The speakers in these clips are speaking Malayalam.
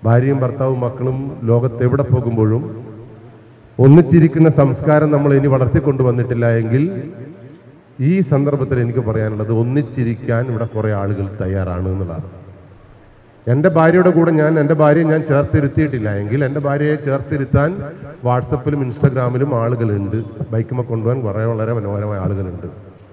ഭാര്യയും ഭർത്താവും മക്കളും ലോകത്ത് എവിടെ പോകുമ്പോഴും ഒന്നിച്ചിരിക്കുന്ന സംസ്കാരം നമ്മൾ ഇനി വളർത്തിക്കൊണ്ടുവന്നിട്ടില്ല എങ്കിൽ ഈ സന്ദർഭത്തിൽ എനിക്ക് പറയാനുള്ളത് ഒന്നിച്ചിരിക്കാൻ ഇവിടെ കുറേ ആളുകൾ തയ്യാറാണ് എന്നുള്ളതാണ് എൻ്റെ ഭാര്യയുടെ കൂടെ ഞാൻ എൻ്റെ ഭാര്യയെ ഞാൻ ചേർത്തിരുത്തിയിട്ടില്ല എങ്കിൽ എൻ്റെ ഭാര്യയെ ചേർത്തിരുത്താൻ വാട്സപ്പിലും ഇൻസ്റ്റാഗ്രാമിലും ആളുകളുണ്ട് ബൈക്കുമ്പോൾ കൊണ്ടുപോകാൻ കുറേ വളരെ മനോഹരമായ ആളുകളുണ്ട്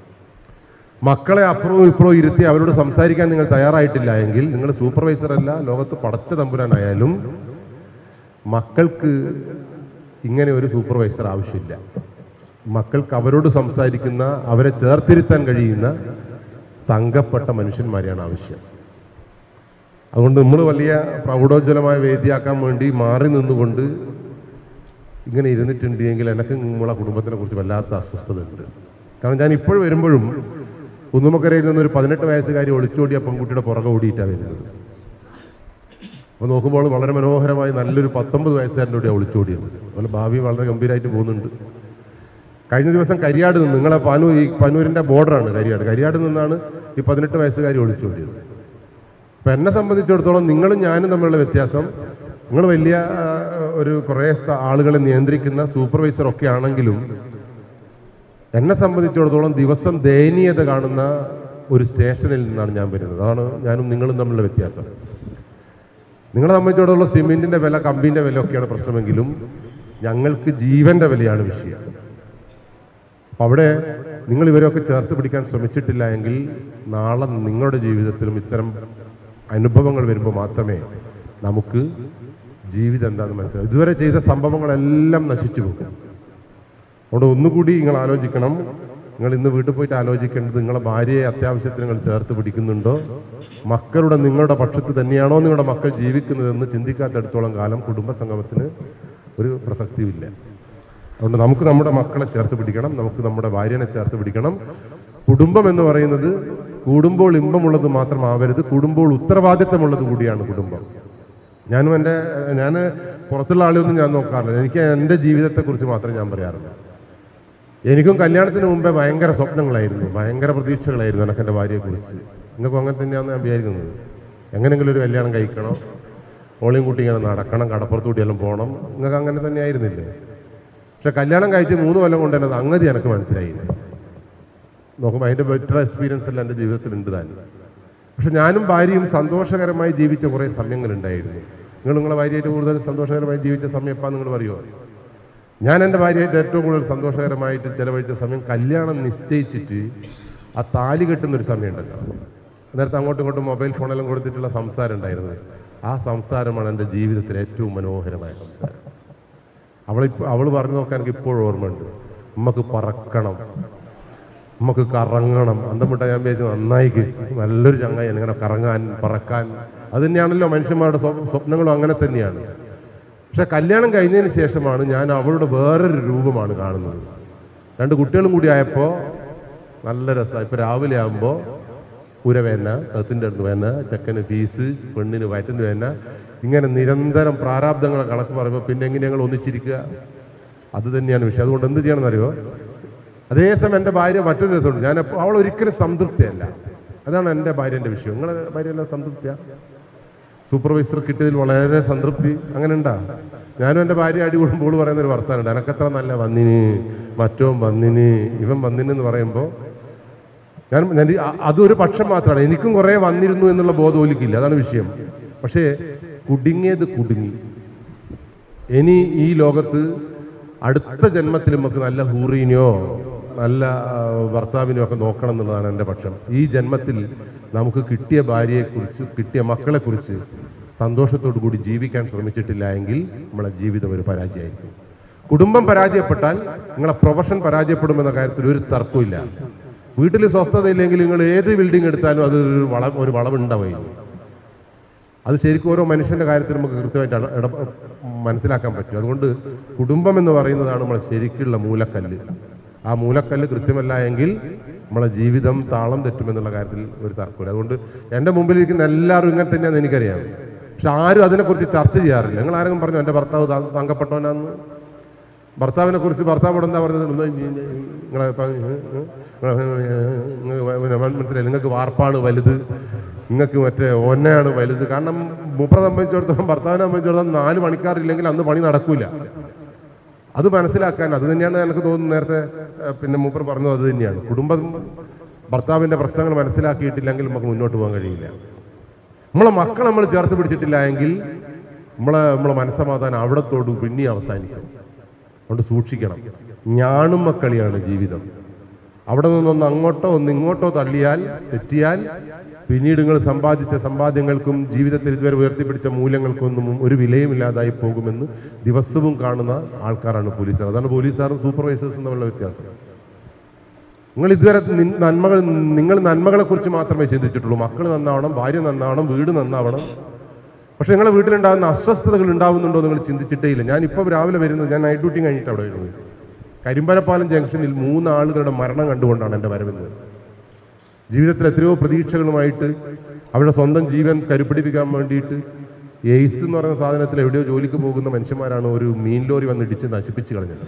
മക്കളെ അപ്പുറവും ഇപ്പുറവും ഇരുത്തി അവരോട് സംസാരിക്കാൻ നിങ്ങൾ തയ്യാറായിട്ടില്ല എങ്കിൽ നിങ്ങൾ സൂപ്പർവൈസർ അല്ല ലോകത്ത് പടച്ച തമ്പുരാനായാലും മക്കൾക്ക് ഇങ്ങനെ ഒരു സൂപ്പർവൈസർ ആവശ്യമില്ല മക്കൾക്ക് അവരോട് സംസാരിക്കുന്ന അവരെ ചേർത്തിരുത്താൻ കഴിയുന്ന തങ്കപ്പെട്ട മനുഷ്യന്മാരെയാണ് ആവശ്യം അതുകൊണ്ട് നമ്മൾ വലിയ പ്രൗഢോജ്വലമായ വേദിയാക്കാൻ വേണ്ടി മാറി നിന്നുകൊണ്ട് ഇങ്ങനെ ഇരുന്നിട്ടുണ്ടെങ്കിൽ എനിക്ക് നമ്മളെ കുടുംബത്തിനെ കുറിച്ച് വല്ലാത്ത അസ്വസ്ഥത ഉണ്ട് കാരണം ഞാൻ ഇപ്പോൾ വരുമ്പോഴും കുന്നുമക്കരയിൽ നിന്നൊരു പതിനെട്ട് വയസ്സുകാരി ഒളിച്ചോടിയ പെൺകുട്ടിയുടെ പുറകെ ഓടിയിട്ടാണ് വരുന്നത് അപ്പോൾ നോക്കുമ്പോൾ വളരെ മനോഹരമായി നല്ലൊരു പത്തൊമ്പത് വയസ്സുകാരൻ്റെ കൂടെ ഒളിച്ചോടിയത് അതുപോലെ ഭാവി വളരെ ഗംഭീരമായിട്ട് പോകുന്നുണ്ട് കഴിഞ്ഞ ദിവസം കരിയാട് നിന്ന് നിങ്ങളെ പാനൂർ ഈ പനൂരിൻ്റെ ബോർഡറാണ് കരിയാട് കരിയാട് നിന്നാണ് ഈ പതിനെട്ട് വയസ്സുകാരി ഒളിച്ചോടിയത് അപ്പം എന്നെ സംബന്ധിച്ചിടത്തോളം നിങ്ങളും ഞാനും തമ്മിലുള്ള വ്യത്യാസം നിങ്ങൾ വലിയ ആ, ഒരു കുറേ സ്ഥ- ആളുകളെ നിയന്ത്രിക്കുന്ന സൂപ്പർവൈസർ ഒക്കെ ആണെങ്കിലും എന്നെ സംബന്ധിച്ചിടത്തോളം ദിവസം ദയനീയത കാണുന്ന ഒരു സ്റ്റേഷനിൽ നിന്നാണ് ഞാൻ വരുന്നത് അതാണ് ഞാനും നിങ്ങളും തമ്മിലുള്ള വ്യത്യാസം നിങ്ങളെ സംബന്ധിച്ചിടത്തോളം സിമെന്റിന്റെ വില കമ്പിന്റെ വില ഒക്കെയാണ് പ്രശ്നമെങ്കിലും ഞങ്ങൾക്ക് ജീവന്റെ വിലയാണ് വിഷയം അപ്പൊ അവിടെ നിങ്ങൾ ഇവരെയൊക്കെ ചേർത്ത് പിടിക്കാൻ ശ്രമിച്ചിട്ടില്ല എങ്കിൽ നാളെ നിങ്ങളുടെ ജീവിതത്തിലും ഇത്തരം അനുഭവങ്ങൾ വരുമ്പോൾ മാത്രമേ നമുക്ക് ജീവിതം എന്താണെന്ന് മനസ്സിലാവും ഇതുവരെ ചെയ്ത സംഭവങ്ങളെല്ലാം നശിച്ചു പോകും അതുകൊണ്ട് ഒന്നുകൂടി നിങ്ങൾ ആലോചിക്കണം നിങ്ങൾ ഇന്ന് വീട്ടിൽ പോയിട്ട് ആലോചിക്കേണ്ടത് നിങ്ങളെ ഭാര്യയെ അത്യാവശ്യത്തിന് നിങ്ങൾ ചേർത്ത് പിടിക്കുന്നുണ്ടോ മക്കളുടെ നിങ്ങളുടെ പക്ഷത്ത് തന്നെയാണോ നിങ്ങളുടെ മക്കൾ ജീവിക്കുന്നതെന്ന് ചിന്തിക്കാത്തടത്തോളം കാലം കുടുംബ സംഗമത്തിന് ഒരു പ്രസക്തിയുമില്ല അതുകൊണ്ട് നമുക്ക് നമ്മുടെ മക്കളെ ചേർത്ത് പിടിക്കണം നമുക്ക് നമ്മുടെ ഭാര്യനെ ചേർത്ത് പിടിക്കണം കുടുംബം എന്ന് പറയുന്നത് കൂടുമ്പോൾ ഇമ്പമുള്ളത് മാത്രമാവരുത് കൂടുമ്പോൾ ഉത്തരവാദിത്തമുള്ളത് കൂടിയാണ് കുടുംബം ഞാനും എൻ്റെ ഞാൻ പുറത്തുള്ള ആളെയൊന്നും ഞാൻ നോക്കാറില്ല എനിക്ക് എൻ്റെ ജീവിതത്തെക്കുറിച്ച് മാത്രമേ ഞാൻ പറയാറുള്ളൂ എനിക്കും കല്യാണത്തിന് മുമ്പേ ഭയങ്കര സ്വപ്നങ്ങളായിരുന്നു ഭയങ്കര പ്രതീക്ഷകളായിരുന്നു എനിക്ക് എൻ്റെ ഭാര്യയെക്കുറിച്ച് നിങ്ങൾക്കും അങ്ങനെ തന്നെയാണെന്ന് ഞാൻ വിചാരിക്കുന്നത് എങ്ങനെയെങ്കിലും ഒരു കല്യാണം കഴിക്കണം ഓളിയും കുട്ടി ഇങ്ങനെ നടക്കണം കടപ്പുറത്തൂടി എല്ലാം പോകണം നിങ്ങൾക്ക് അങ്ങനെ തന്നെ ആയിരുന്നില്ലേ പക്ഷെ കല്യാണം കഴിച്ച് മൂന്ന് കൊല്ലം കൊണ്ട് തന്നെ സംഗതി എനിക്ക് മനസ്സിലായി നോക്കുമ്പോൾ അതിൻ്റെ ബെറ്റർ എക്സ്പീരിയൻസ് എല്ലാം എൻ്റെ ജീവിതത്തിൽ ഉണ്ട് താൻ പക്ഷെ ഞാനും ഭാര്യയും സന്തോഷകരമായി ജീവിച്ച കുറേ സമയങ്ങളുണ്ടായിരുന്നു നിങ്ങൾ നിങ്ങളെ ഭാര്യയായിട്ട് കൂടുതൽ സന്തോഷകരമായി ജീവിച്ച സമയം എപ്പാ നിങ്ങൾ പറയുമോ ഞാൻ എൻ്റെ ഭാര്യയായിട്ട് ഏറ്റവും കൂടുതൽ സന്തോഷകരമായിട്ട് ചെലവഴിച്ച സമയം കല്യാണം നിശ്ചയിച്ചിട്ട് ആ താലി കെട്ടുന്ന ഒരു സമയമുണ്ടല്ലോ നേരത്തെ അങ്ങോട്ടും ഇങ്ങോട്ടും മൊബൈൽ ഫോണെല്ലാം കൊടുത്തിട്ടുള്ള സംസാരം ഉണ്ടായിരുന്നത് ആ സംസാരമാണ് എൻ്റെ ജീവിതത്തിലെ ഏറ്റവും മനോഹരമായ സംസാരം അവളിപ്പോൾ അവൾ പറഞ്ഞു നോക്കാൻ എനിക്ക് ഇപ്പോഴും ഓർമ്മയുണ്ട് നമുക്ക് പറക്കണം നമുക്ക് കറങ്ങണം അന്തമിട്ട ഞാൻ വിചാരിച്ചു നന്നായി കിട്ടി. നല്ലൊരു ചങ്ങായി ഇങ്ങനെ കറങ്ങാൻ പറക്കാൻ അത് തന്നെയാണല്ലോ മനുഷ്യന്മാരുടെ സ്വ- സ്വപ്നങ്ങളും അങ്ങനെ തന്നെയാണ് പക്ഷെ കല്യാണം കഴിഞ്ഞതിന് ശേഷമാണ് ഞാൻ അവളുടെ വേറൊരു രൂപമാണ് കാണുന്നത് രണ്ട് കുട്ടികളും കൂടി ആയപ്പോൾ നല്ല രസമാണ് ഇപ്പൊ രാവിലെ ആകുമ്പോൾ പുര വേന കത്തിൻ്റെ അടുത്ത് വേന ചെക്കന് ഫീസ് പെണ്ണിന് വയറ്റുന്ന വേന ഇങ്ങനെ നിരന്തരം പ്രാരാബ്ദങ്ങളെ കണക്ക് പറയുമ്പോൾ പിന്നെ എങ്ങനെ ഞങ്ങൾ ഒന്നിച്ചിരിക്കുക അത് തന്നെയാണ് വിഷയം അതുകൊണ്ട് എന്ത് ചെയ്യണമെന്നറിയോ അതേസമയം എൻ്റെ ഭാര്യ മറ്റൊരു രസമുണ്ട് ഞാൻ എപ്പോ- അവൾ ഒരിക്കലും സംതൃപ്തിയല്ല അതാണ് എൻ്റെ ഭാര്യൻ്റെ വിഷയം നിങ്ങളെ ഭാര്യ എല്ലാം സംതൃപ്തിയാ സൂപ്പർവൈസർ കിട്ടിയതിൽ വളരെ സംതൃപ്തി അങ്ങനെ ഉണ്ടാ ഞാനും എൻ്റെ ഭാര്യ അടി കൂടുമ്പോൾ പറയുന്ന ഒരു വർത്താനുണ്ട് എനക്കത്ര നല്ല വന്നിന് മറ്റോ വന്നിന് ഇവൻ വന്നിന് എന്ന് പറയുമ്പോൾ ഞാൻ ഞാൻ ഈ- അ- അതൊരു പക്ഷം മാത്രമാണ് എനിക്കും കുറേ വന്നിരുന്നു എന്നുള്ള ബോധം ഒലിക്കില്ല അതാണ് വിഷയം പക്ഷേ കുടുങ്ങിയത് കുടുങ്ങി ഇനി ഈ ലോകത്ത് അടുത്ത ജന്മത്തിൽ നമുക്ക് നല്ല ഹൂറീനെയോ നല്ല ആ, ഭർത്താവിനെയോ ഒക്കെ നോക്കണം എന്നുള്ളതാണ് എൻ്റെ പക്ഷം ഈ ജന്മത്തിൽ നമുക്ക് കിട്ടിയ ഭാര്യയെക്കുറിച്ച് കിട്ടിയ മക്കളെക്കുറിച്ച് സന്തോഷത്തോടു കൂടി ജീവിക്കാൻ ശ്രമിച്ചിട്ടില്ല എങ്കിൽ നമ്മളെ ജീവിതം ഒരു പരാജയമായിരിക്കും കുടുംബം പരാജയപ്പെട്ടാൽ നിങ്ങളെ പ്രൊഫഷൻ പരാജയപ്പെടുമെന്ന കാര്യത്തിൽ ഒരു തർക്കമില്ല വീട്ടിൽ സ്വസ്ഥതയില്ലെങ്കിൽ നിങ്ങൾ ഏത് ബിൽഡിംഗ് എടുത്താലും അത് ഒരു വള ഒരു വളവുണ്ടാവുകയും അത് ശരിക്കും ഓരോ മനുഷ്യന്റെ കാര്യത്തിൽ നമുക്ക് കൃത്യമായിട്ട് ഇട- ഇട മനസ്സിലാക്കാൻ പറ്റും അതുകൊണ്ട് കുടുംബം എന്ന് പറയുന്നതാണ് നമ്മളെ ശരിക്കുള്ള മൂലക്കല്ല് ആ മൂലക്കല്ല് കൃത്യമല്ല എങ്കിൽ നമ്മളെ ജീവിതം താളം തെറ്റുമെന്നുള്ള കാര്യത്തിൽ ഒരു തർക്കമില്ല അതുകൊണ്ട് എൻ്റെ മുമ്പിലിരിക്കുന്ന എല്ലാവരും ഇങ്ങനെ തന്നെയാണെന്ന് എനിക്കറിയാം പക്ഷെ ആരും അതിനെക്കുറിച്ച് ചർച്ച ചെയ്യാറില്ല നിങ്ങൾ ആരെങ്കിലും പറഞ്ഞു എൻ്റെ ഭർത്താവ് ത- തങ്കപ്പെട്ടവനാന്ന് ഭർത്താവിനെ കുറിച്ച് ഭർത്താവോട് എന്താ പറഞ്ഞത് ഒന്ന് നിങ്ങളെ ഇപ്പം, ഏ, ഏ, നിങ്ങളെ, ഏ, മനസ്സിലായി നിങ്ങൾക്ക് വാർപ്പാണ് വലുത് നിങ്ങൾക്ക് മറ്റേ ഒന്നയാണ് വലുത് കാരണം മൂപ്പറെ സംബന്ധിച്ചിടത്തോളം ഭർത്താവിനെ സംബന്ധിച്ചിടത്തോളം നാല് മണിക്കാറില്ലെങ്കിൽ അന്ന് പണി നടക്കൂല അത് മനസ്സിലാക്കാൻ അത് തന്നെയാണ് എനിക്ക് തോന്നുന്നു നേരത്തെ ഏ, പിന്നെ മൂപ്പർ പറഞ്ഞത് അത് തന്നെയാണ് കുടുംബം ഭർത്താവിന്റെ പ്രശ്നങ്ങൾ മനസ്സിലാക്കിയിട്ടില്ലെങ്കിൽ നമുക്ക് മുന്നോട്ട് പോകാൻ കഴിയില്ല നമ്മളെ മക്കൾ നമ്മൾ ചേർത്ത് പിടിച്ചിട്ടില്ല എങ്കിൽ നമ്മളെ നമ്മളെ മനസ്സമാധാനം അവിടത്തോട് പിന്നെ അവസാനിക്കും അതുകൊണ്ട് സൂക്ഷിക്കണം ഞാണും മക്കളിയാണ് ജീവിതം അവിടെ നിന്നൊന്ന് അങ്ങോട്ടോ ഒന്ന് ഇങ്ങോട്ടോ തള്ളിയാൽ തെറ്റിയാൽ പിന്നീട് നിങ്ങൾ സമ്പാദിച്ച സമ്പാദ്യങ്ങൾക്കും ജീവിതത്തിൽ ഇതുവരെ ഉയർത്തിപ്പിടിച്ച മൂല്യങ്ങൾക്കൊന്നും ഒരു വിലയുമില്ലാതായി പോകുമെന്ന് ദിവസവും കാണുന്ന ആൾക്കാരാണ് പോലീസുകാർ അതാണ് പോലീസുകാരും സൂപ്പർവൈസേഴ്സും തമ്മിലുള്ള വ്യത്യാസം നിങ്ങൾ ഇതുവരെ നി- നന്മകൾ നിങ്ങൾ നന്മകളെ കുറിച്ച് മാത്രമേ ചിന്തിച്ചിട്ടുള്ളൂ മക്കൾ നന്നാവണം ഭാര്യ നന്നാവണം വീട് നന്നാവണം പക്ഷെ നിങ്ങളെ വീട്ടിലുണ്ടാകുന്ന അസ്വസ്ഥതകൾ ഉണ്ടാവുന്നുണ്ടോ നിങ്ങൾ ചിന്തിച്ചിട്ടേ ഇല്ല ഞാൻ ഇപ്പോൾ രാവിലെ വരുന്നത് ഞാൻ നൈറ്റ് ഡ്യൂട്ടി കഴിഞ്ഞിട്ട് അവിടെ വരുന്നത് കരിമ്പലപ്പാലം ജംഗ്ഷനിൽ മൂന്ന് ആളുകളുടെ മരണം കണ്ടുകൊണ്ടാണ് എൻ്റെ വരവുന്നത് ജീവിതത്തിൽ എത്രയോ പ്രതീക്ഷകളുമായിട്ട് അവരുടെ സ്വന്തം ജീവൻ കരുപിടിപ്പിക്കാൻ വേണ്ടിയിട്ട് എയ്സ് എന്ന് പറയുന്ന സാധനത്തിൽ എവിടെയോ ജോലിക്ക് പോകുന്ന മനുഷ്യന്മാരാണ് ഒരു മീൻ ലോറി വന്ന് ഇടിച്ച് നശിപ്പിച്ച് കളഞ്ഞത്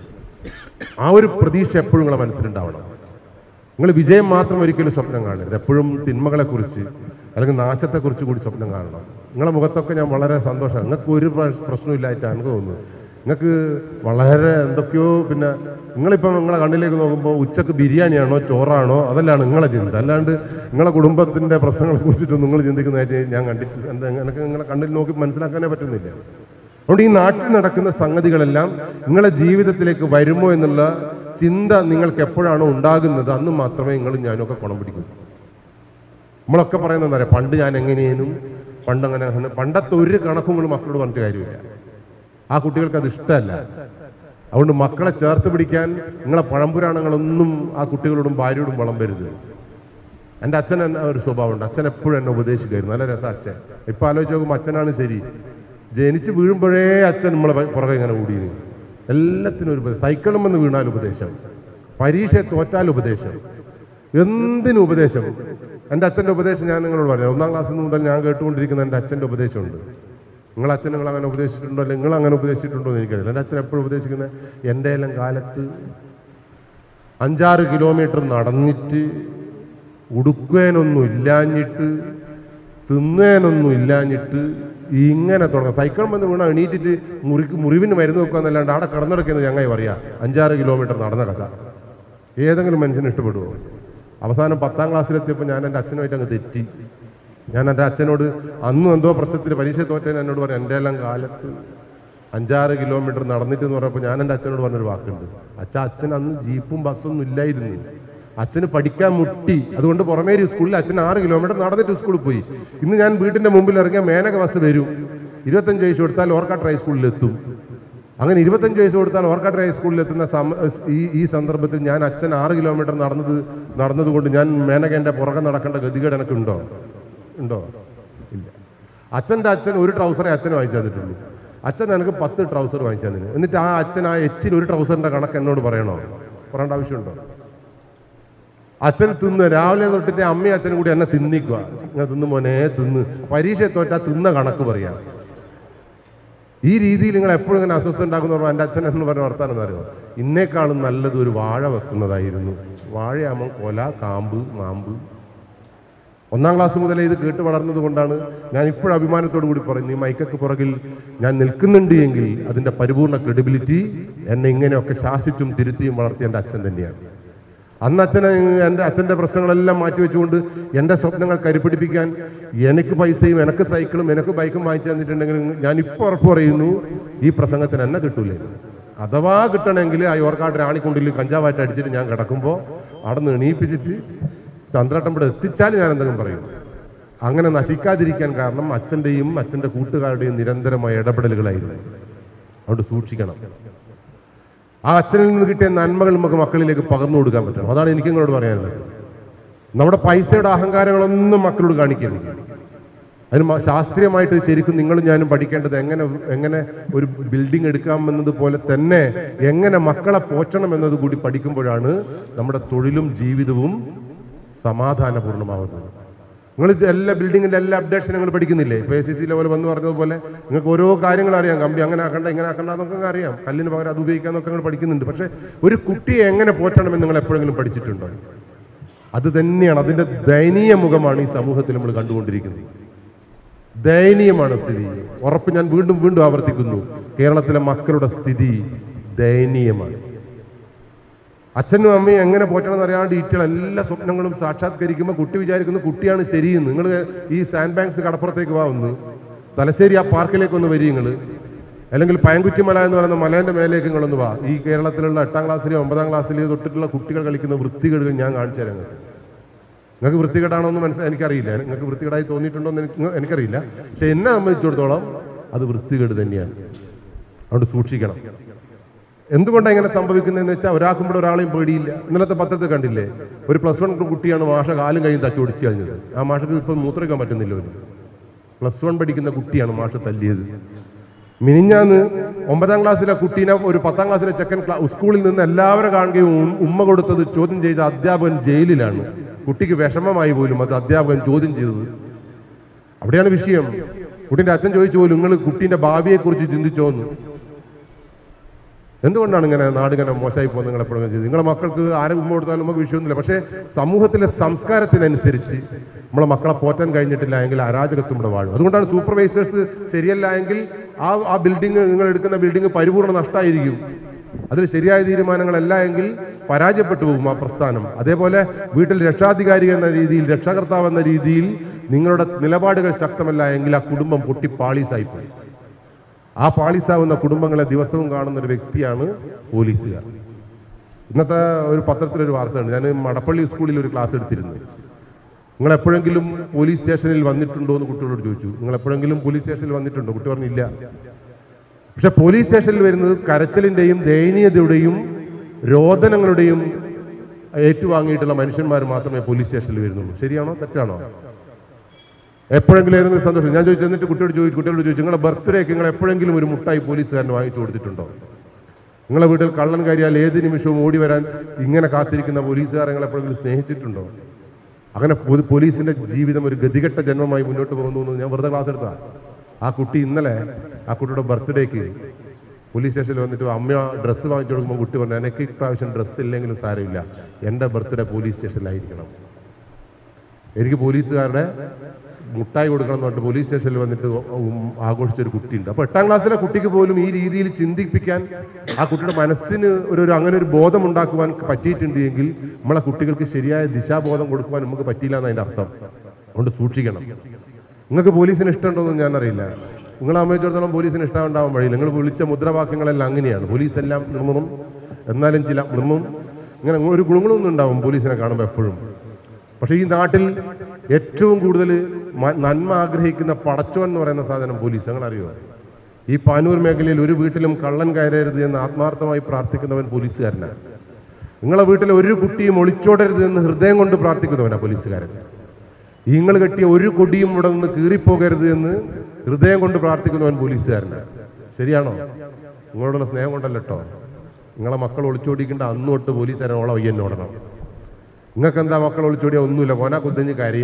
ആ ഒരു പ്രതീക്ഷ എപ്പോഴും നിങ്ങളെ മനസ്സിലുണ്ടാവണം നിങ്ങൾ വിജയം മാത്രം ഒരിക്കലും സ്വപ്നം കാണരുത് എപ്പോഴും തിന്മകളെക്കുറിച്ച് അല്ലെങ്കിൽ നാശത്തെക്കുറിച്ച് കൂടി സ്വപ്നം കാണണം നിങ്ങളെ മുഖത്തൊക്കെ ഞാൻ വളരെ സന്തോഷം നിങ്ങൾക്ക് ഒരു പ്ര- പ്രശ്നമില്ലായിട്ടാണ് എനിക്ക് തോന്നുന്നത് നിങ്ങൾക്ക് വളരെ എന്തൊക്കെയോ പിന്നെ നിങ്ങളിപ്പം നിങ്ങളെ കണ്ണിലേക്ക് നോക്കുമ്പോൾ ഉച്ചക്ക് ബിരിയാണിയാണോ ചോറാണോ അതെല്ലാം നിങ്ങളെ ചിന്ത അല്ലാണ്ട് നിങ്ങളെ കുടുംബത്തിന്റെ പ്രശ്നങ്ങളെ കുറിച്ചിട്ടൊന്നും നിങ്ങൾ ചിന്തിക്കുന്നതായിട്ട് ഞാൻ കണ്ടിട്ട് എന്താ എനിക്ക് നിങ്ങളെ കണ്ണിൽ നോക്കി മനസ്സിലാക്കാനേ പറ്റുന്നില്ല അതുകൊണ്ട് ഈ നാട്ടിൽ നടക്കുന്ന സംഗതികളെല്ലാം നിങ്ങളെ ജീവിതത്തിലേക്ക് വരുമോ എന്നുള്ള ചിന്ത നിങ്ങൾക്ക് എപ്പോഴാണോ ഉണ്ടാകുന്നത് അന്ന് മാത്രമേ നിങ്ങളും ഞാനും ഒക്കെ കുണം പിടിക്കൂ നമ്മളൊക്കെ പറയുന്നത് എന്താ പറയുക പണ്ട് ഞാൻ എങ്ങനെയേനും പണ്ട് അങ്ങനെ അങ്ങനെ പണ്ടത്തെ ഒരു കണക്കും നിങ്ങൾ മക്കളോട് പറഞ്ഞിട്ട് കാര്യമില്ല ആ കുട്ടികൾക്ക് അത് ഇഷ്ടമല്ല അതുകൊണ്ട് മക്കളെ ചേർത്ത് പിടിക്കാൻ നിങ്ങളെ പഴംപുരാണങ്ങളൊന്നും ആ കുട്ടികളോടും ഭാര്യയോടും വിളമ്പരുത് എൻ്റെ അച്ഛൻ എന്നെ ഒരു സ്വഭാവമുണ്ട് അച്ഛൻ എപ്പോഴും എന്നെ ഉപദേശിക്കുമായിരുന്നു നല്ല രസം അച്ഛൻ ഇപ്പൊ ആലോചിച്ച് നോക്കുമ്പോൾ അച്ഛനാണ് ശരി ജനിച്ച് വീഴുമ്പോഴേ അച്ഛൻ നമ്മളെ പ- പുറകെ ഇങ്ങനെ ഓടിയിരുന്നു എല്ലാത്തിനും ഒരു ഉപദേശം സൈക്കിളും വന്ന് വീണാൽ ഉപദേശം പരീക്ഷ തോറ്റാൽ ഉപദേശം എന്തിനും ഉപദേശം എൻ്റെ അച്ഛൻ്റെ ഉപദേശം ഞാൻ നിങ്ങളോട് പറയാം ഒന്നാം ക്ലാസ്സിൽ നിന്ന് മുതൽ ഞാൻ കേട്ടുകൊണ്ടിരിക്കുന്ന എൻ്റെ അച്ഛൻ്റെ ഉപദേശമുണ്ട് നിങ്ങൾ അച്ഛൻ നിങ്ങൾ അങ്ങനെ ഉപദേശിച്ചിട്ടുണ്ടോ അല്ലെങ്കിൽ നിങ്ങൾ അങ്ങനെ ഉപദേശിച്ചിട്ടുണ്ടോ എന്ന് എനിക്കറിയില്ല എൻ്റെ അച്ഛൻ എപ്പോഴും ഉപദേശിക്കുന്നത് എൻ്റെ എല്ലാം കാലത്ത് അഞ്ചാറ് കിലോമീറ്റർ നടന്നിട്ട് ഉടുക്കുവാനൊന്നും ഇല്ലാഞ്ഞിട്ട് തിന്നേനൊന്നും ഇല്ലാഞ്ഞിട്ട് ഇങ്ങനെ തുടങ്ങാം സൈക്കിൾ വന്ന് വീണ എണീറ്റിട്ട് മുറിക്ക് മുറിവിന് മരുന്ന് വെക്കുക എന്നല്ലാണ്ട് അവിടെ കിടന്നെടുക്കുന്നത് ഞങ്ങൾ പറയാ അഞ്ചാറ് കിലോമീറ്റർ നടന്ന കഥ ഏതെങ്കിലും മനുഷ്യന് ഇഷ്ടപ്പെടുമോ അവസാനം പത്താം ക്ലാസ്സിലെത്തിയപ്പോൾ ഞാൻ എൻ്റെ അച്ഛനുമായിട്ട് അങ്ങ് തെറ്റി ഞാൻ എൻ്റെ അച്ഛനോട് അന്നും എന്തോ പ്രശ്നത്തിൽ പരീക്ഷ തോറ്റാൻ എന്നോട് പറഞ്ഞു എൻ്റെ എല്ലാം കാലത്ത് അഞ്ചാറ് കിലോമീറ്റർ നടന്നിട്ട് എന്ന് പറഞ്ഞപ്പോൾ ഞാൻ എൻ്റെ അച്ഛനോട് പറഞ്ഞൊരു വാക്കുണ്ട് അച്ഛ അച്ഛൻ അന്ന് ജീപ്പും ബസ്സൊന്നും ഇല്ലായിരുന്നു അച്ഛന് പഠിക്കാൻ മുട്ടി അതുകൊണ്ട് പുറമേരി സ്കൂളിൽ അച്ഛൻ ആറ് കിലോമീറ്റർ നടന്നിട്ട് സ്കൂളിൽ പോയി ഇന്ന് ഞാൻ വീട്ടിന്റെ മുമ്പിൽ ഇറങ്ങിയ മേനക ബസ് വരും ഇരുപത്തഞ്ച് വയസ്സ് കൊടുത്താൽ ഓർക്കാട്ട് ഹൈസ്കൂളിൽ എത്തും അങ്ങനെ ഇരുപത്തഞ്ച് വയസ്സ് കൊടുത്താൽ ഓർക്കാട്ട് ഹൈസ്കൂളിൽ എത്തുന്ന സമ- ഈ ഈ സന്ദർഭത്തിൽ ഞാൻ അച്ഛൻ ആറ് കിലോമീറ്റർ നടന്നത് നടന്നതുകൊണ്ട് ഞാൻ മേനകന്റെ പുറകെ നടക്കേണ്ട ഗതികേട് എനിക്കുണ്ടോ ഉണ്ടോ ഇല്ല അച്ഛൻ്റെ അച്ഛൻ ഒരു ട്രൗസറേ അച്ഛൻ വാങ്ങിച്ചു തന്നിട്ടുള്ളൂ അച്ഛൻ എനിക്ക് പത്ത് ട്രൗസർ വാങ്ങിച്ചു തന്നിന് എന്നിട്ട് ആ അച്ഛൻ ആ എച്ചിൽ ഒരു ട്രൗസറിന്റെ കണക്ക് എന്നോട് പറയണോ പറയേണ്ട ആവശ്യമുണ്ടോ അച്ഛൻ തിന്ന് രാവിലെ തൊട്ടിട്ട് അമ്മയും അച്ഛനും കൂടി എന്നെ തിന്നിക്കുക ഞാൻ തിന്നു മോനെ തിന്ന് പരീക്ഷ തോറ്റാ തിന്ന കണക്ക് പറയാം ഈ രീതിയിൽ നിങ്ങൾ എപ്പോഴും ഇങ്ങനെ അസ്വസ്ഥ ഉണ്ടാക്കുന്ന പറഞ്ഞാൽ എൻ്റെ അച്ഛൻ എന്ന് പറഞ്ഞ വർത്താനം എന്താ അറിയോ ഇന്നേക്കാളും നല്ലത് ഒരു വാഴ വെക്കുന്നതായിരുന്നു വാഴയാകുമ്പോൾ കൊല കാമ്പ് മാമ്പ് ഒന്നാം ക്ലാസ് മുതലേ ഇത് കേട്ട് വളർന്നത് കൊണ്ടാണ് ഞാൻ ഇപ്പോഴും അഭിമാനത്തോടു കൂടി പറയുന്നത് ഈ മൈക്കൊക്കെ പുറകിൽ ഞാൻ നിൽക്കുന്നുണ്ട് എങ്കിൽ അതിന്റെ പരിപൂർണ്ണ ക്രെഡിബിലിറ്റി എന്നെ ഇങ്ങനെയൊക്കെ ശാസിച്ചും തിരുത്തിയും വളർത്തിയ എൻ്റെ അച്ഛൻ തന്നെയാണ് അന്ന് അച്ഛനെ എൻ്റെ അച്ഛൻ്റെ പ്രശ്നങ്ങളെല്ലാം മാറ്റിവെച്ചുകൊണ്ട് എൻ്റെ സ്വപ്നങ്ങൾ കരുപിടിപ്പിക്കാൻ എനിക്ക് പൈസയും എനിക്ക് സൈക്കിളും എനിക്ക് ബൈക്കും വാങ്ങിച്ചു തന്നിട്ടുണ്ടെങ്കിൽ ഞാൻ ഇപ്പോൾ ഉറപ്പ് പറയുന്നു ഈ പ്രസംഗത്തിന് എന്നെ കിട്ടൂലേ അഥവാ കിട്ടണമെങ്കിൽ ആ യോർക്കാട്ട് രാണിക്കുണ്ടിൽ കഞ്ചാവായിട്ട് അടിച്ചിട്ട് ഞാൻ കിടക്കുമ്പോൾ അവിടെ നിന്ന് എണീപ്പിച്ചിട്ട് ചന്ദ്രാട്ടം ഇവിടെ എത്തിച്ചാൽ ഞാൻ എന്തെങ്കിലും പറയും അങ്ങനെ നശിക്കാതിരിക്കാൻ കാരണം അച്ഛൻ്റെയും അച്ഛൻ്റെ കൂട്ടുകാരുടെയും നിരന്തരമായ ഇടപെടലുകളായിരുന്നു അതുകൊണ്ട് സൂക്ഷിക്കണം ആ അച്ഛനിൽ നിന്ന് കിട്ടിയ നന്മകൾ നമുക്ക് മക്കളിലേക്ക് പകർന്നു കൊടുക്കാൻ പറ്റണം അതാണ് എനിക്ക് നിങ്ങളോട് പറയാനുള്ളത് നമ്മുടെ പൈസയുടെ അഹങ്കാരങ്ങളൊന്നും മക്കളോട് കാണിക്കരുത് അതിന് മ- ശാസ്ത്രീയമായിട്ട് ശരിക്കും നിങ്ങളും ഞാനും പഠിക്കേണ്ടത് എങ്ങനെ എങ്ങനെ ഒരു ബിൽഡിംഗ് എടുക്കാമെന്നത് പോലെ തന്നെ എങ്ങനെ മക്കളെ പോറ്റണം എന്നത് കൂടി പഠിക്കുമ്പോഴാണ് നമ്മുടെ തൊഴിലും ജീവിതവും സമാധാനപൂർണ്ണമാവുന്നത് നിങ്ങൾ ഇത് എല്ലാ ബിൽഡിങ്ങിന്റെ എല്ലാ അപ്ഡേഷൻ നിങ്ങൾ പഠിക്കുന്നില്ലേ ഇപ്പോൾ എ സി സി ലെവൽ വന്ന് പറഞ്ഞതുപോലെ നിങ്ങൾക്ക് ഓരോ കാര്യങ്ങൾ അറിയാം കമ്പി അങ്ങനെ ആക്കണ്ട ഇങ്ങനെ ആക്കണ്ട എന്നൊക്കെ അറിയാം കല്ലിന് പകരം അത് ഉപയോഗിക്കാന്നൊക്കെ നിങ്ങൾ പഠിക്കുന്നുണ്ട് പക്ഷേ ഒരു കുട്ടിയെ എങ്ങനെ പോറ്റണമെന്ന് നിങ്ങൾ എപ്പോഴെങ്കിലും പഠിച്ചിട്ടുണ്ടോ അത് തന്നെയാണ് അതിന്റെ ദയനീയ മുഖമാണ് ഈ സമൂഹത്തിൽ നമ്മൾ കണ്ടുകൊണ്ടിരിക്കുന്നത് ദയനീയമാണ് സ്ഥിതി ഉറപ്പ് ഞാൻ വീണ്ടും വീണ്ടും ആവർത്തിക്കുന്നു കേരളത്തിലെ മക്കളുടെ സ്ഥിതി ദയനീയമാണ് അച്ഛനും അമ്മയും എങ്ങനെ പോറ്റണം എന്ന് അറിയാണ്ട് ഈറ്റകൾ എല്ലാ സ്വപ്നങ്ങളും സാക്ഷാത്കരിക്കുമ്പോൾ കുട്ടി വിചാരിക്കുന്നു കുട്ടിയാണ് ശരിയെന്ന് നിങ്ങൾ ഈ സാൻഡ് ബാങ്ക്സ് കടപ്പുറത്തേക്ക് വാ ഒന്ന് തലശ്ശേരി ആ പാർക്കിലേക്ക് ഒന്ന് വരി നിങ്ങൾ അല്ലെങ്കിൽ പയങ്കുറ്റിമല എന്ന് പറയുന്ന മലേന്റെ മേലേക്ക് നിങ്ങളൊന്ന് വാ ഈ കേരളത്തിലുള്ള എട്ടാം ക്ലാസ്സിലെയോ ഒമ്പതാം ക്ലാസ്സിലെയോ തൊട്ടിട്ടുള്ള കുട്ടികൾ കളിക്കുന്ന വൃത്തികേടുകൾ ഞാൻ കാണിച്ചു തരാം നിങ്ങൾക്ക് നിങ്ങൾക്ക് വൃത്തികേടാണോ എന്ന് മനസ്സിലായി എനിക്കറിയില്ല നിങ്ങൾക്ക് വൃത്തികേടായി തോന്നിയിട്ടുണ്ടോ എന്ന് എനിക്ക് എനിക്കറിയില്ല പക്ഷെ എന്നെ സംബന്ധിച്ചിടത്തോളം അത് വൃത്തികേട് തന്നെയാണ് അതുകൊണ്ട് സൂക്ഷിക്കണം എന്തുകൊണ്ടാണ് ഇങ്ങനെ സംഭവിക്കുന്നതെന്ന് വെച്ചാൽ ഒരാൾക്കും ഇവിടെ ഒരാളെയും പേടിയില്ല ഇന്നലത്തെ പത്രത്തിൽ കണ്ടില്ലേ ഒരു പ്ലസ് വൺ കുട്ടിയാണ് മാഷ കാലും കൈയും തച്ചു ഒടിച്ചു കഴിഞ്ഞത് ആ മാഷക്ക് ഇപ്പം മൂത്രയ്ക്കാൻ പറ്റുന്നില്ല ഒരു പ്ലസ് വൺ പഠിക്കുന്ന കുട്ടിയാണ് മാഷ തല്ലിയത് മിനിഞ്ഞാന്ന് ഒമ്പതാം ക്ലാസ്സിലെ കുട്ടീനെ ഒരു പത്താം ക്ലാസ്സിലെ ചെക്കൻ ക്ലാ സ്കൂളിൽ നിന്ന് എല്ലാവരും കാണുകയും ഉം- ഉമ്മ കൊടുത്തത് ചോദ്യം ചെയ്ത അധ്യാപകൻ ജയിലിലാണ് കുട്ടിക്ക് വിഷമമായി പോലും അത് അധ്യാപകൻ ചോദ്യം ചെയ്തത് അവിടെയാണ് വിഷയം കുട്ടീന്റെ അച്ഛൻ ചോദിച്ചു പോലും നിങ്ങൾ കുട്ടീന്റെ ഭാവിയെക്കുറിച്ച് ചിന്തിച്ചോന്ന് എന്തുകൊണ്ടാണ് ഇങ്ങനെ നാട് ഇങ്ങനെ മോശമായി പോകുന്നത് നിങ്ങൾ എപ്പോഴും ചെയ്ത് നിങ്ങളെ മക്കൾക്ക് ആരും ഉമ്മ കൊടുത്താലും നമുക്ക് വിഷയമൊന്നുമില്ല പക്ഷേ സമൂഹത്തിലെ സംസ്കാരത്തിനനുസരിച്ച് നമ്മളെ മക്കളെ പോറ്റാൻ കഴിഞ്ഞിട്ടില്ല എങ്കിൽ അരാജകത്വം ഇവിടെ വാഴും അതുകൊണ്ടാണ് സൂപ്പർവൈസേഴ്സ് ശരിയല്ല എങ്കിൽ ആ ആ ബിൽഡിംഗ് നിങ്ങൾ എടുക്കുന്ന ബിൽഡിംഗ് പരിപൂർണ്ണ നഷ്ടമായിരിക്കും അതിൽ ശരിയായ തീരുമാനങ്ങളല്ല എങ്കിൽ പരാജയപ്പെട്ടു പോകും ആ പ്രസ്ഥാനം അതേപോലെ വീട്ടിൽ രക്ഷാധികാരി എന്ന രീതിയിൽ രക്ഷാകർത്താവ് എന്ന രീതിയിൽ നിങ്ങളുടെ നിലപാടുകൾ ശക്തമല്ല എങ്കിൽ ആ കുടുംബം പൊട്ടി പാളീസായിപ്പോയി ആ പാളിസാവുന്ന കുടുംബങ്ങളെ ദിവസവും കാണുന്ന ഒരു വ്യക്തിയാണ് പോലീസുകാർ ഇന്നത്തെ ഒരു പത്രത്തിലൊരു വാർത്തയുണ്ട് ഞാൻ മടപ്പള്ളി സ്കൂളിൽ ഒരു ക്ലാസ് എടുത്തിരുന്നു നിങ്ങൾ എപ്പോഴെങ്കിലും പോലീസ് സ്റ്റേഷനിൽ വന്നിട്ടുണ്ടോ എന്ന് കുട്ടികളോട് ചോദിച്ചു നിങ്ങൾ എപ്പോഴെങ്കിലും പോലീസ് സ്റ്റേഷനിൽ വന്നിട്ടുണ്ടോ കുട്ടി പറഞ്ഞില്ല പക്ഷെ പോലീസ് സ്റ്റേഷനിൽ വരുന്നത് കരച്ചിലിന്റെയും ദയനീയതയുടെയും രോദനങ്ങളുടെയും ഏറ്റുവാങ്ങിയിട്ടുള്ള മനുഷ്യന്മാർ മാത്രമേ പോലീസ് സ്റ്റേഷനിൽ വരുന്നുള്ളൂ ശരിയാണോ തെറ്റാണോ എപ്പോഴെങ്കിലും ആയിരുന്നു സന്തോഷം ഞാൻ ചോദിച്ചു എന്നിട്ട് കുട്ടിയോട് ചോദിച്ചു കുട്ടികളോട് ചോദിച്ചു നിങ്ങളുടെ ബർത്ത്ഡേക്ക് നിങ്ങൾ എപ്പോഴെങ്കിലും ഒരു മുട്ടായി പോലീസുകാരന് വാങ്ങിച്ചു കൊടുത്തിട്ടുണ്ടോ നിങ്ങളെ വീട്ടിൽ കള്ളൻ കയറിയാൽ ഏത് നിമിഷവും ഓടി വരാൻ ഇങ്ങനെ കാത്തിരിക്കുന്ന പോലീസുകാരെ നിങ്ങൾ എപ്പോഴെങ്കിലും സ്നേഹിച്ചിട്ടുണ്ടോ അങ്ങനെ പൊ- പോലീസിന്റെ ജീവിതം ഒരു ഗതികെട്ട ജന്മമായി മുന്നോട്ട് പോകുന്നു എന്ന് ഞാൻ വെറുതെ ക്ലാസ് എടുത്താ ആ കുട്ടി ഇന്നലെ ആ കുട്ടിയുടെ ബർത്ത്ഡേക്ക് പോലീസ് സ്റ്റേഷനിൽ വന്നിട്ട് അമ്മ ഡ്രസ്സ് വാങ്ങിച്ചു കൊടുക്കുമ്പോൾ കുട്ടി പറഞ്ഞു എനിക്ക് ഇപ്രാവശ്യം ഡ്രസ്സ് ഇല്ലെങ്കിലും സാരമില്ല എൻ്റെ ബർത്ത്ഡേ പോലീസ് സ്റ്റേഷനിലായിരിക്കണം എനിക്ക് പോലീസുകാരുടെ മുട്ടായി കൊടുക്കണം എന്ന് പറഞ്ഞിട്ട് പോലീസ് സ്റ്റേഷനിൽ വന്നിട്ട് ഉം ആഘോഷിച്ച ഒരു കുട്ടിയുണ്ട് അപ്പൊ എട്ടാം ക്ലാസ്സിലെ കുട്ടിക്ക് പോലും ഈ രീതിയിൽ ചിന്തിപ്പിക്കാൻ ആ കുട്ടിയുടെ മനസ്സിന് ഒരു ഒരു അങ്ങനെ ഒരു ബോധം ഉണ്ടാക്കുവാൻ പറ്റിയിട്ടുണ്ട് എങ്കിൽ നമ്മളെ കുട്ടികൾക്ക് ശരിയായ ദിശാബോധം കൊടുക്കുവാൻ നമുക്ക് പറ്റിയില്ല എന്നതിന്റെ അർത്ഥം അതുകൊണ്ട് സൂക്ഷിക്കണം നിങ്ങൾക്ക് പോലീസിന് ഇഷ്ടമുണ്ടോയെന്ന് ഞാൻ അറിയില്ല നിങ്ങളെ സംബന്ധിച്ചിടത്തോളം പോലീസിന് ഇഷ്ടമുണ്ടാവാൻ വഴിയില്ല നിങ്ങൾ വിളിച്ച മുദ്രാവാക്യങ്ങളെല്ലാം അങ്ങനെയാണ് പോലീസ് എല്ലാം നിർമ്മണം എന്നാലും ചില നിർമ്മം ഇങ്ങനെ ഒരു ഗുണങ്ങളൊന്നും ഉണ്ടാവും പോലീസിനെ കാണുമ്പോൾ എപ്പോഴും പക്ഷേ ഈ നാട്ടിൽ ഏറ്റവും കൂടുതൽ മ- നന്മ ആഗ്രഹിക്കുന്ന പടച്ചോൻ എന്ന് പറയുന്ന സാധനം പോലീസ് അങ്ങനെ അറിയോ ഈ പാനൂർ മേഖലയിൽ ഒരു വീട്ടിലും കള്ളൻ കയറരുത് എന്ന് ആത്മാർത്ഥമായി പ്രാർത്ഥിക്കുന്നവൻ പോലീസുകാരനാണ് നിങ്ങളെ വീട്ടിലെ ഒരു കുട്ടിയും ഒളിച്ചോടരുത് എന്ന് ഹൃദയം കൊണ്ട് പ്രാർത്ഥിക്കുന്നവനാണ് പോലീസുകാരൻ നിങ്ങൾ കെട്ടിയ ഒരു കൊടിയും ഇവിടെ നിന്ന് കീറിപ്പോകരുത് എന്ന് ഹൃദയം കൊണ്ട് പ്രാർത്ഥിക്കുന്നവൻ പോലീസുകാരനാണ് ശരിയാണോ നിങ്ങളോടുള്ള സ്നേഹം കൊണ്ടല്ലോ കേട്ടോ നിങ്ങളെ മക്കൾ ഒളിച്ചോടിക്കേണ്ട അന്ന് തൊട്ട് പോലീസുകാരൻ ഓള വയ്യെന്നെ ഓടണം നിങ്ങൾക്ക് എന്താ മക്കൾ ഒളിച്ചോടിയാ ഒന്നുമില്ല കോന കുത്തഞ്ഞ് കരയ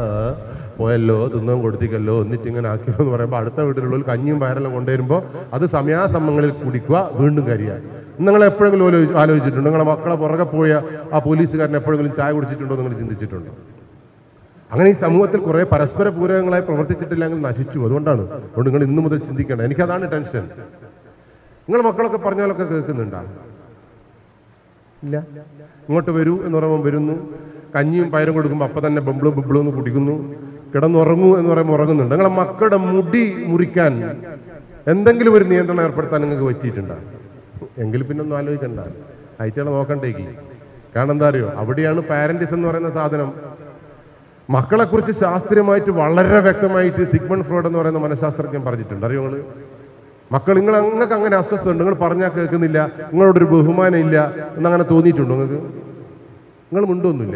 പോയല്ലോ തിന്നും കൊടുത്തിക്കല്ലോ എന്നിട്ട് ഇങ്ങനെ ആക്കിയോ എന്ന് പറയുമ്പോൾ അടുത്ത വീട്ടിലുള്ളവർ കഞ്ഞിയും വയറെല്ലാം കൊണ്ടുവരുമ്പോൾ അത് സമയാസമയങ്ങളിൽ കുടിക്കുക വീണ്ടും കരിയ നിങ്ങൾ എപ്പോഴെങ്കിലും ആലോചി- ആലോചിച്ചിട്ടുണ്ടോ നിങ്ങളെ മക്കളെ പുറകെ പോയ ആ പോലീസുകാരൻ എപ്പോഴെങ്കിലും ചായ കുടിച്ചിട്ടുണ്ടോ നിങ്ങൾ ചിന്തിച്ചിട്ടുണ്ടോ അങ്ങനെ ഈ സമൂഹത്തിൽ കുറെ പരസ്പര പൂരകങ്ങളായി പ്രവർത്തിച്ചിട്ടില്ലെങ്കിൽ നശിച്ചു അതുകൊണ്ടാണ് അതുകൊണ്ട് നിങ്ങൾ ഇന്നു മുതൽ ചിന്തിക്കേണ്ടത് എനിക്കതാണ് ടെൻഷൻ നിങ്ങൾ മക്കളൊക്കെ പറഞ്ഞാലൊക്കെ കേൾക്കുന്നുണ്ടോ ഇല്ല ഇങ്ങോട്ട് വരൂ എന്ന് പറയുമ്പോൾ വരുന്നു കഞ്ഞിയും പയറും കൊടുക്കുമ്പോൾ അപ്പം തന്നെ ബംബിളു ബിബിളു എന്ന് കുടിക്കുന്നു കിടന്നുറങ്ങൂ എന്ന് പറയുമ്പോൾ ഉറങ്ങുന്നുണ്ട് നിങ്ങളെ മക്കളുടെ മുടി മുറിക്കാൻ എന്തെങ്കിലും ഒരു നിയന്ത്രണം ഏർപ്പെടുത്താൻ നിങ്ങൾക്ക് പറ്റിയിട്ടുണ്ടോ എങ്കിൽ പിന്നെ ഒന്നും ആലോചിക്കണ്ട അയറ്റുകളെ നോക്കണ്ടേക്ക് കാരണം എന്താ അറിയോ അവിടെയാണ് പാരന്റിസ് എന്ന് പറയുന്ന സാധനം മക്കളെ കുറിച്ച് ശാസ്ത്രീയമായിട്ട് വളരെ വ്യക്തമായിട്ട് സിഗ്മൺ ഫ്രോഡ് എന്ന് പറയുന്ന മനഃശാസ്ത്രജ്ഞൻ പറഞ്ഞിട്ടുണ്ട് അറിയോ നിങ്ങള് മക്കൾ നിങ്ങൾ നിങ്ങൾക്ക് അങ്ങനെ അസ്വസ്ഥ നിങ്ങൾ പറഞ്ഞാൽ കേൾക്കുന്നില്ല നിങ്ങളോടൊരു ബഹുമാനം ഇല്ല എന്നങ്ങനെ തോന്നിയിട്ടുണ്ടോ നിങ്ങൾക്ക് നിങ്ങൾ മുണ്ടൊന്നുമില്ല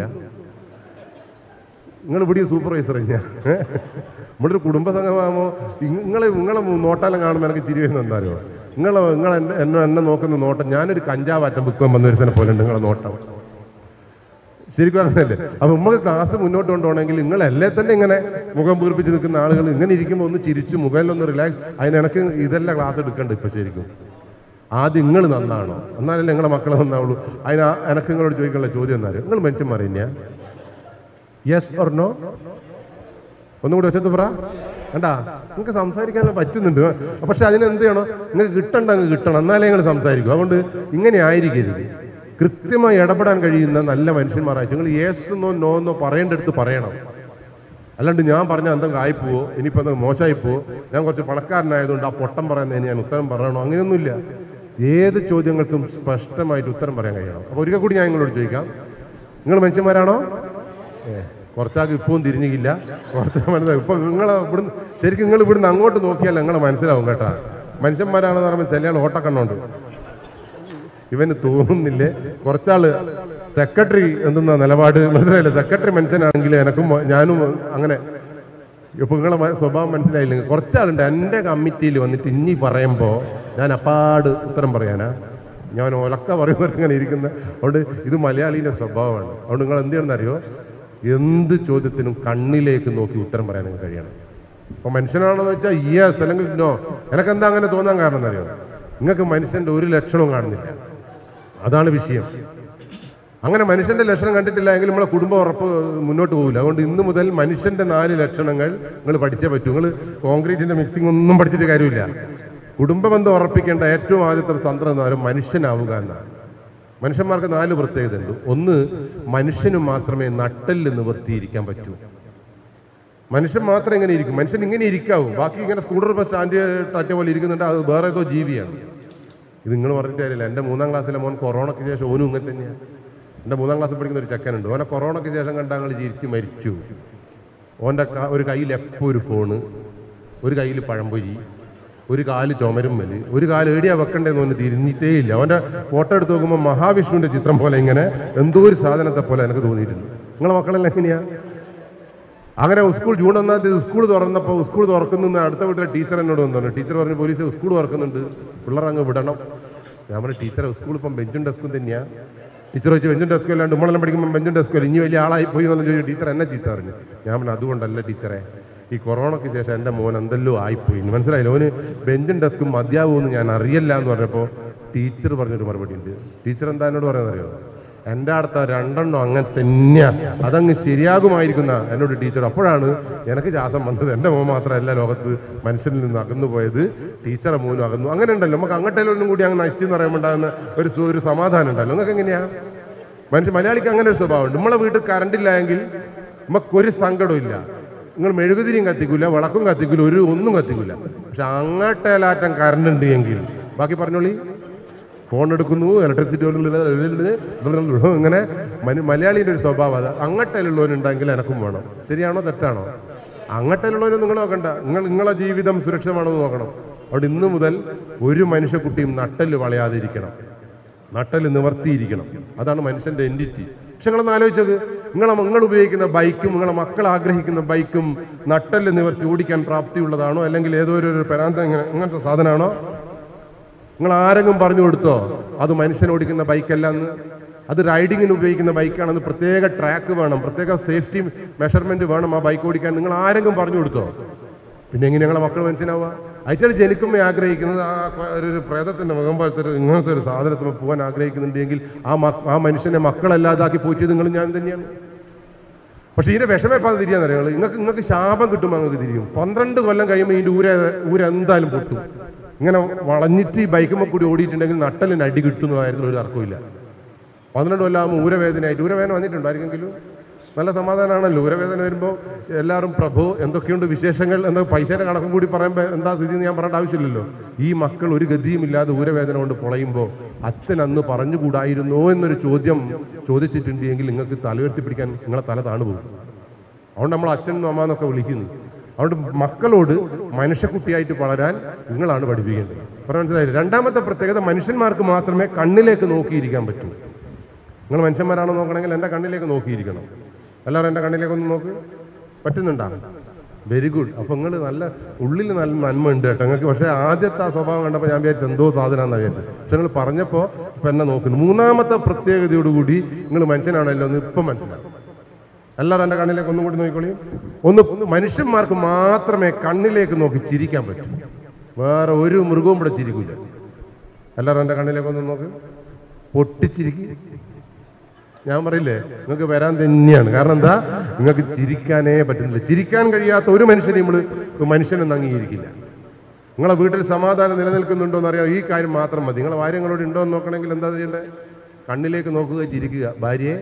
നിങ്ങൾ ഇവിടെ സൂപ്പർവൈസർ ഞാൻ നമ്മുടെ ഒരു കുടുംബ സംഘമാകുമ്പോൾ നിങ്ങൾ നിങ്ങളെ നോട്ടാലം കാണുമ്പോൾ എനിക്ക് ചിരി വരുന്നത് എന്താ അറിയോ നിങ്ങൾ നിങ്ങൾ എന്നെ എന്നെ എന്നെ നോക്കുന്ന നോട്ടം ഞാനൊരു കഞ്ചാവാറ്റം ബുക്കാൻ വന്ന ഒരുത്തനെ പോലെ ഉണ്ട് നിങ്ങളെ നോട്ടം ശരിക്കും അങ്ങനെയല്ലേ അപ്പൊ നമുക്ക് ക്ലാസ് മുന്നോട്ട് കൊണ്ടുപോകണമെങ്കിൽ നിങ്ങൾ എല്ലേ തന്നെ ഇങ്ങനെ മുഖം വീർപ്പിച്ച് നിൽക്കുന്ന ആളുകൾ ഇങ്ങനെ ഇരിക്കുമ്പോൾ ഒന്ന് ചിരിച്ച് മുഖയിലൊന്ന് റിലാക്സ് അതിന് എനിക്ക് ഇതെല്ലാം ക്ലാസ് എടുക്കണ്ട ഇപ്പൊ ശരിക്കും ആദ്യം നിങ്ങൾ നന്നാണോ എന്നാലല്ലേ നിങ്ങളെ മക്കളെ നന്നാവുള്ളൂ അതിന് ആ- എനക്ക് നിങ്ങളോട് ചോദിക്കാനുള്ള ചോദ്യം എന്നാലും നിങ്ങൾ മനുഷ്യന്മാർ തന്നെയാ യെസ് ഓർ നോ ഒന്നുകൂടി വെച്ചത് പറ കണ്ടാ നിങ്ങൾക്ക് സംസാരിക്കാൻ പറ്റുന്നുണ്ട് പക്ഷെ അതിന് എന്ത് ചെയ്യണം നിങ്ങൾക്ക് കിട്ടണ്ട അങ്ങ് കിട്ടണം എന്നാലേ നിങ്ങൾ സംസാരിക്കും അതുകൊണ്ട് ഇങ്ങനെ ആയിരിക്കരുത് കൃത്യമായി ഇടപെടാൻ കഴിയുന്ന നല്ല മനുഷ്യന്മാരായിട്ട് നിങ്ങൾ യേസ് എന്നോ നോ എന്നോ പറയേണ്ടടുത്ത് പറയണം അല്ലാണ്ട് ഞാൻ പറഞ്ഞ എന്തെങ്കിലും ആയിപ്പോവോ ഇനിയിപ്പോൾ എന്തെങ്കിലും മോശമായിപ്പോവോ ഞാൻ കുറച്ച് പണക്കാരനായതുകൊണ്ട് ആ പൊട്ടം പറയുന്നതിന് ഞാൻ ഉത്തരം പറയണോ അങ്ങനെയൊന്നുമില്ല ഏത് ചോദ്യങ്ങൾക്കും സ്പഷ്ടമായിട്ട് ഉത്തരം പറയാൻ കഴിയണം അപ്പോൾ ഒരിക്കൽ കൂടി ഞാൻ നിങ്ങളോട് ചോദിക്കാം നിങ്ങൾ മനുഷ്യന്മാരാണോ ഏ, കുറച്ചാൾക്ക് ഇപ്പവും തിരിഞ്ഞില്ല കുറച്ച് മനസ്സിലാവും ഇപ്പൊ നിങ്ങൾ ഇവിടുന്ന് ശരിക്കും നിങ്ങൾ ഇവിടുന്ന് അങ്ങോട്ട് നോക്കിയാൽ നിങ്ങളെ മനസ്സിലാവും കേട്ടാ മനുഷ്യന്മാരാണെന്ന് പറയുമ്പോൾ ചില ആൾ ഓട്ടക്കണ്ണുണ്ട് ഇവന് തോന്നുന്നില്ലേ കുറച്ചാള് സെക്രട്ടറി എന്തെന്ന നിലപാട് മനസ്സിലായില്ല സെക്രട്ടറി മനുഷ്യനാണെങ്കിൽ എനക്കും മോ- ഞാനും അങ്ങനെ ഇപ്പൊ നിങ്ങളെ മ- സ്വഭാവം മനസ്സിലായില്ലെങ്കിൽ കുറച്ചാളുണ്ട് എൻ്റെ കമ്മിറ്റിയിൽ വന്നിട്ട് ഇനി പറയുമ്പോൾ ഞാൻ അപ്പാട് ഉത്തരം പറയാനാ ഞാൻ ഒലക്ക പറയുന്നവർ ഇങ്ങനെ ഇരിക്കുന്ന അതുകൊണ്ട് ഇത് മലയാളീൻ്റെ സ്വഭാവമാണ് അതുകൊണ്ട് നിങ്ങൾ എന്ത് ചെയ്യണമെന്നറിയോ എന്ത് ചോദ്യത്തിനും കണ്ണിലേക്ക് നോക്കി ഉത്തരം പറയാൻ നിങ്ങൾക്ക് കഴിയണം അപ്പൊ മനുഷ്യനാണെന്ന് വെച്ചാൽ യെസ് അല്ലെങ്കിൽ നോ എനക്കെന്താ അങ്ങനെ തോന്നാൻ കാരണം എന്നറിയോ നിങ്ങൾക്ക് മനുഷ്യന്റെ ഒരു ലക്ഷണവും കാണുന്നില്ല അതാണ് വിഷയം അങ്ങനെ മനുഷ്യന്റെ ലക്ഷണം കണ്ടിട്ടില്ല എങ്കിൽ നമ്മളെ കുടുംബം ഉറപ്പ് മുന്നോട്ട് പോകില്ല അതുകൊണ്ട് ഇന്ന് മുതൽ മനുഷ്യന്റെ നാല് ലക്ഷണങ്ങൾ നിങ്ങൾ പഠിച്ചേ പറ്റൂ നിങ്ങൾ കോൺക്രീറ്റിന്റെ മിക്സിംഗ് ഒന്നും പഠിച്ചിട്ട് കാര്യമില്ല കുടുംബ ബന്ധം ഉറപ്പിക്കേണ്ട ഏറ്റവും ആദ്യത്തെ തന്ത്രം എന്ന് പറയുന്നത് മനുഷ്യനാവുക എന്നാണ് മനുഷ്യന്മാർക്ക് നാല് പ്രത്യേകതയുണ്ട് ഒന്ന് മനുഷ്യന് മാത്രമേ നട്ടെല്ല് നിവർത്തിയിരിക്കാൻ പറ്റൂ മനുഷ്യൻ മാത്രം ഇങ്ങനെ ഇരിക്കും മനുഷ്യൻ ഇങ്ങനെ ഇരിക്കാവും ബാക്കി ഇങ്ങനെ സ്കൂട്ടർ ബസ് സ്റ്റാൻഡ് ടാറ്റ പോലെ ഇരിക്കുന്നുണ്ട് അത് വേറെ ഏതോ ജീവിയാണ് ഇത് നിങ്ങൾ പറഞ്ഞിട്ട് കാര്യമില്ല എൻ്റെ മൂന്നാം ക്ലാസ്സിലെ മോൻ കൊറോണയ്ക്ക് ശേഷം ഓനും ഇങ്ങനെ തന്നെയാണ് എൻ്റെ മൂന്നാം ക്ലാസ്സിൽ പഠിക്കുന്ന ഒരു ചെക്കനുണ്ട് ഓനെ കൊറോണയ്ക്ക് ശേഷം കണ്ട ഞങ്ങൾ ചിരിച്ച് മരിച്ചു ഓൻ്റെ ക- ഒരു കയ്യിൽ എപ്പോൾ ഒരു ഫോണ് ഒരു കയ്യിൽ പഴംപൊരി ഒരു കാല് ചുമരുമ്മല് ഒരു കാല് എവിടെയാ വെക്കണ്ടേന്ന് ഓന് തിരിഞ്ഞിട്ടേ ഇല്ല അവൻ്റെ ഫോട്ടോ എടുത്ത് നോക്കുമ്പോൾ മഹാവിഷ്ണുവിൻ്റെ ചിത്രം പോലെ ഇങ്ങനെ എന്തോ ഒരു സാധനത്തെ പോലെ എനിക്ക് തോന്നിയിട്ടുണ്ട് നിങ്ങളെ മക്കളെല്ലാം എങ്ങനെയാ അങ്ങനെ സ്കൂൾ ജൂൺ ഒന്നാം തീയതി സ്കൂൾ തുറന്നപ്പോൾ സ്കൂൾ തുറക്കുന്ന അടുത്ത വീട്ടിലെ ടീച്ചർ എന്നോട് വന്നു പറഞ്ഞു ടീച്ചർ പറഞ്ഞു പോലീസ് സ്കൂൾ തുറക്കുന്നുണ്ട് പിള്ളേർ അങ്ങ് വിടണം ഞാൻ പറഞ്ഞു ടീച്ചറെ സ്കൂൾ ഇപ്പം ബെഞ്ചും ഡെസ്കും തന്നെയാ ടീച്ചർ വെച്ച് ബെഞ്ചും ഡെസ്കും അല്ലാണ്ട് നമ്മളെല്ലാം പഠിക്കുമ്പോൾ ബെഞ്ചും ഡെസ്കും ഇനി വലിയ ആളായി പോയി എന്ന് ചോദിച്ചു ടീച്ചർ എന്നെ ചീത്ത പറഞ്ഞു ഞാൻ പറഞ്ഞു അതുകൊണ്ടല്ല ടീച്ചറെ ഈ കൊറോണയ്ക്ക് ശേഷം എൻ്റെ മോൻ എന്തെല്ലോ ആയിപ്പോയി ഇനി മനസ്സിലായില്ല ഓന് ബെഞ്ചും ഡെസ്കും മതിയാവുമെന്ന് ഞാൻ അറിയില്ല എന്ന് പറഞ്ഞപ്പോൾ ടീച്ചർ പറഞ്ഞൊരു മറുപടി ഉണ്ട് ടീച്ചർ എന്താ എന്നോട് പറയുന്നത് അറിയോ എൻ്റെ അടുത്ത രണ്ടെണ്ണം അങ്ങനെ തന്നെയാ അതങ്ങ് ശരിയാകുമായിരിക്കുന്ന എന്നോട് ടീച്ചർ അപ്പോഴാണ് എനിക്ക് ശ്വാസം വന്നത് എൻ്റെ മോൻ മാത്രമല്ല ലോകത്ത് മനുഷ്യനിൽ നിന്ന് അകന്നു പോയത് ടീച്ചറെ മോനും അകന്നു അങ്ങനെ ഉണ്ടല്ലോ നമുക്ക് അങ്ങോട്ടേലും കൂടി അങ്ങ് നശിച്ചെന്ന് പറയുമ്പോൾ ഉണ്ടാകുന്ന ഒരു സു- ഒരു സമാധാനം ഉണ്ടല്ലോ നിങ്ങൾക്ക് എങ്ങനെയാ മനുഷ്യ മലയാളിക്ക് അങ്ങനെ ഒരു സ്വഭാവമുണ്ട് നമ്മളെ വീട്ടിൽ കറണ്ട് ഇല്ല എങ്കിൽ നമുക്കൊരു സങ്കടവും ഇല്ല നിങ്ങൾ മെഴുകുതിരിയും കത്തിക്കില്ല വിളക്കും കത്തിക്കില്ല ഒരു ഒന്നും കത്തിക്കില്ല പക്ഷെ അങ്ങോട്ടേലാറ്റം കറണ്ട് ഉണ്ട് എങ്കിൽ ബാക്കി പറഞ്ഞോളി ഫോൺ എടുക്കുന്നു ഇലക്ട്രിസിറ്റി ഇങ്ങനെ മനു മലയാളിയുടെ ഒരു സ്വഭാവം അത് അങ്ങട്ടലുള്ളവരുണ്ടെങ്കിൽ എനക്കും വേണം ശരിയാണോ തെറ്റാണോ അങ്ങട്ടലുള്ളവരും നിങ്ങൾ നോക്കണ്ട നിങ്ങൾ നിങ്ങളെ ജീവിതം സുരക്ഷിതമാണോ എന്ന് നോക്കണം അവിടെ ഇന്ന് മുതൽ ഒരു മനുഷ്യക്കുട്ടിയും നട്ടല് വളയാതിരിക്കണം നട്ടല് നിവർത്തിയിരിക്കണം അതാണ് മനുഷ്യന്റെ എൻറ്റിറ്റി പക്ഷെ നിങ്ങളൊന്ന് ആലോചിച്ചത് നിങ്ങളെ നിങ്ങൾ ഉപയോഗിക്കുന്ന ബൈക്കും നിങ്ങളെ മക്കൾ ആഗ്രഹിക്കുന്ന ബൈക്കും നട്ടല് നിവർത്തി ഓടിക്കാൻ പ്രാപ്തിയുള്ളതാണോ അല്ലെങ്കിൽ ഏതോ ഒരു ഒരു പെരാന്ത ഇങ്ങനെ ഇങ്ങനത്തെ സാധനമാണോ നിങ്ങൾ ആരെങ്കിലും പറഞ്ഞു കൊടുത്തോ അത് മനുഷ്യൻ ഓടിക്കുന്ന ബൈക്കല്ല എന്ന് അത് റൈഡിങ്ങിന് ഉപയോഗിക്കുന്ന ബൈക്കാണെന്ന് പ്രത്യേക ട്രാക്ക് വേണം പ്രത്യേക സേഫ്റ്റി മെഷർമെന്റ് വേണം ആ ബൈക്ക് ഓടിക്കാൻ നിങ്ങൾ ആരെങ്കിലും പറഞ്ഞു കൊടുത്തോ പിന്നെ എങ്ങനെ ഞങ്ങളെ മക്കൾ മനുഷ്യനാവുക അയച്ചാൽ ജനിക്കുമ്പോൾ ആഗ്രഹിക്കുന്നത് ആ ക- ഒരു ഒരു പ്രേതത്തിന്റെ മുഖം പോലത്തെ ഒരു ഇങ്ങനത്തെ ഒരു സാധനത്തിന് പോകാൻ ആഗ്രഹിക്കുന്നുണ്ടെങ്കിൽ ആ മ- ആ മനുഷ്യനെ മക്കളല്ലാതാക്കി പോറ്റിയത് നിങ്ങൾ ഞാൻ തന്നെയാണ് പക്ഷെ ഇതിന്റെ വിഷമെപ്പാ തിരിയാന്ന് അറിയാം നിങ്ങൾക്ക് നിങ്ങൾക്ക് ശാപം കിട്ടുമ്പോൾ നിങ്ങൾക്ക് തിരിയും പന്ത്രണ്ട് കൊല്ലം കഴിയുമ്പോൾ ഇതിന്റെ ഊര ഊര എന്തായാലും പൊട്ടും ഇങ്ങനെ വളഞ്ഞിട്ട് ഈ ബൈക്കുമ്പോൾ കൂടി ഓടിയിട്ടുണ്ടെങ്കിൽ നട്ടലിന് അടി കിട്ടുന്ന കാര്യത്തിൽ ഒരു തർക്കമില്ല പന്ത്രണ്ട് കൊല്ലമാകുമ്പോൾ ഊരവേദനയായിട്ട് ഊരവേദന വന്നിട്ടുണ്ടോ ആർക്കെങ്കിലും നല്ല സമാധാനമാണല്ലോ ഊരവേദന വരുമ്പോൾ എല്ലാവരും പ്രഭു എന്തൊക്കെയുണ്ട് വിശേഷങ്ങൾ എന്ന പൈസയുടെ കണക്കും കൂടി പറയുമ്പോൾ എന്താ സ്ഥിതി എന്ന് ഞാൻ പറയേണ്ട ആവശ്യമില്ലല്ലോ ഈ മക്കൾ ഒരു ഗതിയുമില്ലാതെ ഊരവേദന കൊണ്ട് പൊളയുമ്പോൾ അച്ഛൻ അന്ന് പറഞ്ഞുകൂടായിരുന്നോ എന്നൊരു ചോദ്യം ചോദിച്ചിട്ടുണ്ടെങ്കിൽ നിങ്ങൾക്ക് തലയുയർത്തി പിടിക്കാൻ നിങ്ങളെ തല താണുപോകും അതുകൊണ്ട് നമ്മൾ അച്ഛനും അമ്മ എന്നൊക്കെ വിളിക്കുന്നു അതുകൊണ്ട് മക്കളോട് മനുഷ്യക്കുട്ടിയായിട്ട് വളരാൻ നിങ്ങളാണ് പഠിപ്പിക്കേണ്ടത് പറഞ്ഞ മനസ്സിലായില്ലേ രണ്ടാമത്തെ പ്രത്യേകത മനുഷ്യന്മാർക്ക് മാത്രമേ കണ്ണിലേക്ക് നോക്കിയിരിക്കാൻ പറ്റൂ നിങ്ങൾ മനുഷ്യന്മാരാണോ നോക്കണമെങ്കിൽ എൻ്റെ കണ്ണിലേക്ക് നോക്കിയിരിക്കണം എല്ലാവരും എൻ്റെ കണ്ണിലേക്ക് ഒന്ന് നോക്ക് പറ്റുന്നുണ്ടോ വെരി ഗുഡ് അപ്പൊ നിങ്ങൾ നല്ല ഉള്ളിൽ നല്ല നന്മ ഉണ്ട് കേട്ടോ നിങ്ങൾക്ക് പക്ഷേ ആദ്യത്തെ ആ സ്വഭാവം കണ്ടപ്പോൾ ഞാൻ വിചാരിച്ചു എന്തോ സാധനമാണെന്ന് വിചാരിച്ചത് പക്ഷെ നിങ്ങൾ പറഞ്ഞപ്പോൾ ഇപ്പം എന്നെ നോക്കുന്നു മൂന്നാമത്തെ പ്രത്യേകതയോടുകൂടി നിങ്ങൾ മനുഷ്യനാണല്ലോ എന്ന് ഇപ്പം മനസ്സിലാക്കും എല്ലാവരും എൻ്റെ കണ്ണിലേക്ക് ഒന്നും കൂടി നോക്കിക്കോളി ഒന്ന് ഒന്ന് മനുഷ്യന്മാർക്ക് മാത്രമേ കണ്ണിലേക്ക് നോക്കി ചിരിക്കാൻ പറ്റൂ വേറെ ഒരു മൃഗവും ഇവിടെ ചിരിക്കില്ല എല്ലാവരും എൻ്റെ കണ്ണിലേക്ക് ഒന്ന് നോക്ക് പൊട്ടിച്ചിരിക്കും ഞാൻ പറയില്ലേ നിങ്ങൾക്ക് വരാൻ തന്നെയാണ് കാരണം എന്താ നിങ്ങൾക്ക് ചിരിക്കാനേ പറ്റുന്നില്ല ചിരിക്കാൻ കഴിയാത്ത ഒരു മനുഷ്യനെയും നമ്മൾ മനുഷ്യനെന്ന് അംഗീകരിക്കില്ല നിങ്ങളെ വീട്ടിൽ സമാധാനം നിലനിൽക്കുന്നുണ്ടോ എന്ന് അറിയാം ഈ കാര്യം മാത്രം മതി നിങ്ങളെ ഭാര്യങ്ങളോട് ഉണ്ടോ എന്ന് നോക്കണമെങ്കിൽ എന്താ ചെയ്യേണ്ടത് കണ്ണിലേക്ക് നോക്കുക ചിരിക്കുക ഭാര്യയെ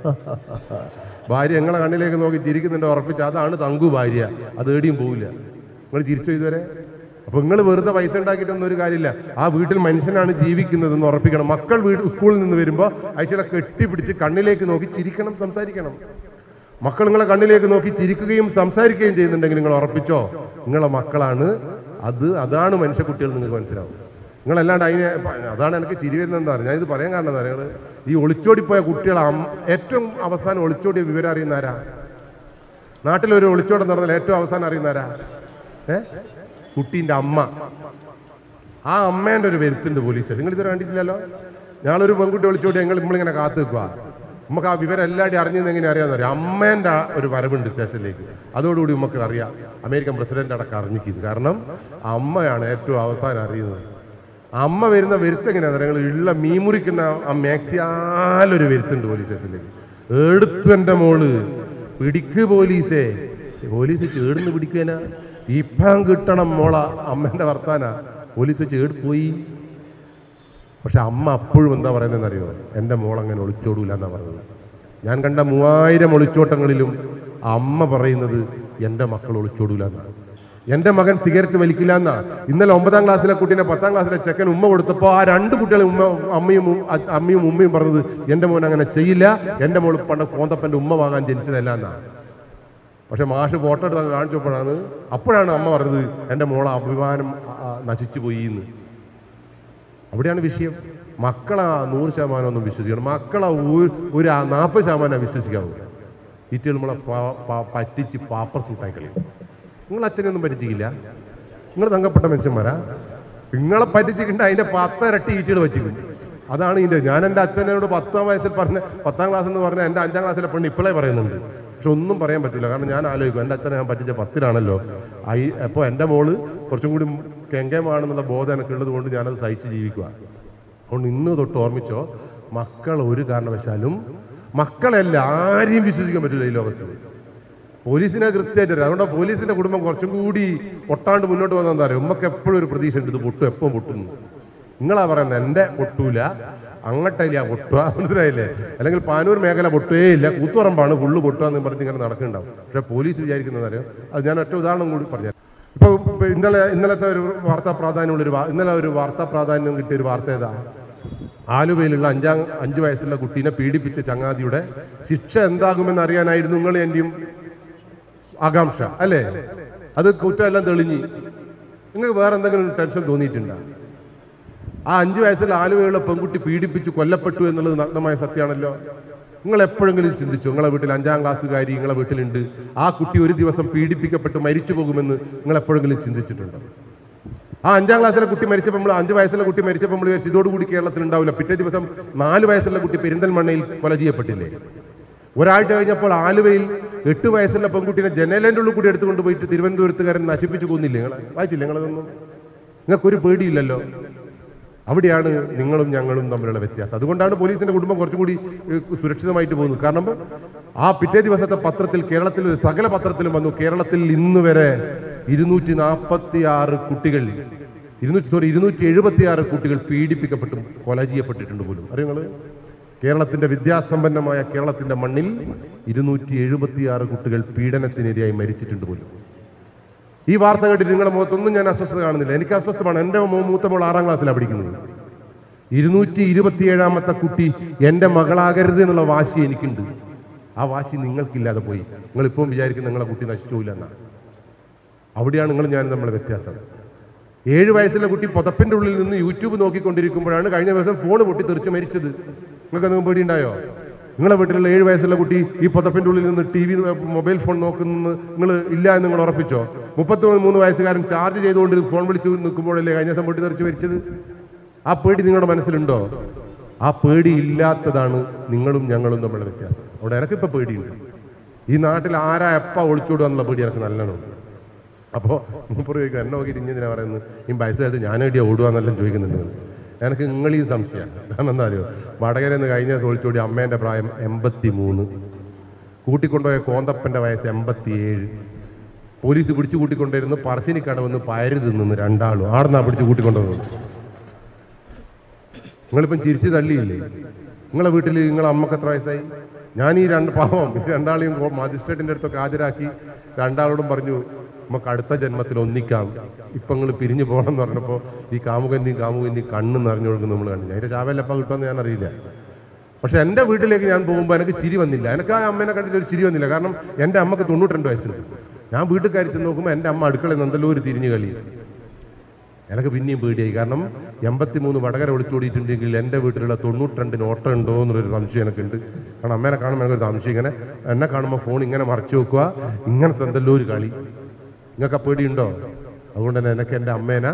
ഭാര്യ നിങ്ങളെ കണ്ണിലേക്ക് നോക്കി ചിരിക്കുന്നുണ്ട് ഉറപ്പിച്ച് അതാണ് തങ്കു ഭാര്യ അത് എവിടെയും പോവില്ല നിങ്ങൾ ചിരിച്ചു ഇതുവരെ അപ്പൊ നിങ്ങൾ വെറുതെ പൈസ ഉണ്ടാക്കിയിട്ടൊന്നും ഒരു കാര്യമില്ല ആ വീട്ടിൽ മനുഷ്യനാണ് ജീവിക്കുന്നതെന്ന് ഉറപ്പിക്കണം മക്കൾ വീട് സ്കൂളിൽ നിന്ന് വരുമ്പോൾ അയച്ചകളെ കെട്ടിപ്പിടിച്ച് കണ്ണിലേക്ക് നോക്കി ചിരിക്കണം സംസാരിക്കണം മക്കൾ നിങ്ങളെ കണ്ണിലേക്ക് നോക്കി ചിരിക്കുകയും സംസാരിക്കുകയും ചെയ്യുന്നുണ്ടെങ്കിൽ നിങ്ങൾ ഉറപ്പിച്ചോ നിങ്ങളെ മക്കളാണ് അത് അതാണ് മനുഷ്യക്കുട്ടികൾ നിങ്ങൾക്ക് മനസ്സിലാവും നിങ്ങളല്ലാണ്ട് അതിനെ അതാണ് എനിക്ക് ചിരി വരുന്നത് എന്താ ഞാൻ ഇത് പറയാൻ കാരണം എന്താ നിങ്ങൾ ഈ ഒളിച്ചോടിപ്പോയ കുട്ടികൾ അം- ഏറ്റവും അവസാനം ഒളിച്ചോടിയ വിവരം അറിയുന്ന ആരാ നാട്ടിലൊരു ഒളിച്ചോട്ടം നടന്നാൽ ഏറ്റവും അവസാനം അറിയുന്ന ആരാ ഏ കുട്ടീൻ്റെ അമ്മ ആ അമ്മേൻ്റെ ഒരു വരുത്തുണ്ട് പോലീസ് നിങ്ങൾ ഇതുവരെ കണ്ടിട്ടില്ലല്ലോ ഞാനൊരു പെൺകുട്ടി വിളിച്ചോട്ട് ഞങ്ങൾ നമ്മളിങ്ങനെ കാത്തു നിൽക്കുക നമുക്ക് ആ വിവരം എല്ലാവരും അറിഞ്ഞെന്ന് എങ്ങനെ അറിയാമെന്ന് അറിയാം അമ്മേൻ്റെ ആ ഒരു വരവുണ്ട് സ്റ്റേഷനിലേക്ക് അതോടുകൂടി നമുക്ക് അറിയാം അമേരിക്കൻ പ്രസിഡന്റ് അടക്കം അറിഞ്ഞിരിക്കുന്നത് കാരണം അമ്മയാണ് ഏറ്റവും അവസാനം അറിയുന്നത് അമ്മ വരുന്ന വരുത്ത് എങ്ങനെയാണെന്ന് നിങ്ങൾ ഉള്ള മീൻ മുറിക്കുന്ന ആ മാക്സിയാലൊരു വരുത്തുണ്ട് പോലീസ് സ്റ്റേഷനിലേക്ക് എടുത്തു എൻ്റെ മോള് പിടിക്ക് പോലീസേ പോലീസ് ചേടുന്ന് പിടിക്കാനാ ഇപ്പം കിട്ടണം മോള അമ്മേന്റെ വർത്താന പോലീസ് ചേട് പോയി പക്ഷെ അമ്മ അപ്പോഴും എന്താ പറയുന്നതെന്ന് അറിയോ എൻ്റെ മോൾ അങ്ങനെ ഒളിച്ചോടൂല എന്നാ പറയുന്നത് ഞാൻ കണ്ട മൂവായിരം ഒളിച്ചോട്ടങ്ങളിലും അമ്മ പറയുന്നത് എൻ്റെ മക്കൾ ഒളിച്ചോടൂല എന്നാണ് എൻ്റെ മകൻ സിഗരറ്റ് വലിക്കില്ല എന്നാ ഇന്നലെ ഒമ്പതാം ക്ലാസ്സിലെ കുട്ടീനെ പത്താം ക്ലാസ്സിലെ ചെക്കൻ ഉമ്മ കൊടുത്തപ്പോൾ ആ രണ്ട് കുട്ടികളെ ഉമ്മ അമ്മയും ഉം- അ- അമ്മയും ഉമ്മയും പറഞ്ഞത് എൻ്റെ മോൻ അങ്ങനെ ചെയ്യില്ല എൻ്റെ മോൾ പണ്ട് കോന്തപ്പൻ്റെ ഉമ്മ വാങ്ങാൻ ജനിച്ചതല്ല എന്നാണ് പക്ഷെ മാഷ് ഫോട്ടോ എടുത്ത് കാണിച്ചപ്പോഴാണ് അപ്പോഴാണ് അമ്മ പറഞ്ഞത് എൻ്റെ മോളെ അഭിമാനം ആ, നശിച്ചു പോയി എന്ന് അവിടെയാണ് വിഷയം മക്കളെ ആ നൂറ് ശതമാനം ഒന്നും വിശ്വസിക്കണം മക്കളെ ഒരു ഒരു ആ നാൽപ്പത് ശതമാനം വിശ്വസിക്കാവൂ ഈറ്റകൾ നമ്മളെ പ- പ- പറ്റിച്ച് പാപ്പർ സൂട്ടായി കളയും നിങ്ങൾ അച്ഛനെയൊന്നും പറ്റിച്ചില്ല നിങ്ങൾ തങ്കപ്പെട്ട മനുഷ്യന്മാരാ നിങ്ങളെ പറ്റിച്ചിട്ടുണ്ട് അതിന്റെ പത്തിരട്ടി ഈറ്റകൾ പറ്റിക്കും അതാണ് ഇതിന്റെ ഞാൻ എൻ്റെ അച്ഛനോട് പത്താം വയസ്സിൽ പറഞ്ഞ പത്താം ക്ലാസ് എന്ന് പറഞ്ഞ എൻ്റെ അഞ്ചാം ക്ലാസ്സിലെ പെണ്ണ് ഇപ്പോഴേ പറയുന്നുണ്ട് പക്ഷെ ഒന്നും പറയാൻ പറ്റില്ല കാരണം ഞാൻ ആലോചിക്കും എൻ്റെ അച്ഛനെ ഞാൻ പറ്റിച്ച പത്തിലാണല്ലോ ഐ അപ്പോൾ എൻ്റെ മോള് കുറച്ചും കൂടി കെങ്കമാണെന്നുള്ള ബോധം എനിക്കുള്ളത് കൊണ്ട് ഞാനത് സഹിച്ച് ജീവിക്കുക അതുകൊണ്ട് ഇന്ന് തൊട്ട് ഓർമ്മിച്ചോ മക്കൾ ഒരു കാരണവശാലും മക്കളെല്ലാം ആരെയും വിശ്വസിക്കാൻ പറ്റില്ല ഈ ലോകത്ത് പോലീസിനെ കൃത്യമായിട്ട് അറിയാം. അതുകൊണ്ട് പോലീസിന്റെ കുടുംബം കുറച്ചും കൂടി ഒട്ടാണ്ട് മുന്നോട്ട് വന്നാൽ എന്താ പറയുക ഉമ്മക്ക് എപ്പോഴും ഒരു പ്രതീക്ഷ ഉണ്ട് ഇത് പൊട്ടും എപ്പം പൊട്ടുന്നു നിങ്ങളാ പറയുന്നത് എൻ്റെ പൊട്ടൂല അങ്ങട്ടല്ല പൊട്ടുക മനസ്സിലായില്ലേ അല്ലെങ്കിൽ പാനൂർ മേഖല പൊട്ടുകേ ഇല്ല കൂത്തുറമ്പാണ് ഫുള്ള് പൊട്ടുക എന്ന് പറഞ്ഞ് ഇങ്ങനെ നടക്കുന്നുണ്ടാവും പക്ഷെ പോലീസ് വിചാരിക്കുന്നത് അറിയാം അത് ഞാൻ ഒറ്റ ഉദാഹരണം കൂടി പറഞ്ഞു ഇപ്പൊ ഇപ്പൊ ഇന്നലെ ഇന്നലത്തെ ഒരു വാർത്താ പ്രാധാന്യമുള്ള ഒരു വാ- ഇന്നലെ ഒരു വാർത്താ പ്രാധാന്യം കിട്ടിയ ഒരു വാർത്ത ഏതാ ആലുവയിലുള്ള അഞ്ചാം അഞ്ചു വയസ്സുള്ള കുട്ടീനെ പീഡിപ്പിച്ച ചങ്ങാതിയുടെ ശിക്ഷ എന്താകുമെന്ന് അറിയാനായിരുന്നു നിങ്ങൾ എന്റെയും ആകാംക്ഷ അല്ലേ അത് കുറ്റമെല്ലാം തെളിഞ്ഞ് നിങ്ങൾക്ക് വേറെ എന്തെങ്കിലും ടെൻഷൻ തോന്നിയിട്ടുണ്ടോ ആ അഞ്ചു വയസ്സിൽ ആലുവയുള്ള പെൺകുട്ടി പീഡിപ്പിച്ച് കൊല്ലപ്പെട്ടു എന്നുള്ളത് നഗ്നമായ സത്യമാണല്ലോ നിങ്ങൾ എപ്പോഴെങ്കിലും ചിന്തിച്ചു നിങ്ങളെ വീട്ടിൽ അഞ്ചാം ക്ലാസ്സുകാരി നിങ്ങളെ വീട്ടിലുണ്ട് ആ കുട്ടി ഒരു ദിവസം പീഡിപ്പിക്കപ്പെട്ട് മരിച്ചു പോകുമെന്ന് നിങ്ങൾ എപ്പോഴെങ്കിലും ചിന്തിച്ചിട്ടുണ്ടോ ആ അഞ്ചാം ക്ലാസ്സിലെ കുട്ടി മരിച്ചപ്പോൾ നമ്മൾ അഞ്ച് വയസ്സുള്ള കുട്ടി മരിച്ചപ്പോൾ നമ്മൾ വിചാരിച്ചു, ഇതോടുകൂടി കേരളത്തിൽ ഉണ്ടാവില്ല പിറ്റേ ദിവസം നാല് വയസ്സുള്ള കുട്ടി പെരിന്തൽമണ്ണയിൽ കൊല ചെയ്യപ്പെട്ടില്ലേ ഒരാഴ്ച കഴിഞ്ഞപ്പോൾ ആലുവയിൽ എട്ട് വയസ്സുള്ള പെൺകുട്ടിനെ ജനലേൻ്റെ ഉള്ളിൽ കൂടി എടുത്തുകൊണ്ട് പോയിട്ട് തിരുവനന്തപുരത്തുകാരൻ നശിപ്പിച്ചു കൊന്നില്ലേ നിങ്ങൾ വായിച്ചില്ലേ നിങ്ങളതൊന്നും നിങ്ങൾക്കൊരു പേടിയില്ലല്ലോ അവിടെയാണ് നിങ്ങളും ഞങ്ങളും തമ്മിലുള്ള വ്യത്യാസം അതുകൊണ്ടാണ് പോലീസിന്റെ കുടുംബം കുറച്ചും കൂടി ഏഹ്, സുരക്ഷിതമായിട്ട് പോകുന്നത് കാരണം ആ പിറ്റേ ദിവസത്തെ പത്രത്തിൽ കേരളത്തിൽ സകല പത്രത്തിലും വന്നു കേരളത്തിൽ ഇന്ന് വരെ ഇരുന്നൂറ്റി നാൽപ്പത്തി ആറ് കുട്ടികൾ ഇരുന്നൂറ്റി സോറി ഇരുന്നൂറ്റി എഴുപത്തി ആറ് കുട്ടികൾ പീഡിപ്പിക്കപ്പെട്ടും കൊല ചെയ്യപ്പെട്ടിട്ടുണ്ട് പോലും അറിയോ നിങ്ങള് കേരളത്തിന്റെ വിദ്യാസമ്പന്നമായ കേരളത്തിന്റെ മണ്ണിൽ ഇരുന്നൂറ്റി എഴുപത്തി ആറ് കുട്ടികൾ പീഡനത്തിനിരയായി മരിച്ചിട്ടുണ്ട് പോലും ഈ വാർത്ത കേട്ടിട്ട് നിങ്ങളുടെ മുഖത്തൊന്നും ഞാൻ അസ്വസ്ഥത കാണുന്നില്ല എനിക്ക് അസ്വസ്ഥമാണ് എൻ്റെ മോ- മൂത്ത മോൾ ആറാം ക്ലാസ്സിലാണ് പഠിക്കുന്നത് ഇരുന്നൂറ്റി ഇരുപത്തിയേഴാമത്തെ കുട്ടി എൻ്റെ മകളാകരുത് എന്നുള്ള വാശി എനിക്കുണ്ട് ആ വാശി നിങ്ങൾക്കില്ലാതെ പോയി നിങ്ങൾ ഇപ്പം വിചാരിക്കും നിങ്ങളെ കുട്ടി നശിച്ചില്ല എന്നാണ് അവിടെയാണ് നിങ്ങൾ ഞാൻ നമ്മളെ വ്യത്യാസം ഏഴ് വയസ്സുള്ള കുട്ടി പുതപ്പിന്റെ ഉള്ളിൽ നിന്ന് യൂട്യൂബ് നോക്കിക്കൊണ്ടിരിക്കുമ്പോഴാണ് കഴിഞ്ഞ ദിവസം ഫോൺ പൊട്ടി തെറിച്ച് മരിച്ചത് നിങ്ങൾക്ക് എന്തെങ്കിലും പേടിയുണ്ടായോ നിങ്ങളെ വീട്ടിലുള്ള ഏഴ് വയസ്സുള്ള കുട്ടി ഈ പുതപ്പിന്റെ ഉള്ളിൽ നിന്ന് ടി വി മൊബൈൽ ഫോൺ നോക്കുന്ന നിങ്ങൾ ഇല്ല എന്ന് നിങ്ങൾ ഉറപ്പിച്ചോ മുപ്പത്തി മൂന്ന് വയസ്സുകാരൻ ചാർജ് ചെയ്തുകൊണ്ട് ഫോൺ വിളിച്ച് നിൽക്കുമ്പോഴല്ലേ കഴിഞ്ഞ ദിവസം പൊട്ടി തെറിച്ച് മരിച്ചത് ആ പേടി നിങ്ങളുടെ മനസ്സിലുണ്ടോ ആ പേടി ഇല്ലാത്തതാണ് നിങ്ങളും ഞങ്ങളും തമ്മിലുള്ള വ്യത്യാസം അവിടെ എനിക്കിപ്പോൾ പേടിയുണ്ട് ഈ നാട്ടിൽ ആരാ എപ്പ ഒളിച്ചോടുക എന്നുള്ള പേടി എനിക്ക് നല്ലോണം അപ്പോൾ മൂപ്പർ ചോദിക്കും എന്നെ നോക്കിയിട്ട് ഇങ്ങനെ പറയുന്നത് ഈ പൈസ എടുത്ത് ഞാൻ എവിടെയാ ഓടുക എന്നെല്ലാം ചോദിക്കുന്നുണ്ട് എനിക്ക് നിങ്ങൾ ഈ സംശയം കാരണം എന്താ അറിയോ വടകരയിൽ നിന്ന് കഴിഞ്ഞ ദിവസം ഒളിച്ചോടി അമ്മേൻ്റെ പ്രായം എൺപത്തി മൂന്ന് കൂട്ടിക്കൊണ്ടുപോയ കോന്തപ്പൻ്റെ വയസ്സ് എൺപത്തിയേഴ് പോലീസ് പിടിച്ചു കൂട്ടിക്കൊണ്ടിരുന്നു പറശ്ശിനിക്കട വന്ന് പയര് തിന്നു രണ്ടാളും ആടുന്നാ പിടിച്ച് കൂട്ടിക്കൊണ്ടുവന്നത് നിങ്ങളിപ്പം ചിരിച്ചു തള്ളിയില്ലേ നിങ്ങളെ വീട്ടിൽ നിങ്ങളെ അമ്മക്ക് എത്ര വയസ്സായി ഞാൻ ഈ രണ്ട് പാവം ഈ രണ്ടാളെയും കോ- മജിസ്ട്രേറ്റിന്റെ അടുത്തൊക്കെ ഹാജരാക്കി രണ്ടാളോടും പറഞ്ഞു നമുക്ക് അടുത്ത ജന്മത്തിൽ ഒന്നിക്കാം ഇപ്പൊ നിങ്ങൾ പിരിഞ്ഞു പോകണം എന്ന് പറഞ്ഞപ്പോൾ ഈ കാമുകന്റെയും കാമുകന്റെയും കണ്ണ് നിറഞ്ഞു കൊടുക്കുന്ന നമ്മൾ കണ്ടു അതിന്റെ ചാവല്ലപ്പ കിട്ടുമെന്ന് ഞാൻ അറിയില്ല പക്ഷെ എൻ്റെ വീട്ടിലേക്ക് ഞാൻ പോകുമ്പോൾ എനിക്ക് ചിരി വന്നില്ല എനിക്ക് ആ അമ്മേനെ കണ്ടിട്ട് ഒരു ചിരി വന്നില്ല കാരണം എൻ്റെ അമ്മക്ക് തൊണ്ണൂറ്റിരണ്ട് വയസ്സുണ്ട് ഞാൻ വീട്ടിൽ കയറി ചെന്ന് നോക്കുമ്പോൾ എൻ്റെ അമ്മ അടുക്കളയിൽ നിന്ന് എന്തെല്ലോ ഒരു തിരിഞ്ഞു കളി എനിക്ക് പിന്നെയും പേടിയായി കാരണം എൺപത്തി മൂന്ന് വടകര ഒളിച്ചോടിയിട്ടുണ്ടെങ്കിൽ എൻ്റെ വീട്ടിലുള്ള തൊണ്ണൂറ്റിരണ്ടിന് ഓട്ടം ഉണ്ടോ എന്നുള്ളൊരു സംശയം എനിക്കുണ്ട് കാരണം അമ്മേനെ കാണുമ്പോൾ എനിക്കൊരു സംശയം ഇങ്ങനെ എന്നെ കാണുമ്പോൾ ഫോൺ ഇങ്ങനെ മറച്ചു വെക്കുക ഇങ്ങനത്തെ എന്തെല്ലോ ഒരു കളി നിങ്ങൾക്ക് ആ പേടിയുണ്ടോ അതുകൊണ്ട് തന്നെ എനിക്ക് എൻ്റെ അമ്മേനെ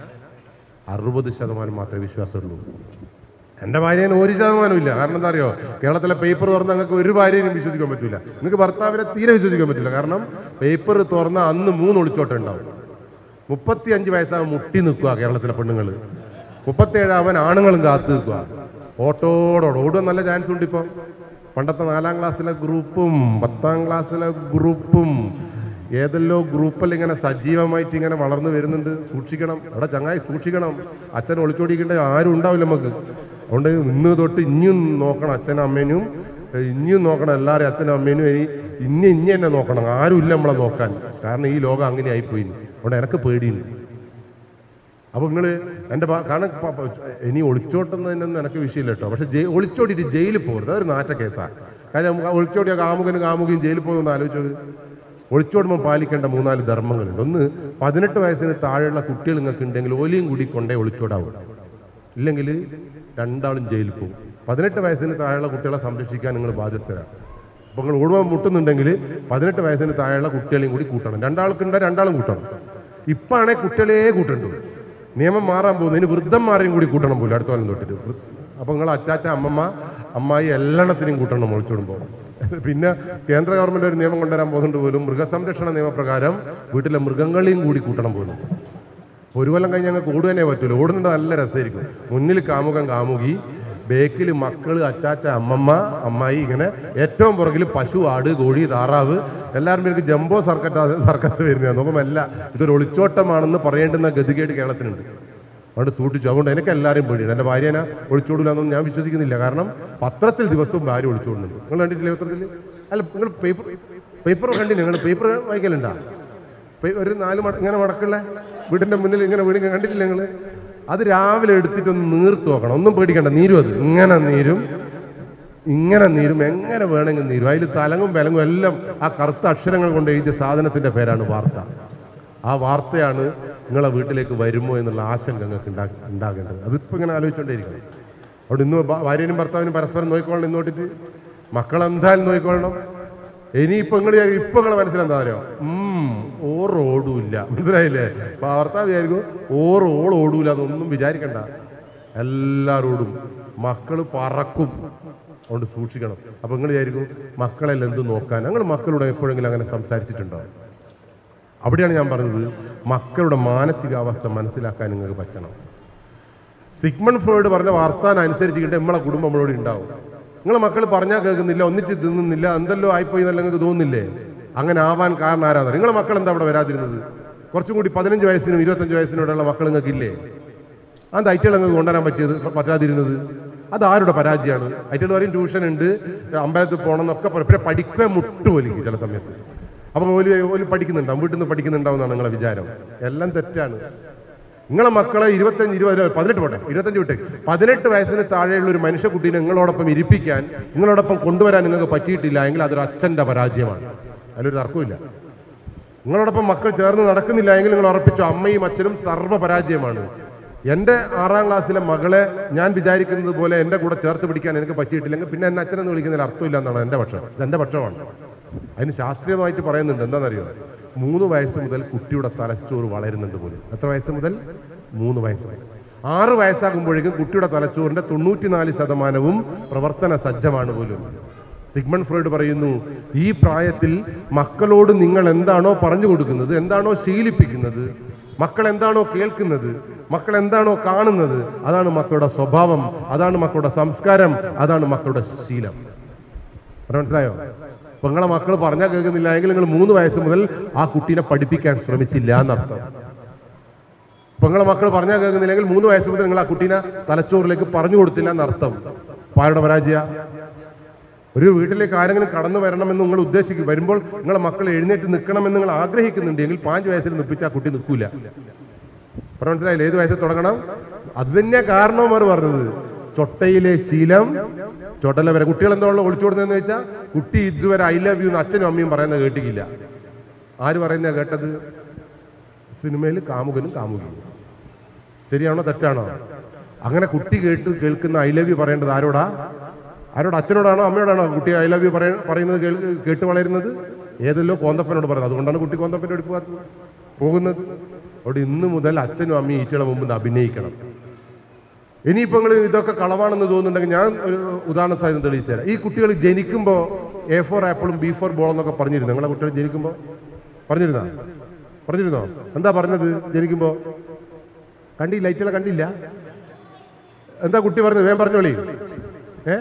അറുപത് ശതമാനം മാത്രമേ വിശ്വാസമുള്ളൂ എൻ്റെ ഭാര്യനെ ഒരു ശതമാനവും ഇല്ല കാരണം എന്താ അറിയോ കേരളത്തിലെ പേപ്പർ തുറന്ന് നിങ്ങൾക്ക് ഒരു ഭാര്യയും വിശ്വസിക്കാൻ പറ്റില്ല നിങ്ങൾക്ക് ഭർത്താവിനെ തീരെ വിശ്വസിക്കാൻ പറ്റില്ല കാരണം പേപ്പർ തുറന്ന അന്ന് മൂന്ന് ഒളിച്ചോട്ടം ഉണ്ടാവും മുപ്പത്തി അഞ്ച് വയസ്സാകും മുട്ടി നിൽക്കുക കേരളത്തിലെ പെണ്ണുങ്ങൾ മുപ്പത്തേഴാവൻ ആണുങ്ങളും കാത്തു നിൽക്കുക ഓട്ടോടോട് ഓടുക നല്ല ചാൻസ് ഉണ്ട് ഇപ്പം പണ്ടത്തെ നാലാം ക്ലാസ്സിലെ ഗ്രൂപ്പും പത്താം ക്ലാസ്സിലെ ഗ്രൂപ്പും ഏതെല്ലോ ഗ്രൂപ്പിൽ ഇങ്ങനെ സജീവമായിട്ട് ഇങ്ങനെ വളർന്നു വരുന്നുണ്ട് സൂക്ഷിക്കണം അവിടെ ചങ്ങായി സൂക്ഷിക്കണം അച്ഛൻ ഒളിച്ചോടിക്കേണ്ട ആരും ഉണ്ടാവില്ല നമുക്ക് അതുകൊണ്ട് ഇന്ന് തൊട്ട് ഇനിയും നോക്കണം അച്ഛനും അമ്മേനും ഇനിയും നോക്കണം എല്ലാവരും അച്ഛനും അമ്മേനും ഇനി ഇനി ഇനി എന്നെ നോക്കണം ആരും ഇല്ല നമ്മളെ നോക്കാൻ കാരണം ഈ ലോകം അങ്ങനെ ആയിപ്പോയി അതുകൊണ്ട് എനിക്ക് പേടിയുണ്ട് അപ്പൊ നിങ്ങൾ എൻ്റെ ഭാ- കാരണം പ- പ- ഇനി ഒളിച്ചോട്ടുന്നതിനൊന്നും എനിക്ക് വിഷയമില്ല കേട്ടോ പക്ഷെ ജയി- ഒളിച്ചോടിയിട്ട് ജയിലിൽ പോകരുത് അതൊരു നാറ്റ കേസാണ് കാര്യം ഒളിച്ചോടിയ കാമുകനും കാമുകയും ജയിലിൽ പോകുമെന്ന് ആലോചിച്ചത് ഒളിച്ചോടുമ്പോൾ പാലിക്കേണ്ട മൂന്നാല് ധർമ്മങ്ങളുണ്ട് ഒന്ന് പതിനെട്ട് വയസ്സിന് താഴെയുള്ള കുട്ടികൾ നിങ്ങൾക്ക് ഉണ്ടെങ്കിൽ ഓലിയും കൂടി കൊണ്ടേ ഒളിച്ചോടാവും ഇല്ലെങ്കിൽ രണ്ടാളും ജയിലിൽ പോകും പതിനെട്ട് വയസ്സിന് താഴെയുള്ള കുട്ടികളെ സംരക്ഷിക്കാൻ നിങ്ങൾ ബാധ്യസ്ഥരാണ് അപ്പോൾ നിങ്ങൾ ഓടുമ്പോൾ മുട്ടുന്നുണ്ടെങ്കിൽ പതിനെട്ട് വയസ്സിന് താഴെയുള്ള കുട്ടികളെയും കൂടി കൂട്ടണം രണ്ടാൾക്കുണ്ട് രണ്ടാളും കൂട്ടണം ഇപ്പാണേ കുട്ടികളെ കൂട്ടണ്ടു നിയമം മാറാൻ പോകുന്നു ഇനി വൃദ്ധന്മാരെയും കൂടി കൂട്ടണം പോലും അടുത്ത കൊല്ലം തൊട്ടിട്ട് വൃ- അപ്പോൾ നിങ്ങൾ അച്ചാച്ച അമ്മമ്മ അമ്മായി എല്ലെണ്ണത്തിനെയും കൂട്ടണം ഒളിച്ചോടുമ്പോൾ പിന്നെ കേന്ദ്ര ഗവൺമെന്റ് ഒരു നിയമം കൊണ്ടുവരാൻ പോകുന്നുണ്ട് പോലും മൃഗസംരക്ഷണ നിയമപ്രകാരം വീട്ടിലെ മൃഗങ്ങളെയും കൂടി കൂട്ടണം പോലും ഒരു കൊല്ലം കഴിഞ്ഞ് ഞങ്ങൾക്ക് ഓടുവാനേ പറ്റൂല ഓടുന്നത് നല്ല രസമായിരിക്കും മുന്നിൽ കാമുകൻ കാമുകി ബേക്കിൽ മക്കള് അച്ചാച്ച അമ്മമ്മ അമ്മായി ഇങ്ങനെ ഏറ്റവും പുറകിൽ പശു ആട് കോഴി താറാവ് എല്ലാവരും പേർക്ക് ജംബോ സർക്കറ്റ് സർക്കസ് വരുന്നതാണ് നോക്കുമ്പോൾ ഇതൊരു ഒളിച്ചോട്ടമാണെന്ന് പറയേണ്ടുന്ന ഗതികേട് കേരളത്തിനുണ്ട് അതുകൊണ്ട് സൂക്ഷിച്ചു അതുകൊണ്ട് എനിക്ക് എല്ലാവരും പേടിയാണ് എൻ്റെ ഭാര്യനെ ഒളിച്ചോടില്ലെന്നൊന്നും ഞാൻ വിശ്വസിക്കുന്നില്ല കാരണം പത്രത്തിൽ ദിവസവും ഭാര്യ ഒളിച്ചോടുന്നുണ്ട് നിങ്ങൾ കണ്ടിട്ടില്ലേ പത്രത്തിൽ അല്ല നിങ്ങൾ പേപ്പർ പേപ്പർ കണ്ടില്ല നിങ്ങൾ പേപ്പർ വായിക്കലുണ്ടാ ഇപ്പൊ ഒരു നാല് മട ഇങ്ങനെ മടക്കുള്ള വീടിന്റെ മുന്നിൽ ഇങ്ങനെ വീട് കണ്ടിട്ടില്ല നിങ്ങൾ അത് രാവിലെ എടുത്തിട്ട് ഒന്ന് നീർത്ത് നോക്കണം ഒന്നും പേടിക്കണ്ട നീരും അത് ഇങ്ങനെ നീരും ഇങ്ങനെ നീരും എങ്ങനെ വേണമെങ്കിൽ നീരും അതിൽ തലങ്ങും വിലങ്ങും എല്ലാം ആ കറുത്ത അക്ഷരങ്ങൾ കൊണ്ട് എഴുതിയ സാധനത്തിന്റെ പേരാണ് വാർത്ത ആ വാർത്തയാണ് നിങ്ങളെ വീട്ടിലേക്ക് വരുമോ എന്നുള്ള ആശങ്ക നിങ്ങൾക്ക് ഉണ്ടാ ഉണ്ടാകേണ്ടത് അതിപ്പോ ഇങ്ങനെ ആലോചിച്ചുകൊണ്ടേയിരിക്കണം അവിടെ ഇന്ന് ഭ- ഭാര്യനും ഭർത്താവിനും പരസ്പരം നോക്കിക്കൊള്ളണം ഇന്നോട്ടിട്ട് മക്കളെന്തായാലും നോക്കിക്കൊള്ളണം ഇനിയിപ്പോ നിങ്ങൾ ഇപ്പൊ നിങ്ങളെ മനസ്സിലെന്താ അറിയോ ഉം ഓർ ഓടൂല്ല മനസ്സിലായില്ലേ അപ്പൊ ഭർത്താവ് വിചാരിക്കും ഓർ ഓൾ ഓടൂല എന്നൊന്നും വിചാരിക്കണ്ട എല്ലാരോടും മക്കള് പറക്കും അതുകൊണ്ട് സൂക്ഷിക്കണം അപ്പൊ നിങ്ങൾ വിചാരിക്കും മക്കളെല്ലാം എന്ത് നോക്കാൻ ഞങ്ങൾ മക്കളോട് എപ്പോഴെങ്കിലും അങ്ങനെ സംസാരിച്ചിട്ടുണ്ടോ അവിടെയാണ് ഞാൻ പറഞ്ഞത് മക്കളുടെ മാനസികാവസ്ഥ മനസ്സിലാക്കാൻ നിങ്ങൾക്ക് പറ്റണം സിഗ്മൺ ഫ്രോയിഡ് പറഞ്ഞ വാർത്താൻ അനുസരിച്ചിട്ട് നമ്മളെ കുടുംബം നമ്മളോട് ഉണ്ടാവും നിങ്ങളെ മക്കൾ പറഞ്ഞാൽ കേൾക്കുന്നില്ല ഒന്നിച്ച് തിന്നുന്നില്ല എന്തെല്ലോ ആയിപ്പോയി എന്നല്ല നിങ്ങൾക്ക് തോന്നുന്നില്ലേ അങ്ങനെ ആവാൻ കാരണം ആരാണ് നിങ്ങളെ മക്കൾ എന്താ അവിടെ വരാതിരുന്നത് കുറച്ചും കൂടി പതിനഞ്ച് വയസ്സിനും ഇരുപത്തഞ്ച് വയസ്സിനോടുള്ള മക്കൾ നിങ്ങൾക്ക് ഇല്ലേ അത് ഐറ്റകൾ നിങ്ങൾക്ക് കൊണ്ടുവരാൻ പറ്റിയത് പറ്റാതിരുന്നത് അത് ആരുടെ പരാജയമാണ് ഐറ്റകൾ പറയും ട്യൂഷൻ ഉണ്ട് അമ്പലത്തിൽ പോകണം എന്നൊക്കെ പറയും പിന്നെ പഠിക്കാൻ മുട്ടുപോലിക്കും ചില സമയത്ത് അപ്പോൾ ഓല് ഓല് പഠിക്കുന്നുണ്ടാവും വീട്ടിൽ നിന്ന് പഠിക്കുന്നുണ്ടാവും എന്നാണ് നിങ്ങളെ വിചാരം എല്ലാം തെറ്റാണ് നിങ്ങളെ മക്കളെ ഇരുപത്തഞ്ച് ഇരുപത് പതിനെട്ട് പോട്ടെ ഇരുപത്തഞ്ച് വിട്ട് പതിനെട്ട് വയസ്സിന് താഴെയുള്ള ഒരു മനുഷ്യക്കുട്ടീനെ നിങ്ങളോടൊപ്പം ഇരിപ്പിക്കാൻ നിങ്ങളോടൊപ്പം കൊണ്ടുവരാൻ നിങ്ങൾക്ക് പറ്റിയിട്ടില്ല എങ്കിൽ അതൊരു അച്ഛന്റെ പരാജയമാണ് അതിലൊരു തർക്കമില്ല നിങ്ങളോടൊപ്പം മക്കൾ ചേർന്ന് നടക്കുന്നില്ല എങ്കിൽ നിങ്ങൾ ഉറപ്പിച്ചു അമ്മയും അച്ഛനും സർവ്വ പരാജയമാണ് എൻ്റെ ആറാം ക്ലാസ്സിലെ മകളെ ഞാൻ വിചാരിക്കുന്നത് പോലെ എൻ്റെ കൂടെ ചേർത്ത് പിടിക്കാൻ എനിക്ക് പറ്റിയിട്ടില്ലെങ്കിൽ പിന്നെ എന്നെ അച്ഛനെന്ന് വിളിക്കുന്നതിൽ അർത്ഥമില്ല എന്നാണ് എൻ്റെ പക്ഷം ഇത് എൻ്റെ പക്ഷമാണ് അതിന് ശാസ്ത്രീയമായിട്ട് പറയുന്നുണ്ട് എന്താണെന്നറിയോ മൂന്ന് വയസ്സ് മുതൽ കുട്ടിയുടെ തലച്ചോറ് വളരുന്നുണ്ട് പോലും എത്ര വയസ്സ് മുതൽ മൂന്ന് വയസ്സ് മുതൽ ആറ് വയസ്സാകുമ്പോഴേക്കും കുട്ടിയുടെ തലച്ചോറിന്റെ തൊണ്ണൂറ്റിനാല് ശതമാനവും പ്രവർത്തന സജ്ജമാണ് പോലും സിഗ്മൺ ഫ്രോയിഡ് പറയുന്നു ഈ പ്രായത്തിൽ മക്കളോട് നിങ്ങൾ എന്താണോ പറഞ്ഞു കൊടുക്കുന്നത് എന്താണോ ശീലിപ്പിക്കുന്നത് മക്കൾ എന്താണോ കേൾക്കുന്നത് മക്കൾ എന്താണോ കാണുന്നത് അതാണ് മക്കളുടെ സ്വഭാവം അതാണ് മക്കളുടെ സംസ്കാരം അതാണ് മക്കളുടെ ശീലം അത് മനസ്സിലായോ അപ്പൊ നിങ്ങളെ മക്കൾ പറഞ്ഞാൽ കേൾക്കുന്നില്ല എങ്കിൽ നിങ്ങൾ മൂന്ന് വയസ്സ് മുതൽ ആ കുട്ടീനെ പഠിപ്പിക്കാൻ ശ്രമിച്ചില്ല എന്നർത്ഥം ഇപ്പൊ നിങ്ങളെ മക്കൾ പറഞ്ഞാൽ കേൾക്കുന്നില്ലെങ്കിൽ മൂന്ന് വയസ്സ് മുതൽ നിങ്ങൾ ആ കുട്ടീനെ തലച്ചോറിലേക്ക് പറഞ്ഞു കൊടുത്തില്ല എന്നർത്ഥം അപ്പൊ ആരുടെ പരാജയ ഒരു വീട്ടിലേക്ക് ആരെങ്കിലും കടന്നു വരണമെന്ന് നിങ്ങൾ ഉദ്ദേശിക്കും വരുമ്പോൾ നിങ്ങളെ മക്കൾ എഴുന്നേറ്റ് നിൽക്കണമെന്ന് നിങ്ങൾ ആഗ്രഹിക്കുന്നുണ്ടെങ്കിൽ പാഞ്ച് വയസ്സിൽ നിൽപ്പിച്ച് ആ കുട്ടി നിൽക്കൂല പറഞ്ഞ മനസ്സിലായില്ലേ ഏത് വയസ്സിൽ തുടങ്ങണം അത് തന്നെ കാരണവും അവർ പറഞ്ഞത് ചൊട്ടയിലെ ശീലം ചൊട്ടല വരെ കുട്ടികൾ എന്താ ഉള്ളത് ഒളിച്ചു കൊടുത്തതെന്ന് വെച്ചാൽ കുട്ടി ഇതുവരെ ഐ ലവ് യു എന്ന് അച്ഛനും അമ്മയും പറയുന്നത് കേട്ടിട്ടില്ല ആര് പറയുന്ന കേട്ടത് സിനിമയിൽ കാമുകനും കാമുകിയും ശരിയാണോ തെറ്റാണോ അങ്ങനെ കുട്ടി കേട്ട് കേൾക്കുന്ന ഐ ലവ് യു പറയേണ്ടത് ആരോടാ ആരോട് അച്ഛനോടാണോ അമ്മയോടാണോ കുട്ടി ഐ ലവ് യു പറയ- പറയുന്നത് കേൾ- കേട്ട് വളരുന്നത് ഏതല്ലോ കോന്തപ്പനോട് പറയുന്നത് അതുകൊണ്ടാണ് കുട്ടി കോന്തപ്പൻ്റെ അടുപ്പ് പോകുന്നത് അവിടെ ഇന്ന് മുതൽ അച്ഛനും അമ്മയും ഈറ്റയുടെ മുമ്പ് നിന്ന് അഭിനയിക്കണം ഇനിയിപ്പോൾ നിങ്ങൾ ഇതൊക്കെ കളവാണെന്ന് തോന്നുന്നുണ്ടെങ്കിൽ ഞാൻ ഒരു ഉദാഹരണ സാധ്യത തെളിയിച്ചു തരാം ഈ കുട്ടികൾ ജനിക്കുമ്പോൾ എ ഫോർ ആപ്പിളും ബി ഫോർ ബോൾ എന്നൊക്കെ പറഞ്ഞിരുന്നു നിങ്ങളെ കുട്ടികൾ ജനിക്കുമ്പോൾ പറഞ്ഞിരുന്നോ പറഞ്ഞിരുന്നോ എന്താ പറഞ്ഞത് ജനിക്കുമ്പോൾ കണ്ടി ലൈറ്റുകളെ കണ്ടില്ല എന്താ കുട്ടി പറഞ്ഞത് വേഗം പറഞ്ഞോളി ഏ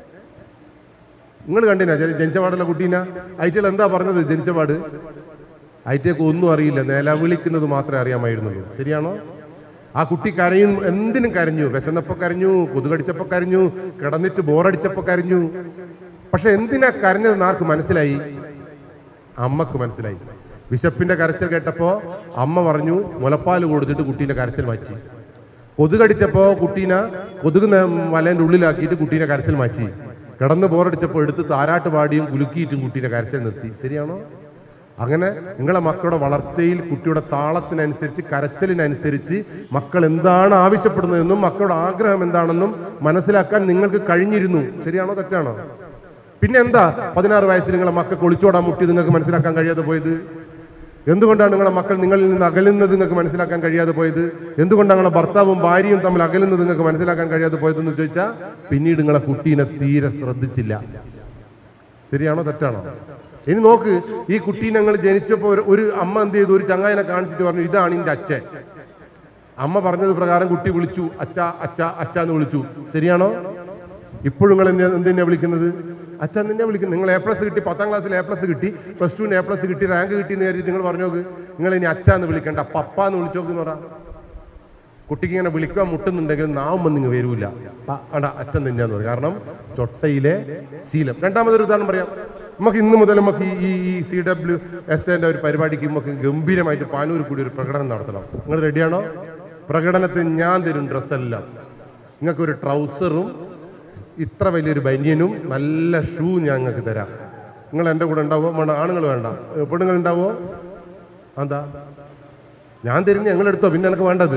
നിങ്ങൾ കണ്ടിനാ ജനി- ജനിച്ച പാടുള്ള കുട്ടീനാ ഐറ്റൽ എന്താ പറഞ്ഞത് ജനിച്ച പാട് ഐറ്റക്ക് ഒന്നും അറിയില്ല നിലവിളിക്കുന്നത് മാത്രമേ അറിയാമായിരുന്നുള്ളൂ ശരിയാണോ ആ കുട്ടി കരയും എന്തിനും കരഞ്ഞു വിശന്നപ്പോ കരഞ്ഞു കൊതുകടിച്ചപ്പോ കരഞ്ഞു കിടന്നിട്ട് ബോറടിച്ചപ്പോ കരഞ്ഞു പക്ഷെ എന്തിനാ കരഞ്ഞതെന്ന് ആർക്ക് മനസ്സിലായി അമ്മക്ക് മനസ്സിലായി വിശപ്പിന്റെ കരച്ചിൽ കേട്ടപ്പോ അമ്മ പറഞ്ഞു മുലപ്പാൽ കൊടുത്തിട്ട് കുട്ടീന്റെ കരച്ചിൽ മാറ്റി കൊതുകടിച്ചപ്പോ കുട്ടീനെ കൊതുക് ന- വലേന്റെ ഉള്ളിലാക്കിയിട്ട് കുട്ടീനെ കരച്ചിൽ മാറ്റി കിടന്ന് ബോറടിച്ചപ്പോൾ എടുത്ത് താരാട്ട് പാടിയും കുലുക്കിയിട്ടും കുട്ടീനെ കരച്ചിൽ നിർത്തി ശരിയാണോ അങ്ങനെ നിങ്ങളെ മക്കളുടെ വളർച്ചയിൽ കുട്ടിയുടെ താളത്തിനനുസരിച്ച് കരച്ചിലിനനുസരിച്ച് മക്കൾ എന്താണ് ആവശ്യപ്പെടുന്നതെന്നും മക്കളുടെ ആഗ്രഹം എന്താണെന്നും മനസ്സിലാക്കാൻ നിങ്ങൾക്ക് കഴിഞ്ഞിരുന്നു ശരിയാണോ തെറ്റാണോ പിന്നെ എന്താ പതിനാറ് വയസ്സിൽ നിങ്ങളെ മക്കൾക്ക് ഒളിച്ചോടാൻ മുട്ടി നിങ്ങൾക്ക് മനസ്സിലാക്കാൻ കഴിയാതെ പോയത് എന്തുകൊണ്ടാണ് നിങ്ങളെ മക്കൾ നിങ്ങളിൽ നിന്ന് അകലുന്നത് നിങ്ങൾക്ക് മനസ്സിലാക്കാൻ കഴിയാതെ പോയത് എന്തുകൊണ്ടാണ് നിങ്ങളെ ഭർത്താവും ഭാര്യയും തമ്മിൽ അകലുന്നത് നിങ്ങൾക്ക് മനസ്സിലാക്കാൻ കഴിയാതെ പോയതെന്ന് ചോദിച്ചാൽ പിന്നീട് നിങ്ങളെ കുട്ടീനെ തീരെ ശ്രദ്ധിച്ചില്ല ശരിയാണോ തെറ്റാണോ ഇനി നോക്ക് ഈ കുട്ടീനെ ഞങ്ങൾ ജനിച്ചപ്പോൾ ഒരു- ഒരു അമ്മ എന്ത് ചെയ്തു ഒരു ചങ്ങായിനെ കാണിച്ചിട്ട് പറഞ്ഞു ഇതാണ് എന്റെ അച്ഛൻ അമ്മ പറഞ്ഞത് പ്രകാരം കുട്ടി വിളിച്ചു അച്ഛ അച്ഛ അച്ഛ എന്ന് വിളിച്ചു ശരിയാണോ ഇപ്പോഴും നിങ്ങൾ എന്നെ എന്തിനാ വിളിക്കുന്നത് അച്ഛ നിന്നെ വിളിക്കുന്നത് നിങ്ങൾ എ പ്ലസ് കിട്ടി പത്താം ക്ലാസ്സിൽ എ പ്ലസ് കിട്ടി പ്ലസ് ടുവിന് എ പ്ലസ് കിട്ടി റാങ്ക് കിട്ടി എന്ന് കരുതി നിങ്ങൾ പറഞ്ഞു നോക്ക് നിങ്ങൾ ഇനി അച്ഛ എന്ന് വിളിക്കണ്ട പപ്പ എന്ന് വിളിച്ചോക്ക് എന്ന് പറ കുട്ടിക്ക് ഇങ്ങനെ വിളിക്കാൻ മുട്ടുന്നുണ്ടെങ്കിൽ നാവുമ്പോൾ നിങ്ങൾ വരൂല പ- അടാ അച്ഛൻ തന്നെയാന്ന് പറയും കാരണം ചൊട്ടയിലെ ശീലം രണ്ടാമതൊരു ഉദാഹരണം പറയാം നമുക്ക് ഇന്ന് മുതൽ നമുക്ക് ഈ ഈ സി ഡബ്ല്യു എസ് എൻ്റെ ഒരു പരിപാടിക്ക് നമുക്ക് ഗംഭീരമായിട്ട് പാനൂർ കൂടി ഒരു പ്രകടനം നടത്തണം നിങ്ങൾ റെഡിയാണോ പ്രകടനത്തിന് ഞാൻ തരും ഡ്രസ്സെല്ലാം നിങ്ങൾക്ക് ഒരു ട്രൗസറും ഇത്ര വലിയൊരു ബനിയനും നല്ല ഷൂ ഞാൻ നിങ്ങൾക്ക് തരാം നിങ്ങൾ എൻ്റെ കൂടെ ഉണ്ടാവുമോ വേണ്ട ആണുങ്ങൾ വേണ്ട പെണ്ണുങ്ങൾ ഉണ്ടാവുമോ എന്താ ഞാൻ തരുന്ന ഞങ്ങൾ എടുത്തോ പിന്നെ എനിക്ക് വേണ്ടത്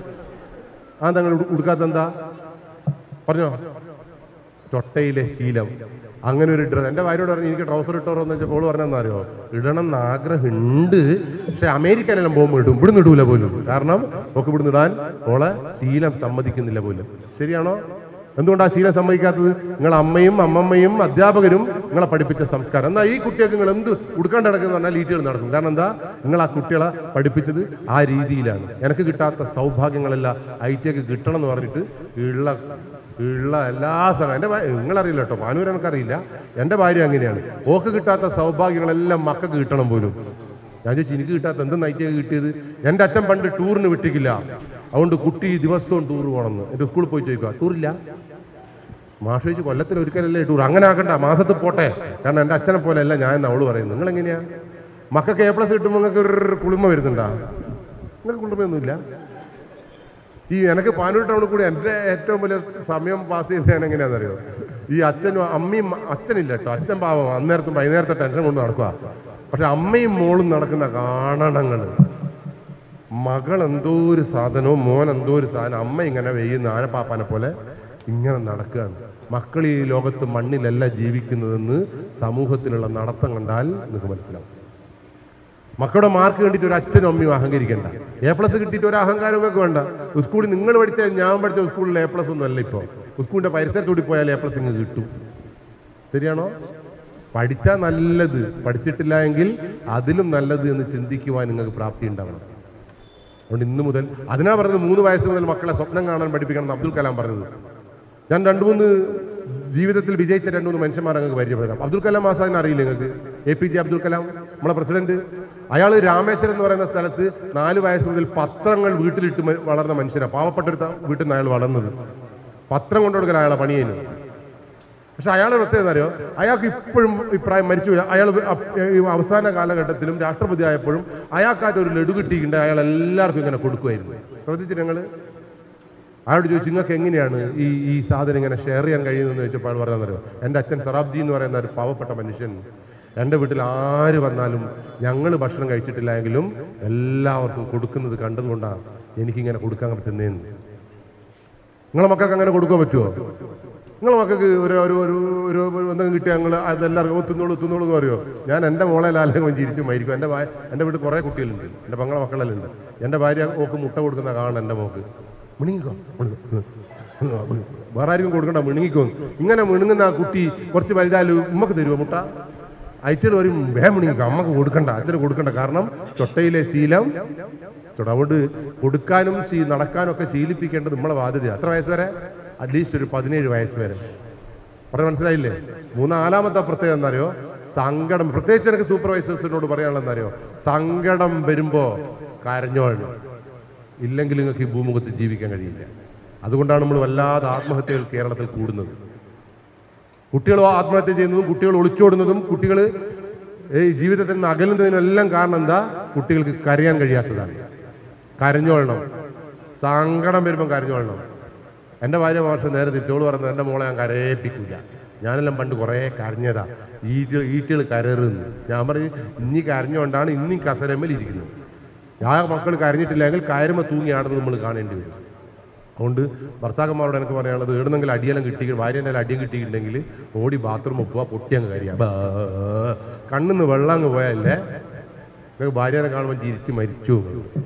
ആ തങ്ങൾ ഉടുക്കാത്ത എന്താ പറഞ്ഞോ ചൊട്ടയിലെ ശീലം അങ്ങനെ ഒരു ഡ്രസ് എൻ്റെ ഭാര്യയോട് പറഞ്ഞു എനിക്ക് ട്രൗസർ ഇട്ടോറോ എന്ന് വെച്ചാൽ ഓള് പറഞ്ഞെന്ന് അറിയോ ഇടണം എന്ന് ആഗ്രഹമുണ്ട് പക്ഷെ അമേരിക്കയിലെല്ലാം പോകുമ്പോൾ ഇടും ഇവിടുന്ന് ഇടൂല പോലും കാരണം ഒക്കെ ഇവിടുന്ന് ഇടാൻ ഓളെ ശീലം സമ്മതിക്കുന്നില്ല പോലും ശരിയാണോ എന്തുകൊണ്ടാണ് ശീലം സമ്മതിക്കാത്തത് നിങ്ങളെ അമ്മയും അമ്മമ്മയും അധ്യാപകരും നിങ്ങളെ പഠിപ്പിച്ച സംസ്കാരം എന്നാൽ ഈ കുട്ടികൾക്ക് നിങ്ങൾ എന്ത് ഉടുക്കാണ്ട് നടക്കുന്ന പറഞ്ഞാൽ ഈറ്റുകൾ നടക്കും കാരണം എന്താ നിങ്ങൾ ആ കുട്ടികളെ പഠിപ്പിച്ചത് ആ രീതിയിലാണ് എനിക്ക് കിട്ടാത്ത സൗഭാഗ്യങ്ങളെല്ലാം ഐ ടി കിട്ടണം എന്ന് പറഞ്ഞിട്ട് ഉള്ള ഉള്ള എല്ലാ സമയം എൻ്റെ നിങ്ങളറിയില്ല കേട്ടോ പാനൂർ എനിക്കറിയില്ല എൻ്റെ ഭാര്യ അങ്ങനെയാണ് ഓക്ക് കിട്ടാത്ത സൗഭാഗ്യങ്ങളെല്ലാം മക്കൾക്ക് കിട്ടണം പോലും ഞാൻ ചോദിച്ചു എനിക്ക് കിട്ടാത്ത എന്ത് നൈറ്റിയൊക്കെ കിട്ടിയത് എൻ്റെ അച്ഛൻ പണ്ട് ടൂറിന് വിട്ടിക്കില്ല അതുകൊണ്ട് കുട്ടി ദിവസവും ടൂർ പോകണമെന്ന് എൻ്റെ സ്കൂളിൽ പോയി ചോദിക്കുക ടൂറില്ല മാഷ് ചോദിച്ചു കൊല്ലത്തിൽ ഒരിക്കലല്ലേ ടൂർ അങ്ങനെ ആക്കണ്ട മാസത്തിൽ പോട്ടെ കാരണം എൻ്റെ അച്ഛനെ പോലെ അല്ല ഞാൻ എന്ന് അവള് പറയുന്നത് നിങ്ങൾ എങ്ങനെയാ മക്കൾക്ക് എ പ്ലസ് കിട്ടുമ്പോൾ നിങ്ങൾക്ക് ഒരു കുളിമ വരുന്നുണ്ടാ നിങ്ങൾക്ക് കുളിമയൊന്നുമില്ല ഈ എനിക്ക് പാനൂർ ടൗണിൽ കൂടി എൻ്റെ ഏറ്റവും വലിയ സമയം പാസ് ചെയ്യുന്നത് ഞാൻ എങ്ങനെയാണെന്നറിയോ ഈ അച്ഛനും അമ്മയും അച്ഛനില്ല കേട്ടോ അച്ഛൻ പാവം അന്നേരത്തും വൈകുന്നേരത്തെ ടെൻഷൻ കൊണ്ട് നടക്കുക പക്ഷെ അമ്മയും മോളും നടക്കുന്ന കാണണങ്ങൾ മകൾ എന്തോ ഒരു സാധനവും മോൻ എന്തോ ഒരു സാധനം അമ്മ ഇങ്ങനെ വെയ്യുന്ന ആനപ്പാപ്പാനെ പോലെ ഇങ്ങനെ നടക്കുകയാണ് മക്കൾ ഈ ലോകത്ത് മണ്ണിലല്ല ജീവിക്കുന്നതെന്ന് സമൂഹത്തിലുള്ള നടത്തം കണ്ടാൽ നിങ്ങൾക്ക് മനസ്സിലാവും മക്കളുടെ മാർക്ക് കണ്ടിട്ട് ഒരു അച്ഛനും അമ്മയും അഹങ്കരിക്കണ്ട എ പ്ലസ് കിട്ടിയിട്ട് ഒരു അഹങ്കാരമൊക്കെ വേണ്ട സ്കൂളിൽ നിങ്ങൾ പഠിച്ച ഞാൻ പഠിച്ച സ്കൂളിൽ എ പ്ലസ് ഒന്നും അല്ല ഇപ്പോൾ സ്കൂളിന്റെ പരിസരത്തൂടി പോയാൽ എ പ്ലസ് ഇങ്ങ് കിട്ടും ശരിയാണോ പഠിച്ചാൽ നല്ലത് പഠിച്ചിട്ടില്ല എങ്കിൽ അതിലും നല്ലത് എന്ന് ചിന്തിക്കുവാൻ നിങ്ങൾക്ക് പ്രാപ്തി ഉണ്ടാവണം അതുകൊണ്ട് ഇന്ന് മുതൽ അതിനാ പറഞ്ഞത് മൂന്ന് വയസ്സ് മുതൽ മക്കളെ സ്വപ്നം കാണാൻ പഠിപ്പിക്കണം എന്ന് അബ്ദുൽ കലാം പറഞ്ഞത് ഞാൻ രണ്ട് മൂന്ന് ജീവിതത്തിൽ വിജയിച്ച രണ്ട് മൂന്ന് മനുഷ്യന്മാരെ നിങ്ങൾക്ക് പരിചയപ്പെടാം അബ്ദുൽ കലാം ആസാദിനെ അറിയില്ല നിങ്ങൾക്ക് A P J Abdul Kalam നമ്മളെ പ്രസിഡന്റ് അയാൾ രാമേശ്വരം എന്ന് പറയുന്ന സ്ഥലത്ത് നാല് വയസ്സ് മുതൽ പത്രങ്ങൾ വീട്ടിലിട്ട് മ- വളർന്ന മനുഷ്യനാണ് പാവപ്പെട്ട ഒരു ത- വീട്ടിൽ നിന്ന് അയാൾ വളർന്നത് പത്രം കൊണ്ടു കൊടുക്കൽ അയാളെ പണിയേനു പക്ഷെ അയാളുടെ പ്രത്യേകത അറിയോ അയാൾക്ക് ഇപ്പോഴും ഇപ്രായം മരിച്ചു അയാൾ അവസാന കാലഘട്ടത്തിലും രാഷ്ട്രപതി ആയപ്പോഴും അയാൾക്കായിട്ട് ഒരു ലഡു കിട്ടിയിട്ടുണ്ട് അയാൾ എല്ലാവർക്കും ഇങ്ങനെ കൊടുക്കുമായിരുന്നു ശ്രദ്ധിച്ചിട്ട് ഞങ്ങൾ അയാളോട് ചോദിച്ചു നിങ്ങൾക്ക് എങ്ങനെയാണ് ഈ ഈ സാധനം ഇങ്ങനെ ഷെയർ ചെയ്യാൻ കഴിയുന്നതെന്ന് ചോദിച്ചപ്പോൾ അയാൾ പറഞ്ഞറിയോ എൻ്റെ അച്ഛൻ സറാബ്ജി എന്ന് പറയുന്ന ഒരു പാവപ്പെട്ട മനുഷ്യൻ എൻ്റെ വീട്ടിൽ ആര് വന്നാലും ഞങ്ങൾ ഭക്ഷണം കഴിച്ചിട്ടില്ല എങ്കിലും എല്ലാവർക്കും കൊടുക്കുന്നത് കണ്ടതുകൊണ്ടാണ് എനിക്കിങ്ങനെ കൊടുക്കാൻ പറ്റുന്നതെന്ന് നിങ്ങളെ മക്കൾക്ക് അങ്ങനെ കൊടുക്കാൻ പറ്റുമോ നിങ്ങളെ മക്കൾക്ക് ഒരു ഒരു ഒരു ഒരു ഒരു എന്തെങ്കിലും കിട്ടിയാൽ ഞങ്ങൾ അതെല്ലാവർക്കും "ഓ, തിന്നോളൂ തിന്നോളൂ എന്ന് പറയുമോ ഞാൻ എൻ്റെ മോളെ ലാലം ചിരിച്ചു മരിക്കും എൻ്റെ ഭാര്യ എൻ്റെ വീട്ടിൽ കുറേ കുട്ടികളുണ്ട് എൻ്റെ പങ്ങളെ മക്കളെല്ലാം ഉണ്ട് എൻ്റെ ഭാര്യ ഓക്ക് മുട്ട കൊടുക്കുന്ന കാണണം എൻ്റെ മോക്ക് മിണുങ്ങിക്കോ മിണുങ്ങ്. വേറെ ആർക്കും കൊടുക്കണ്ട മിണുങ്ങിക്കോ ഇങ്ങനെ മിണുങ്ങുന്ന ആ കുട്ടി കുറച്ച് വലുതായാലും ഉമ്മക്ക് തരുമോ മുട്ട അയറ്റൽ വരും വേഗം മിണുങ്ങിക്കോ അമ്മക്ക് കൊടുക്കണ്ട അച്ഛന് കൊടുക്കണ്ട കാരണം ചൊട്ടയിലെ ശീലം ചുട അതുകൊണ്ട് കൊടുക്കാനും ശീ- നടക്കാനും ഒക്കെ ശീലിപ്പിക്കേണ്ടത് നമ്മളെ ബാധ്യതയാണ് എത്ര വയസ്സ് വരെ അറ്റ്ലീസ്റ്റ് ഒരു പതിനേഴ് വയസ്സ് വരെ പറഞ്ഞ മനസ്സിലായില്ലേ മൂന്നാലാമത്തെ പ്രത്യേകത എന്നറിയോ സങ്കടം പ്രത്യേകിച്ച് എനിക്ക് സൂപ്പർവൈസേഴ്സിനോട് പറയാനുള്ളതെന്നറിയോ സങ്കടം വരുമ്പോ കരഞ്ഞോളണം ഇല്ലെങ്കിൽ നിങ്ങൾക്ക് ഈ ഭൂമുഖത്ത് ജീവിക്കാൻ കഴിയില്ല അതുകൊണ്ടാണ് നമ്മൾ വല്ലാതെ ആത്മഹത്യകൾ കേരളത്തിൽ കൂടുന്നത് കുട്ടികൾ ആത്മഹത്യ ചെയ്യുന്നതും കുട്ടികൾ ഒളിച്ചോടുന്നതും കുട്ടികൾ ഈ ജീവിതത്തിൽ നിന്ന് അകലുന്നതിനും എല്ലാം കാരണം എന്താ കുട്ടികൾക്ക് കരയാൻ കഴിയാത്തതാണ് കരഞ്ഞോളണം സങ്കടം വരുമ്പോൾ കരഞ്ഞോളണം എൻ്റെ ഭാര്യ മാഷ് നേരെ തിരിച്ചോട് പറഞ്ഞത് എൻ്റെ മോളെ ഞാൻ കരയിപ്പിക്കില്ല ഞാനെല്ലാം പണ്ട് കുറേ കരഞ്ഞതാ ഈറ്റുകൾ ഈറ്റുകൾ കരറുന്നു ഞാൻ പറഞ്ഞു ഇനി കരഞ്ഞുകൊണ്ടാണ് ഇന്നും കസരമ്മൽ ഇരിക്കുന്നത് ഞാൻ മക്കൾ കരഞ്ഞിട്ടില്ലെങ്കിൽ കയറുമ്പോൾ തൂങ്ങിയാടുന്നത് നമ്മൾ കാണേണ്ടി വരും അതുകൊണ്ട് ഭർത്താക്കന്മാരോട് എനിക്ക് പറയാനുള്ളത് എവിടുന്നെങ്കിലും അടിയെല്ലാം കിട്ടി ഭാര്യൻ്റെ അടിയും കിട്ടിയിട്ടുണ്ടെങ്കിൽ ഓടി ബാത്റൂം പോവാ പൊട്ടി അങ്ങ് കരയാം കണ്ണിന്ന് വെള്ളം അങ്ങ് പോയല്ലേ നിങ്ങൾക്ക് ഭാര്യനെ കാണുമ്പോൾ ചിരിച്ച് മരിച്ചു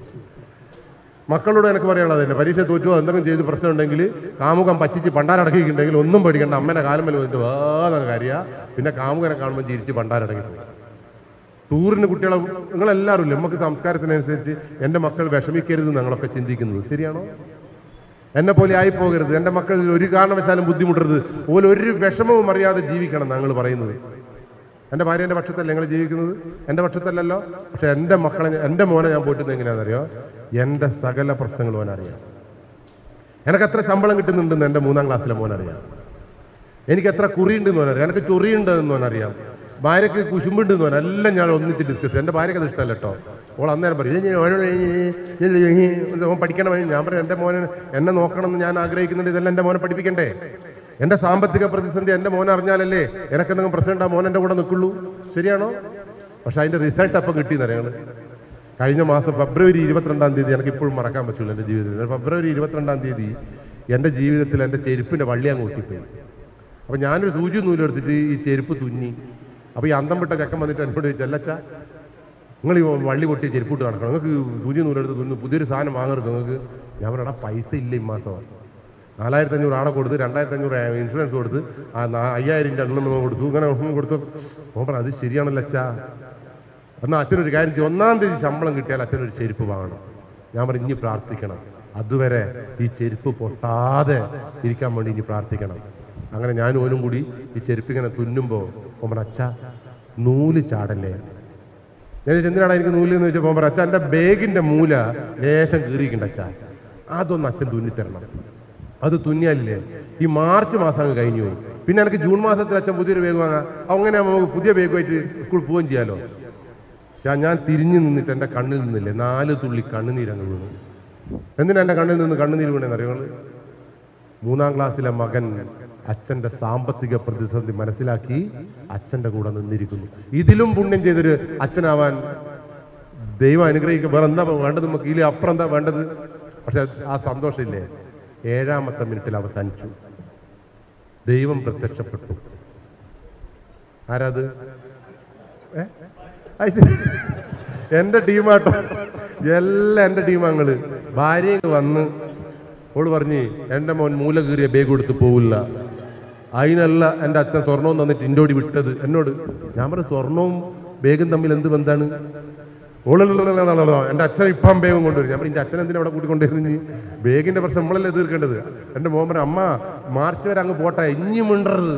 മക്കളോട് എനിക്ക് പറയാനുള്ളത് തന്നെ പരീക്ഷ തോറ്റോ എന്തെങ്കിലും ചെയ്ത് പ്രശ്നം ഉണ്ടെങ്കിൽ കാമുകം പറ്റിച്ച് പണ്ടാരടക്കിയിട്ടുണ്ടെങ്കിൽ ഒന്നും പഠിക്കണ്ട അമ്മേനെ കാലം മേലെ വന്നിട്ട് വേറെ കാര്യ പിന്നെ കാമുകനെ കാണുമ്പോൾ ചിരിച്ച് പണ്ടാരടക്കി പോകും ടൂറിന് കുട്ടികളെ നിങ്ങളെല്ലാവരും ഇല്ലേ നമുക്ക് സംസ്കാരത്തിനനുസരിച്ച് എൻ്റെ മക്കൾ വിഷമിക്കരുത് ഞങ്ങളൊക്കെ ചിന്തിക്കുന്നത് ശരിയാണോ എന്നെ പോലെ ആയി പോകരുത് എൻ്റെ മക്കൾ ഒരു കാരണവശാലും ബുദ്ധിമുട്ടരുത് പോലെ ഒരു വിഷമവും അറിയാതെ ജീവിക്കണം ഞങ്ങൾ പറയുന്നത് എൻ്റെ ഭാര്യ എൻ്റെ പക്ഷത്തല്ല ഞങ്ങൾ ജീവിക്കുന്നത് എൻ്റെ പക്ഷത്തല്ലല്ലോ പക്ഷെ എൻ്റെ മക്കളെ എൻ്റെ മോനെ ഞാൻ പോറ്റുന്നത് എങ്ങനെയാണെന്നറിയോ എൻ്റെ സകല പ്രശ്നങ്ങളും അവനറിയാം എനിക്ക് എത്ര ശമ്പളം കിട്ടുന്നുണ്ടെന്ന് എൻ്റെ മൂന്നാം ക്ലാസ്സിലെ മോനറിയാം എനിക്ക് എത്ര കുറിയുണ്ടെന്ന് പറഞ്ഞാൽ എനിക്ക് ചൊറിയുണ്ടെന്ന് പറഞ്ഞറിയാം ഭാര്യക്ക് കുശുമ്പുണ്ടെന്ന് പറഞ്ഞാൽ എല്ലാം ഞാൻ ഒന്നിച്ച് ഡിസ്കസ് എൻ്റെ ഭാര്യക്ക് അത് ഇഷ്ടമല്ല കേട്ടോ ഓൾ അന്നേരം പറയും "ഇത് ഞാൻ ഓനോട് ഇത് ഓൻ പഠിക്കണം ഞാൻ പറയും എൻ്റെ മോനെ എന്നെ നോക്കണം എന്ന് ഞാൻ ആഗ്രഹിക്കുന്നുണ്ട് ഇതെല്ലാം എൻ്റെ മോനെ പഠിപ്പിക്കണ്ടേ എൻ്റെ സാമ്പത്തിക പ്രതിസന്ധി എൻ്റെ മോനെ അറിഞ്ഞാലല്ലേ എനക്കെന്തെങ്കിലും പ്രശ്നം ഉണ്ടാ മോൻ എൻ്റെ കൂടെ നിൽക്കുള്ളൂ ശരിയാണോ പക്ഷെ അതിൻ്റെ റിസൾട്ട് അപ്പം കിട്ടിയെന്നറിയാം കഴിഞ്ഞ മാസം ഫെബ്രുവരി ഇരുപത്തിരണ്ടാം തീയതി എനിക്ക് ഇപ്പോഴും മറക്കാൻ പറ്റില്ല എൻ്റെ ജീവിതത്തിൽ ഫെബ്രുവരി ഇരുപത്തിരണ്ടാം തീയതി എൻ്റെ ജീവിതത്തിൽ എൻ്റെ ചെരുപ്പിൻ്റെ വള്ളി അങ്ങ് ഒട്ടിപ്പോയി അപ്പൊ ഞാനൊരു സൂചി നൂലെടുത്തിട്ട് ഈ ചെരുപ്പ് തുന്നി അപ്പൊ ഈ അന്തം വിട്ട ചക്കൻ വന്നിട്ട് എന്നോട് ചോദിച്ചു അല്ലച്ച നിങ്ങൾ ഈ വള്ളി പൊട്ടി ചെരുപ്പ് ഇട്ട് നടക്കണം നിങ്ങൾക്ക് സൂചി നൂലെടുത്ത് തുന്നു പുതിയൊരു സാധനം വാങ്ങരുത് നിങ്ങൾക്ക് ഞാൻ പറഞ്ഞാ പൈസ ഇല്ല ഈ മാസം നാലായിരത്തി അഞ്ഞൂറ് ആടെ കൊടുത്ത് രണ്ടായിരത്തി അഞ്ഞൂറ് ഇൻഷുറൻസ് കൊടുത്ത് ആ നാ- അയ്യായിരം രൂപ എണ്ണം കൊടുത്തു ഇങ്ങനെ ഒന്നും കൊടുത്തു ഓൻ പറഞ്ഞു അത് ശരിയാണല്ലോ അച്ഛാ എന്നാൽ അച്ഛനൊരു കാര്യം ചെയ്യും ഒന്നാം തീയതി ശമ്പളം കിട്ടിയാൽ അച്ഛനൊരു ചെരുപ്പ് വാങ്ങണം ഞാൻ പറഞ്ഞു ഇനി പ്രാർത്ഥിക്കണം അതുവരെ ഈ ചെരുപ്പ് പൊട്ടാതെ ഇരിക്കാൻ വേണ്ടി ഇനി പ്രാർത്ഥിക്കണം അങ്ങനെ ഞാൻ ഓനും കൂടി ഈ ചെരുപ്പ് ഇങ്ങനെ തുന്നുമ്പോൾ ഓമൻ അച്ഛ നൂല് ചാടല്ലേ ഞാൻ ചോദിച്ചു, എന്തിനാണ് എനിക്ക് നൂല് എന്ന് ചോദിച്ചപ്പോൾ ഓമൻ അച്ഛ എൻ്റെ ബാഗിന്റെ മൂല ലേശം കീറിയിട്ടുണ്ട് അച്ഛ അതൊന്ന് അച്ഛൻ തുന്നിത്തരണം അത് തുന്നിയാലില്ലേ ഈ മാർച്ച് മാസം അങ്ങ് കഴിഞ്ഞു പോയി പിന്നെ എനിക്ക് ജൂൺ മാസത്തിൽ അച്ഛൻ പുതിയൊരു ബാഗ് വാങ്ങാം അങ്ങനെ നമുക്ക് പുതിയ ബാഗുമായിട്ട് സ്കൂളിൽ പോവുകയും ചെയ്യാലോ ഞാൻ ഞാൻ തിരിഞ്ഞു നിന്നിട്ട് എൻ്റെ കണ്ണിൽ നിന്നില്ലേ നാല് തുള്ളി കണ്ണുനീരങ്ങ് വീണു എന്തിനാ എൻ്റെ കണ്ണിൽ നിന്ന് കണ്ണുനീര് വീണെന്ന് അറിയോ നിങ്ങള്? മൂന്നാം ക്ലാസ്സിലെ മകൻ അച്ഛന്റെ സാമ്പത്തിക പ്രതിസന്ധി മനസ്സിലാക്കി അച്ഛന്റെ കൂടെ നിന്നിരിക്കുന്നു ഇതിലും പുണ്യം ചെയ്തൊരു അച്ഛനാവാൻ ദൈവം അനുഗ്രഹിക്കുക വേറെ എന്താ വേണ്ടത് നമുക്ക് ഇതിൽ അപ്പുറം എന്താ വേണ്ടത് പക്ഷെ ആ സന്തോഷമില്ലേ ഏഴാമത്തെ മിനിറ്റിൽ അവസാനിച്ചു ദൈവം പ്രത്യക്ഷപ്പെട്ടു ആരാത് ഏ? അത് ശരി. എന്റെ ടീമാട്ടോ എല്ലാം എന്റെ ടീമാങ്ങള് ഭാര്യ ഇങ്ങ് വന്ന് ഓള് പറഞ്ഞ് എന്റെ മോൻ മൂല കീറിയ ബേഗ് കൊടുത്ത് പോവില്ല അതിനല്ല എൻ്റെ അച്ഛൻ സ്വർണവും തന്നിട്ട് ഇൻ്റോടി വിട്ടത് എന്നോട് ഞാൻ പറഞ്ഞു സ്വർണവും ബേഗും തമ്മിൽ എന്ത് ബന്ധാണ് ഓളല്ലോ എൻ്റെ അച്ഛൻ ഇപ്പം ബേഗും കൊണ്ടുവരും ഞാൻ പറഞ്ഞു എൻ്റെ അച്ഛൻ എന്തിനാ അവിടെ കൂട്ടിക്കൊണ്ടിരുന്നു ബേഗിന്റെ പ്രശ്നം നമ്മളല്ലേ തീർക്കേണ്ടത് എൻ്റെ മോൻ പറഞ്ഞു അമ്മ മാർച്ച് വരെ അങ്ങ് പോട്ടെ ഇനി മിണ്ടരുത്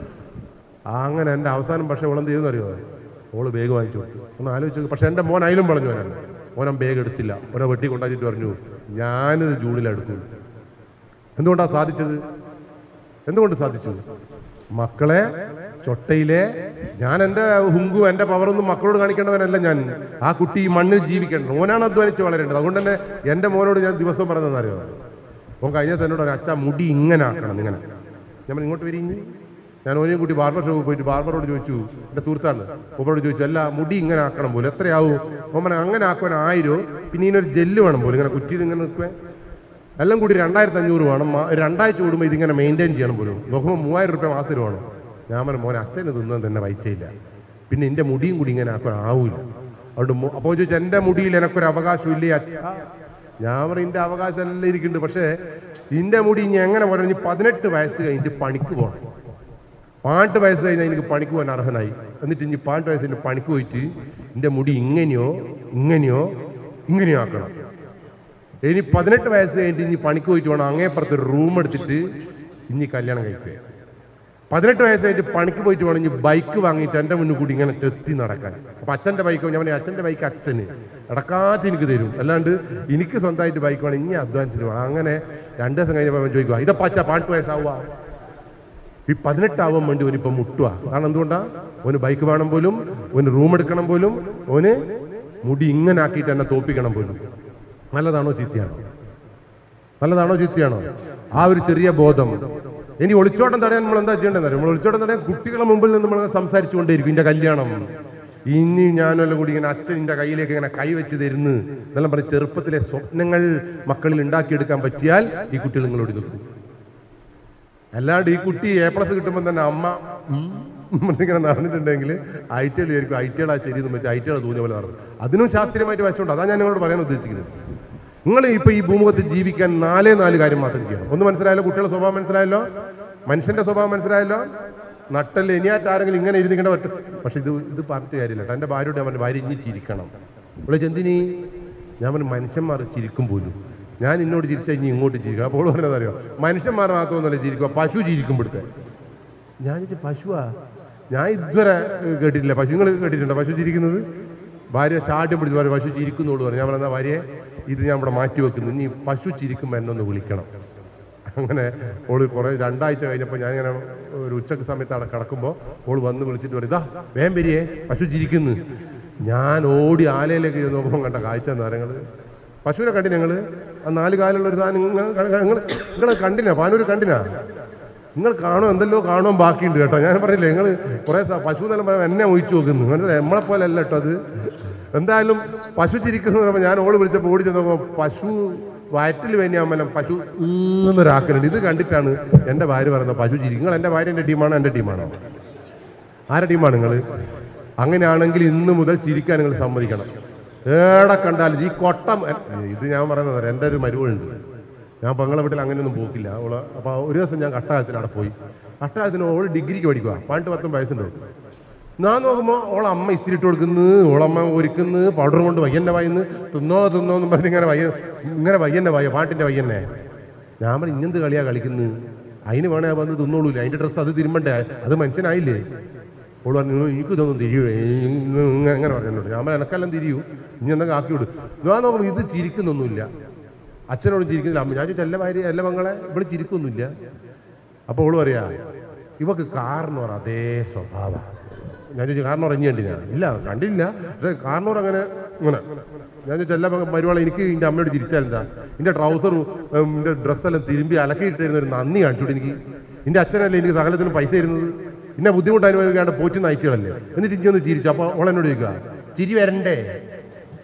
അങ്ങനെ എൻ്റെ അവസാനം പക്ഷേ ഓളെന്ത് ചെയ്തെന്ന് അറിയോ ഓള് ബേഗ് വാങ്ങിച്ചു കൊടുത്തു ഒന്ന് ആലോചിച്ചു നോക്ക്. പക്ഷെ എൻ്റെ മോൻ അതിലും പറഞ്ഞു വരാൻ മോനം ബേഗ് എടുത്തില്ല ഓനെ വെട്ടി കൊണ്ടാച്ചിട്ട് പറഞ്ഞു ഞാനിത് ജൂണിലെടുക്കും എന്തുകൊണ്ടാണ് സാധിച്ചത് എന്തുകൊണ്ട് സാധിച്ചു മക്കളെ ചൊട്ടയിലെ ഞാൻ എൻ്റെ ഹുങ്കും എൻ്റെ പവറൊന്നും മക്കളോട് കാണിക്കേണ്ടവനല്ല ഞാൻ ആ കുട്ടി ഈ മണ്ണിൽ ജീവിക്കേണ്ടത് ഓനാണ് അധ്വാനിച്ച് വളരേണ്ടത് അതുകൊണ്ട് തന്നെ എൻ്റെ മോനോട് ഞാൻ ദിവസവും പറഞ്ഞതെന്നറിയോ ഓൻ കഴിഞ്ഞ ദിവസം എന്നോട് പറഞ്ഞു, അച്ഛാ മുടി ഇങ്ങനെ ആക്കണം ഇങ്ങനെ ഞാൻ പറഞ്ഞു, ഇങ്ങോട്ട് വരിഞ്ഞ് ഞാൻ ഓനെയും കൂട്ടി ബാർബർ ഷോപ്പിൽ പോയിട്ട് ബാർബറോട് ചോദിച്ചു എൻ്റെ സുഹൃത്താണ് ഒപ്പറോട് ചോദിച്ചു അല്ല മുടി ഇങ്ങനെ ആക്കണം പോലും എത്രയാവും ഓൻ പറഞ്ഞു അങ്ങനെ ആക്കുവാൻ ആയിരം പിന്നെ ഇതിനൊരു ജെല്ല് വേണം പോലും ഇങ്ങനെ കുറ്റിയിൽ ഇങ്ങനെ നിൽക്കുവാൻ എല്ലാം കൂടി രണ്ടായിരത്തി അഞ്ഞൂറ് വേണം മാ- രണ്ടാഴ്ച കൂടുമ്പോൾ ഇതിങ്ങനെ മെയിൻറ്റെയിൻ ചെയ്യണം പോലും നോക്കുമ്പോൾ മൂവായിരം റുപ്യ മാസത്തിൽ വേണം ഞാൻ പറഞ്ഞു മോനെ അച്ഛന് തിന്നാൻ തന്നെ വൈച്ചയില്ല പിന്നെ എൻ്റെ മുടിയും കൂടി ഇങ്ങനെ ആക്കാൻ ആവൂല അതുകൊണ്ട് മോ- അപ്പോൾ ചോദിച്ചു എൻ്റെ മുടിയിൽ എനക്കൊരു അവകാശം ഇല്ലേ അച്ഛ ഞാൻ പറയും എൻ്റെ അവകാശം എല്ലാം ഇരിക്കുന്നുണ്ട് പക്ഷേ എൻ്റെ മുടി ഇനി എങ്ങനെ പോരാ ഇനി പതിനെട്ട് വയസ്സ് കഴിഞ്ഞിട്ട് പണിക്ക് പോകണം പാട്ട് വയസ്സ് കഴിഞ്ഞാൽ എനിക്ക് പണിക്ക് പോകാൻ അർഹനായി എന്നിട്ട് ഇനി പാട്ട് വയസ്സിന് പണിക്ക് പോയിട്ട് എൻ്റെ മുടി ഇങ്ങനെയോ ഇങ്ങനെയോ ഇങ്ങനെയോ ആക്കണം ഇനി പതിനെട്ട് വയസ്സ് കഴിഞ്ഞിട്ട് ഇനി പണിക്ക് പോയിട്ട് വേണം അങ്ങേപ്പുറത്ത് ഒരു റൂം എടുത്തിട്ട് ഇനി കല്യാണം കഴിക്കുക പതിനെട്ട് വയസ്സ് കഴിഞ്ഞിട്ട് പണിക്ക് പോയിട്ട് വേണം ഇനി ബൈക്ക് വാങ്ങിയിട്ട് എൻ്റെ മുന്നിൽ കൂടി ഇങ്ങനെ തെത്തി നടക്കാൻ അപ്പൊ അച്ഛൻ്റെ ബൈക്ക് ഞാൻ പറഞ്ഞു അച്ഛൻ്റെ ബൈക്ക് അച്ഛന് ഇടക്കാത്ത എനിക്ക് തരും അല്ലാണ്ട് എനിക്ക് സ്വന്തമായിട്ട് ബൈക്ക് വേണം ഇനി അധ്വാനിച്ചിട്ട് വേണം അങ്ങനെ രണ്ട് ദിവസം കഴിഞ്ഞപ്പോൾ അവൻ ചോദിക്കുക ഇതപ്പ അച്ഛ പാട്ട് വയസ്സാവുക ഈ പതിനെട്ടാവാൻ വേണ്ടി ഓനിപ്പം മുട്ടുക കാരണം എന്തുകൊണ്ടാ ഓന് ബൈക്ക് വേണം പോലും ഓന് റൂം എടുക്കണം പോലും ഓന് മുടി ഇങ്ങനെ ആക്കിയിട്ട് എന്നെ തോപ്പിക്കണം പോലും നല്ലതാണോ ചീത്തയാണോ നല്ലതാണോ ചീത്തയാണോ ആ ഒരു ചെറിയ ബോധം ഇനി ഒളിച്ചോട്ടം തടയാൻ നമ്മൾ എന്താ ചെയ്യേണ്ടത് നമ്മൾ ഒളിച്ചോട്ടം തടയാൻ കുട്ടികളെ മുമ്പിൽ നിന്ന് നമ്മൾ സംസാരിച്ചുകൊണ്ടേയിരിക്കും ഇന്റെ കല്യാണം ഇനി ഞാനെല്ലാം കൂടി ഇങ്ങനെ അച്ഛൻ ഇന്റെ കയ്യിലേക്ക് ഇങ്ങനെ കൈവച്ച് തരുന്നു എന്നെല്ലാം പറഞ്ഞ് ചെറുപ്പത്തിലെ സ്വപ്നങ്ങൾ മക്കളിൽ ഉണ്ടാക്കിയെടുക്കാൻ പറ്റിയാൽ ഈ കുട്ടികൾ നിങ്ങളോട് നിൽക്കും അല്ലാണ്ട് ഈ കുട്ടി എ പ്ലസ് കിട്ടുമ്പോൾ തന്നെ അമ്മ ഉം ഇങ്ങനെ നടന്നിട്ടുണ്ടെങ്കിൽ ഐ ടി ആയിരിക്കും ഐ ടി ആ ശരി എന്ന് വെച്ചാൽ ഐ ടി തോന്നിയ പോലെ നടന്നു അതിനും ശാസ്ത്രീയമായിട്ട് വശമുണ്ട് അതാണ് ഞാൻ നിങ്ങളോട് പറയാൻ ഉദ്ദേശിക്കുന്നത് നിങ്ങൾ ഇപ്പൊ ഈ ഭൂമുഖത്ത് ജീവിക്കാൻ നാലേ നാല് കാര്യം മാത്രം ചെയ്യണം ഒന്ന് മനസ്സിലായല്ലോ കുട്ടികളുടെ സ്വഭാവം മനസ്സിലായല്ലോ മനുഷ്യന്റെ സ്വഭാവം മനസ്സിലായല്ലോ നട്ടല് ഇനിയായിട്ട് ആരെങ്കിലും ഇങ്ങനെ ഇരുന്നിക്കേണ്ട പറ്റും പക്ഷെ ഇത് ഇത് പറഞ്ഞിട്ട് കാര്യമില്ല കേട്ടോ. എൻ്റെ ഭാര്യയോട് അവൻ്റെ ഭാര്യ ഇനി ചിരിക്കണം ഇവിടെ ചെന്തിനി ഞാൻ പറഞ്ഞു മനുഷ്യന്മാർ ചിരിക്കും പോലും ഞാൻ ഇന്നോട് ചിരിച്ചാൽ ഇനി ഇങ്ങോട്ട് ചിരിക്കണം അപ്പോൾ പറഞ്ഞത് അറിയോ മനുഷ്യന്മാർ മാത്രമൊന്നുമല്ല ചിരിക്കുക പശു ചിരിക്കും ഇവിടുത്തെ ഞാൻ ചോദിച്ചു പശുവാ ഞാൻ ഇതുവരെ ഏഹ്, കേട്ടിട്ടില്ല പശു നിങ്ങൾ കേട്ടിട്ടുണ്ടോ പശു ചിരിക്കുന്നത് ഭാര്യ ശാഠ്യം പിടിച്ച് പറയും പശു ചിരിക്കുന്നോട് പറഞ്ഞു ഞാൻ പറഞ്ഞ ഭാര്യയെ ഇത് ഞാൻ ഇവിടെ മാറ്റി വെക്കുന്നു ഇനി പശു ചിരിക്കുമ്പോൾ എന്നെ ഒന്ന് വിളിക്കണം അങ്ങനെ ഓള് കുറെ രണ്ടാഴ്ച കഴിഞ്ഞപ്പോൾ ഞാൻ ഇങ്ങനെ ഒരു ഉച്ചക്ക് സമയത്ത് അവിടെ കിടക്കുമ്പോൾ ഓള് വന്ന് വിളിച്ചിട്ട് പറയും ഇതാ വേം വരിയേ പശു ചിരിക്കുന്നു ഞാൻ ഓടി ആലയിലേക്ക് ചെന്ന് നോക്കുമ്പോൾ കണ്ട കാഴ്ച നേരങ്ങൾ പശുവിനെ കണ്ടില്ല ഞങ്ങൾ ആ നാല് കാലുള്ള ഒരു സാധനം നിങ്ങൾ നിങ്ങൾ കണ്ടില്ല പാനൂര് കണ്ടിനാ നിങ്ങൾ കാണോ എന്തെല്ലോ കാണും ബാക്കിയുണ്ട് കേട്ടോ ഞാൻ പറഞ്ഞില്ലേ നിങ്ങൾ കുറെ സ- പശു എന്നെല്ലാം പറയുമ്പോൾ എന്നെ ഒഴിച്ചു നോക്കുന്നു മനസ്സിലായി നമ്മളെ പോലെ അല്ല കേട്ടോ അത് എന്തായാലും പശു ചിരിക്കുന്നു പറയുമ്പോൾ ഞാൻ ഓട് വിളിച്ചപ്പോൾ ഓടിച്ചു നോക്കുമ്പോൾ പശു വയറ്റിൽ വേണ്ടിയാകുമ്പോൾ പശു എന്നൊരാക്കലുണ്ട് ഇത് കണ്ടിട്ടാണ് എൻ്റെ ഭാര്യ പറയുന്നത് പശു ചിരി നിങ്ങൾ എൻ്റെ ഭാര്യ എൻ്റെ ടീമാണോ എൻ്റെ ടീമാണോ ആരുടെ ടീമാണ് നിങ്ങൾ അങ്ങനെയാണെങ്കിൽ ഇന്ന് മുതൽ ചിരിക്കാൻ നിങ്ങൾ സമ്മതിക്കണം ഏടെ കണ്ടാലും ഈ കൊട്ടം ഇത് ഞാൻ പറയുന്നത് എൻ്റെ ഒരു മരുവുണ്ട് ഞാൻ പെങ്ങളെ വീട്ടിൽ അങ്ങനെയൊന്നും പോക്കില്ല അവള് അപ്പോൾ ഒരു ദിവസം ഞാൻ കട്ടകാലത്തിന് അവിടെ പോയി കട്ടകാലത്തിന് ഓൾ ഡിഗ്രിക്ക് പഠിക്കുക പതിനെട്ട് പത്തും വയസ്സുണ്ട് ഞാൻ നോക്കുമ്പോൾ ഓളെ അമ്മ ഇസ്തിരി ഇട്ട് കൊടുക്കുന്നു ഓളമ്മ ഒരുക്കുന്നു പൗഡർ കൊണ്ട് വയ്യന്റെ വായിന്ന് തിന്നോ തിന്നോ എന്ന് പറഞ്ഞ് ഇങ്ങനെ വയ്യ ഇങ്ങനെ വയ്യന്റെ വായ പാട്ടിന്റെ വയ്യന്നെ ഞാൻ പറഞ്ഞു ഇങ്ങനത്തെ കളിയാ കളിക്കുന്നത് അതിന് വേണേ വന്ന് തിന്നോളൂല അതിന്റെ ഡ്രസ്സ് അത് തിരുമ്പണ്ടേ അത് മനുഷ്യനായില്ലേ ഓള് പറഞ്ഞു എനിക്ക് ഇതൊന്നും തിരിയുവേ എങ്ങനെ പറഞ്ഞോട്ട് ഞാൻ പറഞ്ഞു എനക്കെല്ലാം തിരിയൂ ഇനി എന്തെങ്കിലും ആക്കി വിടും ഞാൻ നോക്കുമ്പോൾ ഇത് ചിരിക്കുന്നൊന്നുമില്ല അച്ഛനോടും ചിരിക്കുന്നില്ല അമ്മ ഞാൻ ചോദിച്ചു എല്ലാ ഭാര്യ എല്ലാ മങ്ങളെ ഇവിടെ ചിരിക്കൊന്നുമില്ല അപ്പോൾ ഓള് പറയാ ഇവക്ക് കാർന്നോർ അതേ സ്വഭാവം ഞാൻ ചോദിച്ചു കാർന്നോർ ഇനി കണ്ടില്ല ഇല്ല കണ്ടില്ല പക്ഷേ കാർന്നോർ അങ്ങനെ ഇങ്ങനെ ഞാൻ ചോദിച്ചു എല്ലാ മരുവാളെ എനിക്ക് എൻ്റെ അമ്മയോട് ചിരിച്ചാലെന്താ എൻ്റെ ട്രൗസറും എൻ്റെ ഡ്രസ്സെല്ലാം തിരുമ്പി അലക്കിയിട്ടിരുന്ന ഒരു നന്ദി കാണിച്ചോട്ട് എനിക്ക് എൻ്റെ അച്ഛനല്ലേ എനിക്ക് സകലത്തിനും പൈസ തരുന്നത് എന്നെ ബുദ്ധിമുട്ട് അനുഭവിക്കാണ്ട് പോറ്റുന്ന അയച്ചുകളല്ലേ എന്നിട്ട് ഇനി ഒന്ന് ചിരിച്ചു അപ്പോൾ ഓളെന്നോട് ചോദിക്കുക ചിരി വരണ്ടേ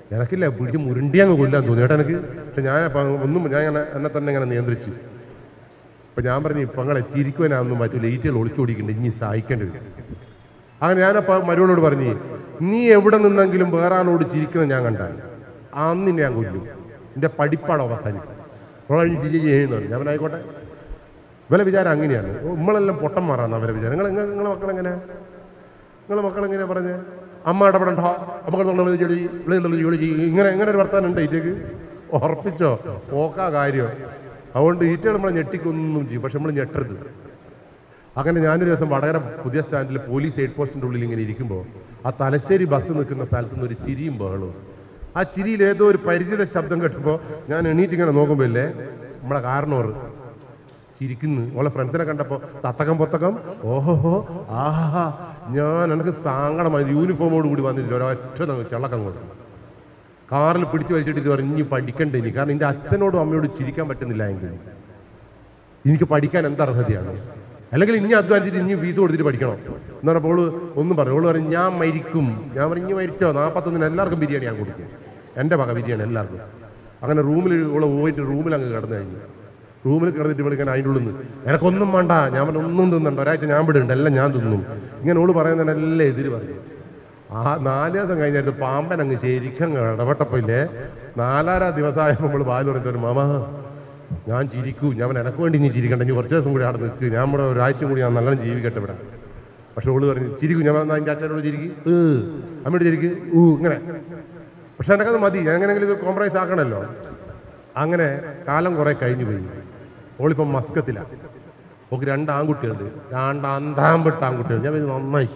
എനക്കില്ല പിടിച്ച് മുരുണ്ടി അങ്ങ് കൊല്ലാൻ തോന്നി കേട്ടോ എനിക്ക് പക്ഷെ ഞാൻ അപ്പം ഒന്നും ഞാൻ ഇങ്ങനെ എന്നെ തന്നെ ഇങ്ങനെ നിയന്ത്രിച്ചു അപ്പൊ ഞാൻ പറഞ്ഞു ഇപ്പൊ ഞങ്ങളെ ചിരിക്കുവാനൊന്നും മറ്റു ലേറ്റുകൾ ഒളിച്ചോടിക്കുന്നുണ്ട് ഇനി സഹായിക്കേണ്ടി വരും അങ്ങനെ ഞാനപ്പോ മരുവളോട് പറഞ്ഞു നീ എവിടെ നിന്നെങ്കിലും വേറെ ആളോട് ചിരിക്കുന്നത് ഞാൻ കണ്ടാൽ അന്ന് ഞാൻ കൊല്ലും എന്റെ പഠിപ്പാണ് അവസാനിക്കും അവള് ജിജി ചെയ്യുന്നു ഞാൻ പറഞ്ഞു, ആയിക്കോട്ടെ ഇവലെ വിചാരം അങ്ങനെയാണ് ഓ, നമ്മളെല്ലാം പൊട്ടന്മാരാണ് അവരെ വിചാരം നിങ്ങൾ നിങ്ങളെ മക്കളെങ്ങനെ നിങ്ങളെ മക്കളെങ്ങനെയാ പറഞ്ഞേ അമ്മ ഇടപെടണ്ട നമുക്ക് എന്നുള്ളത് ജോലി ചെയ്യ്, ഇവിടെ എന്നുള്ളത് ജോലി ചെയ്യും ഇങ്ങനെ ഇങ്ങനെ ഒരു വർത്താനം ഉണ്ട് ഈറ്റക്ക് ഉറപ്പിച്ചോ ഓക്കാ കാര്യം അതുകൊണ്ട് ഈറ്റകൾ നമ്മളെ ഞെട്ടിക്കൊന്നും ചെയ്യും പക്ഷെ നമ്മൾ ഞെട്ടരുത് അങ്ങനെ ഞാനൊരു ദിവസം വടകര പുതിയ സ്റ്റാൻഡിൽ പോലീസ് എയ്ഡ് പോസ്റ്റിന്റെ ഉള്ളിൽ ഇങ്ങനെ ഇരിക്കുമ്പോൾ ആ തലശ്ശേരി ബസ് നിൽക്കുന്ന സ്ഥലത്ത് നിന്ന് ഒരു ചിരിയും ബഹളവും ആ ചിരിയിൽ ഏതോ ഒരു പരിചിത ശബ്ദം കേട്ടപ്പോൾ ഞാൻ എണീറ്റ് ഇങ്ങനെ നോക്കുമ്പോൾ ഇല്ലേ നമ്മളെ കാരണോറ് ചിരിക്കുന്നു ഓളെ ഫ്രണ്ട്സിനെ കണ്ടപ്പോൾ തത്തകം പൊത്തകം ഓഹോ ആഹാ ഞാൻ എനിക്ക് സാങ്കടമായി യൂണിഫോമോട് കൂടി വന്നില്ല ഒരൊറ്റ ചെള്ളക്കം കൊടുക്കും കാറിൽ പിടിച്ചു വലിച്ചിട്ട് പറഞ്ഞു ഇനി പഠിക്കണ്ടേ ഇനി കാരണം എൻ്റെ അച്ഛനോടും അമ്മയോടും ചിരിക്കാൻ പറ്റുന്നില്ല എങ്കിൽ എനിക്ക് പഠിക്കാൻ എന്ത് അർഹതയാണ് അല്ലെങ്കിൽ ഇനി അധ്വാനിച്ചിട്ട് ഇനി ഫീസ് കൊടുത്തിട്ട് പഠിക്കണം എന്ന് പറഞ്ഞപ്പോൾ ഓള് ഒന്നും പറഞ്ഞു ഓള് പറഞ്ഞു ഞാൻ മരിക്കും ഞാൻ പറഞ്ഞു ഇനി മരിച്ചോ നാൽപ്പത്തൊന്നിന് എല്ലാവർക്കും ബിരിയാണി ഞാൻ കൊടുക്കും എൻ്റെ വക ബിരിയാണി എല്ലാവർക്കും അങ്ങനെ റൂമിൽ ഓള് പോയിട്ട് റൂമിൽ അങ്ങ് കിടന്നു കഴിഞ്ഞു റൂമിൽ കിടന്നിട്ട് വിളിക്കാൻ അതിൻ്റെ ഉള്ളിൽ നിന്ന് എനക്കൊന്നും വേണ്ട ഞാൻ പറഞ്ഞു ഒന്നും തിന്നണ്ട ഒരാഴ്ച ഞാൻ വിടുന്നുണ്ട് എല്ലാം ഞാൻ തിന്നും ഇങ്ങനെ ഓള് പറയുന്നതിനെല്ലാം എതിര് പറഞ്ഞു ആ നാല് ദിവസം കഴിഞ്ഞിട്ട് പാമ്പൻ അങ്ങ് ശരിക്കും ഇടപെട്ടപ്പോ ഇല്ലേ നാലാറാം ദിവസമായപ്പോൾ നമ്മൾ ബാലു പറഞ്ഞിട്ട് മാമ ഞാൻ ചിരിക്കൂ ഞാൻ പറഞ്ഞു, എനക്ക് വേണ്ടി നീ ചിരിക്കണ്ട ഇനി കുറച്ച് ദിവസം കൂടി അവിടെ നിൽക്ക് ഞാൻ ഇവിടെ ഒരാഴ്ച കൂടി ഞാൻ നല്ലോണം ജീവിക്കട്ടെ ഇവിടെ പക്ഷെ ഓള് പറഞ്ഞു ചിരിക്കൂ ഞാൻ പറഞ്ഞു, എൻ്റെ അച്ഛനോട് ചിരിക്ക് ഏ അമ്മയോട് ചിരിക്ക് ഊ ഇങ്ങനെ പക്ഷെ എനിക്കത് മതി ഞാൻ എങ്ങനെയെങ്കിലും ഇത് കോംപ്രമൈസ് ആക്കണമല്ലോ അങ്ങനെ കാലം കുറെ കഴിഞ്ഞു പോയി ഓളിപ്പം മസ്കത്തിലാണ് ഓക്ക് രണ്ട് ആൺകുട്ടികളുണ്ട് രണ്ട് അന്താമ്പെട്ട ആൺകുട്ടികൾ ഞാൻ ഇത് നന്നായി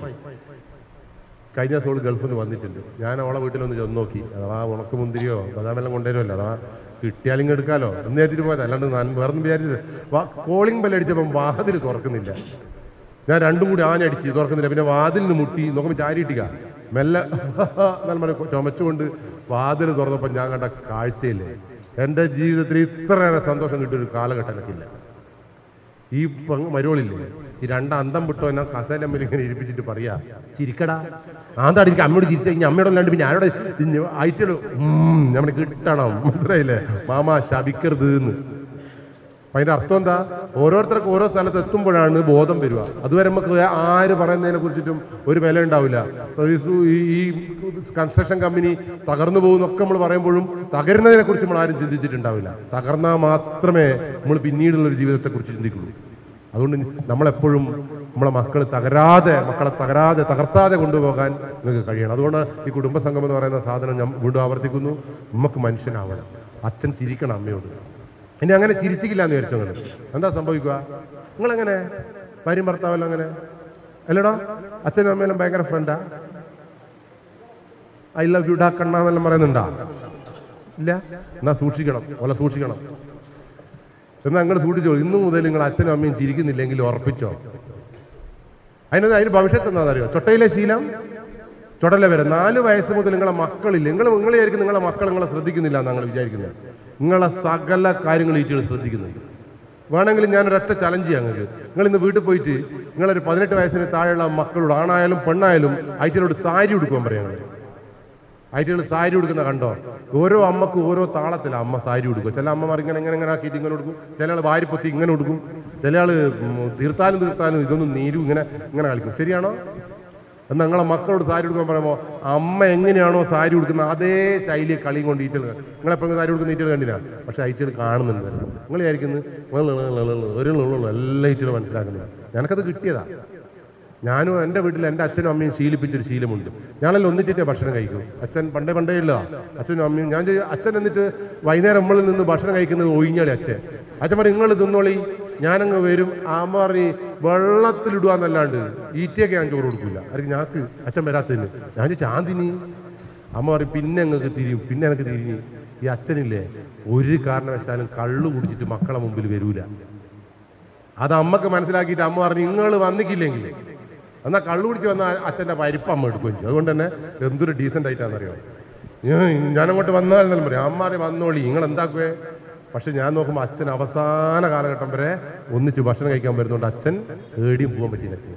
കഴിഞ്ഞ ദിവസം ഓള് ഗൾഫിൽ നിന്ന് വന്നിട്ടുണ്ട് ഞാൻ അവളെ വീട്ടിലൊന്ന് ചെന്ന് നോക്കി അഥവാ ഉണക്ക് മുന്തിരിയോ ബദാമെല്ലാം കൊണ്ടുവരുമല്ലോ അഥവാ കിട്ടിയാലും എടുക്കാലോ എന്ന് വിചാരിച്ചിട്ട് പോയത് അല്ലാണ്ട് ഞാൻ വേറൊന്നും വിചാരിച്ചത് വാ കോളിംഗ് ബെല്ലടിച്ചപ്പം വാതിൽ തുറക്കുന്നില്ല ഞാൻ രണ്ടും കൂടി ആഞ്ഞടിച്ച് തുറക്കുന്നില്ല പിന്നെ വാതിലിന് മുട്ടി നോക്കുമ്പോൾ ചാരിയിട്ടിക്ക മെല്ലെ എന്നാൽ മതി ചുമച്ചുകൊണ്ട് വാതിൽ തുറന്നപ്പോൾ ഞാൻ കണ്ട കാഴ്ചയില്ലേ എൻ്റെ ജീവിതത്തിൽ ഇത്രയേറെ സന്തോഷം കിട്ടിയൊരു കാലഘട്ടം എനിക്കില്ല ഈ പങ്ക് മരുവളില്ലേ ഈ രണ്ട് അന്തം വിട്ടോ എന്നെ കസേലമ്മൽ ഇങ്ങനെ ഇരിപ്പിച്ചിട്ട് പറയാ ചിരിക്കടാ ആന്താടി എനിക്ക് അമ്മയോട് ചിരിച്ചു കഴിഞ്ഞാൽ അമ്മയോട് അല്ലാണ്ട് പിന്നെ ആരോട് ആയിട്ടോ നമ്മളെ കിട്ടണം മനസ്സിലായില്ലേ മാമ ശപിക്കരുത് എന്ന് അപ്പൊ അതിന്റെ അർത്ഥം എന്താ ഓരോരുത്തർക്കും ഓരോ സ്ഥലത്ത് എത്തുമ്പോഴാണ് ബോധം വരിക അതുവരെ നമുക്ക് ആര് പറയുന്നതിനെ കുറിച്ചിട്ടും ഒരു വില ഉണ്ടാവില്ല So, ഈ സു- ഈ- ഈ കൺസ്ട്രക്ഷൻ കമ്പനി തകർന്നു പോകുന്നൊക്കെ നമ്മൾ പറയുമ്പോഴും തകരുന്നതിനെ കുറിച്ച് നമ്മൾ ആരും ചിന്തിച്ചിട്ടുണ്ടാവില്ല തകർന്നാൽ മാത്രമേ നമ്മൾ പിന്നീടുള്ള ഒരു ജീവിതത്തെ കുറിച്ച് ചിന്തിക്കുള്ളൂ അതുകൊണ്ട് നമ്മളെപ്പോഴും നമ്മളെ മക്കൾ തകരാതെ മക്കളെ തകരാതെ തകർത്താതെ കൊണ്ടുപോകാൻ നിങ്ങൾക്ക് കഴിയണം അതുകൊണ്ട് ഈ കുടുംബസംഘം എന്ന് പറയുന്ന സാധനം ഞാൻ വീണ്ടും ആവർത്തിക്കുന്നു നമുക്ക് മനുഷ്യനാവണം അച്ഛൻ ചിരിക്കണം അമ്മയോട് ഇനി അങ്ങനെ ചിരിച്ചിക്കില്ല എന്ന് വിചാരിച്ചു നിങ്ങൾ എന്താ സംഭവിക്കുക നിങ്ങളെങ്ങനെ ഭാര്യയും ഭർത്താവെല്ലാം അങ്ങനെ അല്ലടാ അച്ഛനും അമ്മയെല്ലാം ഭയങ്കര ഫ്രണ്ടാ ഐ ലവ് യു ഡാ കണ്ണാന്നെല്ലാം പറയുന്നുണ്ടാ ഇല്ല എന്നാ സൂക്ഷിക്കണം ഓലെ സൂക്ഷിക്കണം എന്നാ നിങ്ങൾ സൂക്ഷിച്ചോ ഇന്നു മുതൽ നിങ്ങൾ അച്ഛനും അമ്മയും ചിരിക്കുന്നില്ലെങ്കിൽ ഉറപ്പിച്ചോ അതിന് അതിന് ഭവിഷ്യത്ത് എന്താണെന്നറിയോ ചൊട്ടയിലെ ശീലം ചുടല വരെ നാല് വയസ്സ് മുതൽ നിങ്ങളെ മക്കളില്ല നിങ്ങൾ നിങ്ങൾ വിചാരിക്കും നിങ്ങളെ മക്കൾ നിങ്ങളെ ശ്രദ്ധിക്കുന്നില്ല എന്നാണ് വിചാരിക്കുന്നത് നിങ്ങളെ സകല കാര്യങ്ങൾ ഈറ്റുകൾ ശ്രദ്ധിക്കുന്നുണ്ട് വേണമെങ്കിൽ ഞാൻ ഒരൊറ്റ ചലഞ്ച് ചെയ്യാം നിങ്ങൾക്ക് നിങ്ങൾ ഇന്ന് വീട്ടിൽ പോയിട്ട് നിങ്ങളൊരു പതിനെട്ട് വയസ്സിന് താഴെയുള്ള മക്കളോട് ആണായാലും പെണ്ണായാലും അയറ്റിനോട് സാരി ഉടുക്കുവാൻ പറയുന്നത് അയറ്റുകൾ സാരി ഉടുക്കുന്ന കണ്ടോ ഓരോ അമ്മക്ക് ഓരോ താളത്തിലാണ് അമ്മ സാരി ഉടുക്കും ചില അമ്മമാർ ഇങ്ങനെ ഇങ്ങനെ ഇങ്ങനെ ആക്കിയിട്ട് ഇങ്ങനെ ഉടുക്കും ചില ആൾ വാരിപ്പൊത്തി ഇങ്ങനെ ഉടുക്കും ചില ആൾ തീർത്താലും തീർത്താലും ഇതൊന്നും നീരും ഇങ്ങനെ ഇങ്ങനെ കളിക്കും ശരിയാണോ എന്നാൽ നിങ്ങളെ മക്കളോട് സാരി ഉടുക്കാൻ പറയുമ്പോൾ അമ്മ എങ്ങനെയാണോ സാരി ഉടുക്കുന്നത് അതേ ശൈലി കളിയും കൊണ്ട് ഈറ്റൽ നിങ്ങളെപ്പോഴും സാരി ഉടുക്കുന്ന ഈറ്റൽ കണ്ടില്ല പക്ഷെ ഐറ്റൽ കാണുന്നുണ്ട് നിങ്ങൾ വിചാരിക്കുന്നത് ഒരു നുള്ളുള്ളൂ എല്ലാ ഈറ്റലും മനസ്സിലാക്കുന്നത് ഞാനക്കത് കിട്ടിയതാ ഞാനും എൻ്റെ വീട്ടിൽ എൻ്റെ അച്ഛനും അമ്മയും ശീലിപ്പിച്ചൊരു ശീലമുണ്ട് ഞാനെല്ലാം ഒന്നിച്ചിട്ടേ ഭക്ഷണം കഴിക്കും അച്ഛൻ പണ്ടേ പണ്ടേ ഇല്ല അച്ഛനും അമ്മയും ഞാൻ ചെയ്യ- അച്ഛൻ എന്നിട്ട് വൈകുന്നേരം നമ്മളിൽ നിന്ന് ഭക്ഷണം കഴിക്കുന്നത് ഒഴിഞ്ഞാളി അച്ഛൻ അച്ഛൻ പറയും നിങ്ങൾ തിന്നോളി ഞാനങ്ങ് വരും അമ്മ പറഞ്ഞ് വെള്ളത്തിലിടുവാന്നല്ലാണ്ട് ഈറ്റയൊക്കെ ഞാൻ ചോറ് കൊടുക്കില്ല അല്ലെങ്കിൽ ഞാക്ക് അച്ഛൻ വരാത്തതിന് ഞാൻ ചോദിച്ചു ആന്തിനി അമ്മ പറയും പിന്നെ അങ്ങക്ക് തിരിയും പിന്നെ എനിക്ക് തിരിഞ്ഞ് ഈ അച്ഛനില്ലേ ഒരു കാരണവശാലും കള്ളു കുടിച്ചിട്ട് മക്കളെ മുമ്പിൽ വരൂല അത് അമ്മക്ക് മനസ്സിലാക്കിയിട്ട് അമ്മ പറഞ്ഞു നിങ്ങൾ വന്നിക്കില്ലെങ്കിൽ എന്നാ കള്ളു കുടിച്ച് വന്ന അച്ഛൻ്റെ പരിപ്പ് അമ്മ എടുക്കുകയും ചെയ്യും അതുകൊണ്ട് തന്നെ എന്തൊരു ഡീസൻ്റ് ആയിട്ടാണെന്നറിയോ ഞാൻ ഞാനങ്ങോട്ട് വന്നാലെന്നാലും പറയും അമ്മാരെ വന്നോളി നിങ്ങൾ എന്താക്കുവേ പക്ഷെ ഞാൻ നോക്കുമ്പോൾ അച്ഛൻ അവസാന കാലഘട്ടം വരെ ഒന്നിച്ച് ഭക്ഷണം കഴിക്കാൻ വരുന്നതുകൊണ്ട് അച്ഛൻ ഏടിയും പോകാൻ പറ്റിയില്ല അച്ഛൻ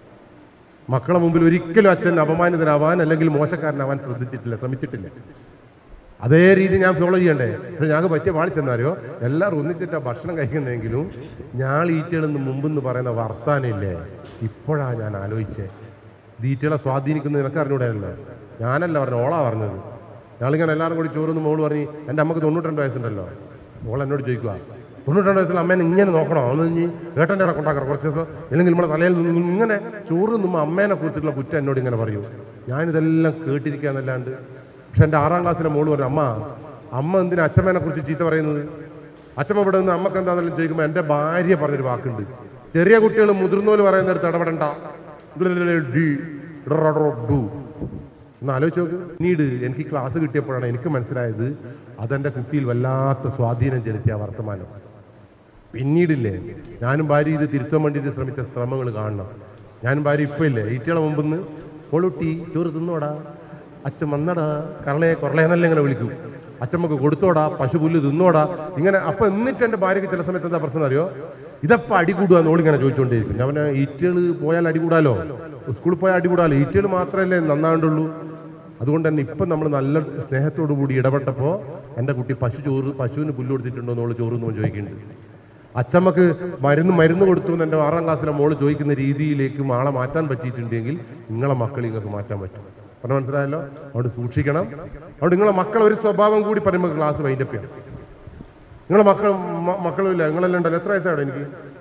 മക്കളെ മുമ്പിൽ ഒരിക്കലും അച്ഛൻ അപമാനിതനാവാൻ അല്ലെങ്കിൽ മോശക്കാരനാവാൻ ശ്രദ്ധിച്ചിട്ടില്ല ശ്രമിച്ചിട്ടില്ല അതേ രീതി ഞാൻ ഫോളോ ചെയ്യണ്ടേ പക്ഷെ ഞങ്ങൾക്ക് പറ്റിയ പാളിച്ചെന്നറിയോ എല്ലാവരും ഒന്നിച്ചിട്ടാ ഭക്ഷണം കഴിക്കുന്നെങ്കിലും ഞാൻ ഈറ്റകളെന്ന് മുമ്പെന്ന് പറയുന്ന വർത്താനില്ലേ ഇപ്പോഴാണ് ഞാൻ ആലോചിച്ചേ ഈറ്റകളെ സ്വാധീനിക്കുന്നത് നിനക്ക് അറിഞ്ഞൂടെയല്ലോ ഞാനല്ല പറഞ്ഞു ഓളാ പറഞ്ഞത് ഞങ്ങളിങ്ങനെ എല്ലാവരും കൂടി ചോറുന്ന് മോള് പറഞ്ഞ് എൻ്റെ അമ്മക്ക് തൊണ്ണൂറ്റിരണ്ട് വയസ്സുണ്ടല്ലോ മോൾ എന്നോട് ചോദിക്കുക തൊണ്ണൂറ്റിരണ്ട് വയസ്സിൽ അമ്മേനെ ഇങ്ങനെ നോക്കണോ ഒന്ന് ഇനി ഏട്ടൻ്റെ ഇടക്ക് ഉണ്ടാക്കണം കുറച്ച് ദിവസം അല്ലെങ്കിൽ നമ്മുടെ തലയിൽ നിന്ന് ഇങ്ങനെ ചോറ് നിന്നുമ്പോൾ അമ്മേനെ കുറിച്ചിട്ടുള്ള കുറ്റം എന്നോട് ഇങ്ങനെ പറയൂ ഞാനിതെല്ലാം കേട്ടിരിക്കാന്നല്ലാണ്ട് പക്ഷെ എൻ്റെ ആറാം ക്ലാസ്സിലെ മോള് പറഞ്ഞു അമ്മ അമ്മ എന്തിനാ അച്ഛമ്മേനെ കുറിച്ച് ചീത്ത പറയുന്നത് അച്ഛമ്മ ഇവിടെ നിന്ന് അമ്മക്ക് എന്താണെങ്കിലും ചോദിക്കുമ്പോൾ എൻ്റെ ഭാര്യ പറഞ്ഞൊരു വാക്കുണ്ട് ചെറിയ കുട്ടികൾ മുതിർന്നോല് പറയുന്നിടത്ത് ഇടപെടണ്ട ഡി, ഡറഡറോ ഡു. ഒന്ന് ആലോചിച്ച് നോക്ക് പിന്നീട് എനിക്ക് ക്ലാസ് കിട്ടിയപ്പോഴാണ് എനിക്ക് മനസ്സിലായത് അതെൻ്റെ കുട്ടിയിൽ വല്ലാത്ത സ്വാധീനം ചെലുത്തിയ വർത്തമാനം പിന്നീടില്ലേ ഞാനും ഭാര്യ ഇത് തിരുത്താൻ വേണ്ടിയിട്ട് ശ്രമിച്ച ശ്രമങ്ങൾ കാണണം ഞാനും ഭാര്യ ഇപ്പം ഇല്ലേ ഈറ്റകളെ മുമ്പെന്ന് കൊളുട്ടി ചോറ് തിന്നോടാ അച്ഛൻ വന്നടാ കറളയെ കൊറളയെന്നല്ല ഇങ്ങനെ വിളിക്കും അച്ഛമ്മക്ക് കൊടുത്തോടാ പശു പുല്ല് തിന്നോടാ ഇങ്ങനെ അപ്പൊ എന്നിട്ട് എൻ്റെ ഭാര്യയ്ക്ക് ചില സമയത്ത് എന്താ പ്രശ്നം അറിയോ ഇതപ്പ അടികൂടുക എന്നോളിങ്ങനെ ചോദിച്ചുകൊണ്ടിരിക്കും ഞാൻ പറഞ്ഞ ഈറ്റകൾ പോയാൽ അടികൂടാലോ സ്കൂളിൽ പോയാൽ അടികൂടാലോ ഈറ്റകൾ മാത്രമല്ലേ നന്നാണ്ടുള്ളൂ അതുകൊണ്ട് തന്നെ ഇപ്പം നമ്മൾ നല്ല സ്നേഹത്തോടു കൂടി ഇടപെട്ടപ്പോൾ എൻ്റെ കുട്ടി പശു ചോറ് പശുവിന് പുല്ല് കൊടുത്തിട്ടുണ്ടോ എന്നുള്ള ചോറ് എന്ന് ചോദിക്കുന്നുണ്ട് അച്ചമ്മക്ക് മരുന്ന് മരുന്ന് കൊടുത്തു എന്ന് എൻ്റെ ആറാം ക്ലാസ്സിലെ മോള് ചോദിക്കുന്ന രീതിയിലേക്ക് ആളെ മാറ്റാൻ പറ്റിയിട്ടുണ്ടെങ്കിൽ നിങ്ങളെ മക്കൾ നിങ്ങൾക്ക് മാറ്റാൻ പറ്റും പറഞ്ഞ മനസ്സിലായല്ലോ അതുകൊണ്ട് സൂക്ഷിക്കണം അതുകൊണ്ട് നിങ്ങളെ മക്കൾ ഒരു സ്വഭാവം കൂടി പറയുമ്പോൾ ക്ലാസ് വൈൻഡപ്പ് ചെയ്യണം നിങ്ങളെ മക്കൾ മ- മക്കളും ഇല്ല നിങ്ങളെല്ലാം ഉണ്ടല്ലോ എത്ര വയസ്സാണ് എനിക്ക്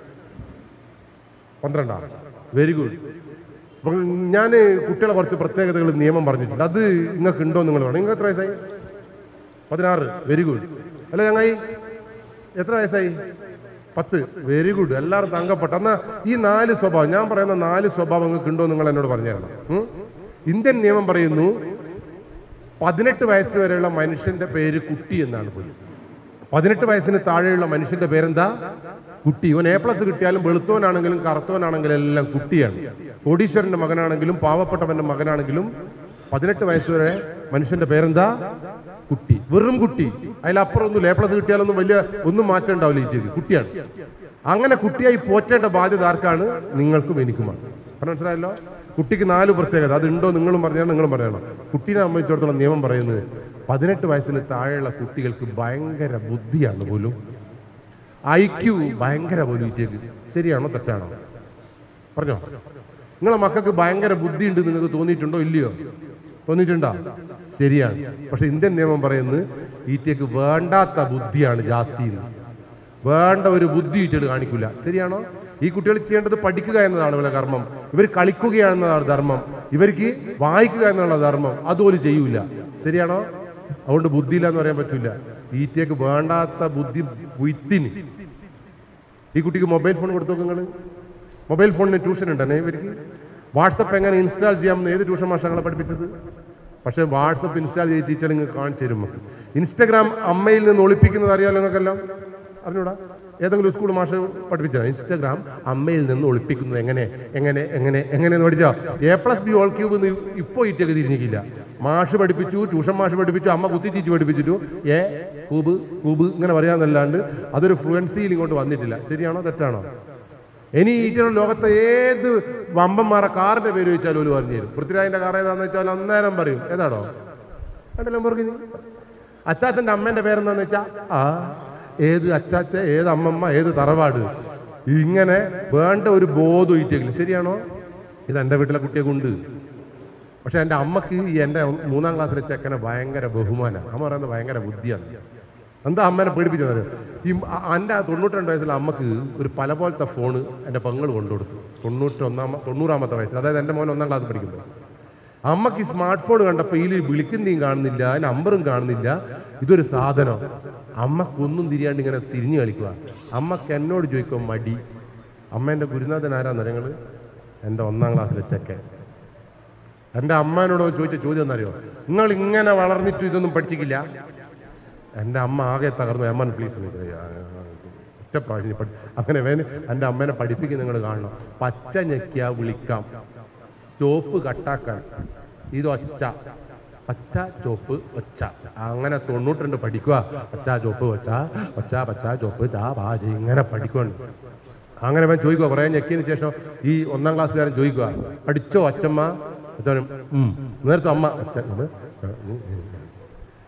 പന്ത്രണ്ടാ വെരി ഗുഡ് അപ്പം ഞാൻ കുട്ടികളെ കുറച്ച് പ്രത്യേകതകൾ നിയമം പറഞ്ഞിട്ടുണ്ട് അത് നിങ്ങൾക്ക് ഉണ്ടോ നിങ്ങൾ വേണം നിങ്ങൾക്ക് എത്ര വയസ്സായി പതിനാറ് വെരി ഗുഡ് അല്ല ചങ്ങായി എത്ര വയസ്സായി പത്ത് വെരി ഗുഡ് എല്ലാവരും തങ്കപ്പെട്ട എന്നാ ഈ നാല് സ്വഭാവം ഞാൻ പറയുന്ന നാല് സ്വഭാവം നിങ്ങൾക്ക് ഉണ്ടോ നിങ്ങൾ എന്നോട് പറഞ്ഞു തരണം ഉം? ഇന്ത്യൻ നിയമം പറയുന്നു പതിനെട്ട് വയസ്സ് വരെയുള്ള മനുഷ്യന്റെ പേര് കുട്ടി എന്നാണ് പോലും പതിനെട്ട് വയസ്സിന് താഴെയുള്ള മനുഷ്യന്റെ പേരെന്താ കുട്ടി ഇവൻ എ പ്ലസ് കിട്ടിയാലും വെളുത്തവനാണെങ്കിലും കറുത്തവനാണെങ്കിലും എല്ലാം കുട്ടിയാണ് കോടീശ്വരന്റെ മകനാണെങ്കിലും പാവപ്പെട്ടവന്റെ മകനാണെങ്കിലും പതിനെട്ട് വയസ്സ് വരെ മനുഷ്യന്റെ പേരെന്താ കുട്ടി വെറും കുട്ടി അതിലപ്പുറം ഒന്നും എ പ്ലസ് കിട്ടിയാലൊന്നും വലിയ ഒന്നും മാറ്റം ഉണ്ടാവില്ല ഈ ചെവി കുട്ടിയാണ് അങ്ങനെ കുട്ടിയായി പോറ്റേണ്ട ബാധ്യത ആർക്കാണ് നിങ്ങൾക്കും എനിക്കുമാണ് പറഞ്ഞ മനസ്സിലായല്ലോ കുട്ടിക്ക് നാല് പ്രത്യേകത അതുണ്ടോ നിങ്ങളും പറഞ്ഞാൽ നിങ്ങളും പറയണം കുട്ടീനെ സംബന്ധിച്ചിടത്തോളം നിയമം പറയുന്നത് പതിനെട്ട് വയസ്സിന് താഴെയുള്ള കുട്ടികൾക്ക് ഭയങ്കര ബുദ്ധിയാണ് പോലും ഐ ക്യു ഭയങ്കര പോലും ഇറ്റേക്ക് ശരിയാണോ തെറ്റാണോ പറഞ്ഞോ നിങ്ങളെ മക്കൾക്ക് ഭയങ്കര ബുദ്ധിയുണ്ട് നിങ്ങൾക്ക് തോന്നിയിട്ടുണ്ടോ ഇല്ലയോ തോന്നിയിട്ടുണ്ടോ ശരിയാണ് പക്ഷെ ഇന്ത്യൻ നിയമം പറയുന്നത് ഈറ്റയ്ക്ക് വേണ്ടാത്ത ബുദ്ധിയാണ് ജാസ്തി എന്ന്. വേണ്ട ഒരു ബുദ്ധി ഈറ്റകൾ കാണിക്കില്ല ശരിയാണോ ഈ കുട്ടികൾ ചെയ്യേണ്ടത് പഠിക്കുക എന്നതാണ് ഇവരുടെ കർമ്മം ഇവർ കളിക്കുകയാണെന്നതാണ് ധർമ്മം ഇവർക്ക് വായിക്കുക എന്നുള്ള ധർമ്മം അതുപോലും ചെയ്യൂല ശരിയാണോ അതുകൊണ്ട് ബുദ്ധിയില്ല എന്ന് പറയാൻ പറ്റില്ല ഈറ്റയ്ക്ക് വേണ്ടാത്ത ബുദ്ധി വിത്തിന് ഈ കുട്ടിക്ക് മൊബൈൽ ഫോൺ കൊടുത്തു നിങ്ങൾ മൊബൈൽ ഫോണിന് ട്യൂഷൻ ഉണ്ടെന്നേ ഇവർക്ക് വാട്സപ്പ് എങ്ങനെ ഇൻസ്റ്റാൾ ചെയ്യാമെന്ന് ഏത് ട്യൂഷൻ മാഷങ്ങളെ പഠിപ്പിച്ചത് പക്ഷേ വാട്സപ്പ് ഇൻസ്റ്റാൾ ചെയ്ത് ടീച്ചർ നിങ്ങൾക്ക് കാണിച്ചു തരും നമുക്ക് ഇൻസ്റ്റഗ്രാം അമ്മയിൽ നിന്ന് ഒളിപ്പിക്കുന്നത് അറിയാലോ നിങ്ങൾക്കെല്ലാം അറിഞ്ഞൂടാ ഏതെങ്കിലും സ്കൂൾ മാഷ് പഠിപ്പിച്ചോ ഇൻസ്റ്റഗ്രാം അമ്മയിൽ നിന്ന് ഒളിപ്പിക്കുന്നത് എങ്ങനെ എങ്ങനെ എങ്ങനെ എങ്ങനെയെന്ന് പഠിച്ചോ A plus B whole cube എന്ന് ഇപ്പോൾ ഇറ്റൊക്കെ തിരിഞ്ഞിക്കില്ല മാഷ് പഠിപ്പിച്ചു ട്യൂഷൻ മാഷ് പഠിപ്പിച്ചു അമ്മ കുത്തിച്ചീച്ച് പഠിപ്പിച്ചിട്ടു എ കൂബ് കൂബ് ഇങ്ങനെ പറയാന്നല്ലാണ്ട് അതൊരു ഫ്ലുവൻസിയിൽ ഇങ്ങോട്ട് വന്നിട്ടില്ല ശരിയാണോ തെറ്റാണോ ഇനി ഈറ്റയുടെ ലോകത്തെ ഏത് വമ്പന്മാരെ കാറിന്റെ പേര് വെച്ചാലും ഒരു പറഞ്ഞു തരും പൃഥ്വിരാജിന്റെ കാർ ഏതാന്ന് വെച്ചാൽ അന്നേരം പറയും ഏതാടോ കണ്ടല്ലോ പറഞ്ഞു അച്ചാച്ചന്റെ അമ്മേന്റെ പേരെന്താന്ന് വെച്ചാ ആ ഏത് അച്ചാച്ച ഏത് അമ്മമ്മ ഏത് തറവാട് ഇങ്ങനെ വേണ്ട ഒരു ബോധം ഈറ്റെങ്കിലും ശരിയാണോ ഇത് എൻ്റെ വീട്ടിലെ കുട്ടിയൊക്കെ ഉണ്ട് പക്ഷെ എൻ്റെ അമ്മക്ക് ഈ എൻ്റെ മൂന്നാം ക്ലാസ്സിലെ ചെക്കനെ ഭയങ്കര ബഹുമാനമാണ് അമ്മ പറയുന്നത് ഭയങ്കര ബുദ്ധിയാണ് എന്താ അമ്മേനെ പേടിപ്പിച്ചത് ഈ അ- എൻ്റെ തൊണ്ണൂറ്റിരണ്ട് വയസ്സിലെ അമ്മക്ക് ഒരു പല പോലത്തെ ഫോണ് എൻ്റെ പെങ്ങൾ കൊണ്ടുകൊടുത്തു തൊണ്ണൂറ്റൊന്നാം തൊണ്ണൂറാമത്തെ വയസ്സിൽ അതായത് എൻ്റെ മോൻ ഒന്നാം ക്ലാസ് പഠിക്കുമ്പോൾ അമ്മക്ക് ഈ സ്മാർട്ട് ഫോൺ കണ്ടപ്പോൾ ഇതിൽ വിളിക്കുന്നതും കാണുന്നില്ല നമ്പറും കാണുന്നില്ല ഇതൊരു സാധനം അമ്മക്കൊന്നും തിരിയാണ്ട് ഇങ്ങനെ തിരിഞ്ഞു കളിക്കുക അമ്മക്ക് എന്നോട് ചോദിക്കും മടി അമ്മേൻ്റെ ഗുരുനാഥൻ ആരാന്ന് ഞങ്ങൾ എൻ്റെ ഒന്നാം ക്ലാസ്സിലെ ചെക്കൻ എൻ്റെ അമ്മേനോട് ചോദിച്ച ചോദ്യം എന്നറിയോ നിങ്ങൾ ഇങ്ങനെ വളർന്നിട്ട് ഇതൊന്നും പഠിച്ചിട്ടില്ല എൻ്റെ അമ്മ ആകെ തകർന്നു അമ്മൻ പ്ലീസ് ഒറ്റ പ്രാവശ്യം പഠി അങ്ങനെ വേന എൻ്റെ അമ്മേനെ പഠിപ്പിക്കുന്ന നിങ്ങൾ കാണണം പച്ച ഞെക്കിയ വിളിക്കാം ചോപ്പ് കട്ടാക്കാൻ ഇത് ഒച്ച പച്ച ചോപ്പ് ഒച്ച അങ്ങനെ തൊണ്ണൂറ്റിരണ്ട് പഠിക്കുക പച്ച ചോപ്പ് ഒച്ച ഒച്ച പച്ച ചോപ്പ് ചാ പാചി ഇങ്ങനെ പഠിക്കുന്നുണ്ട് അങ്ങനെ അവൻ ചോദിക്കുക കുറേ ഞെക്കിയതിന് ശേഷം ഈ ഒന്നാം ക്ലാസ്സുകാരൻ ചോദിക്കുക പഠിച്ചോ അച്ഛമ്മ അച്ഛനും, ഉം. നേരത്തെ അമ്മ അച്ഛൻ ഉം.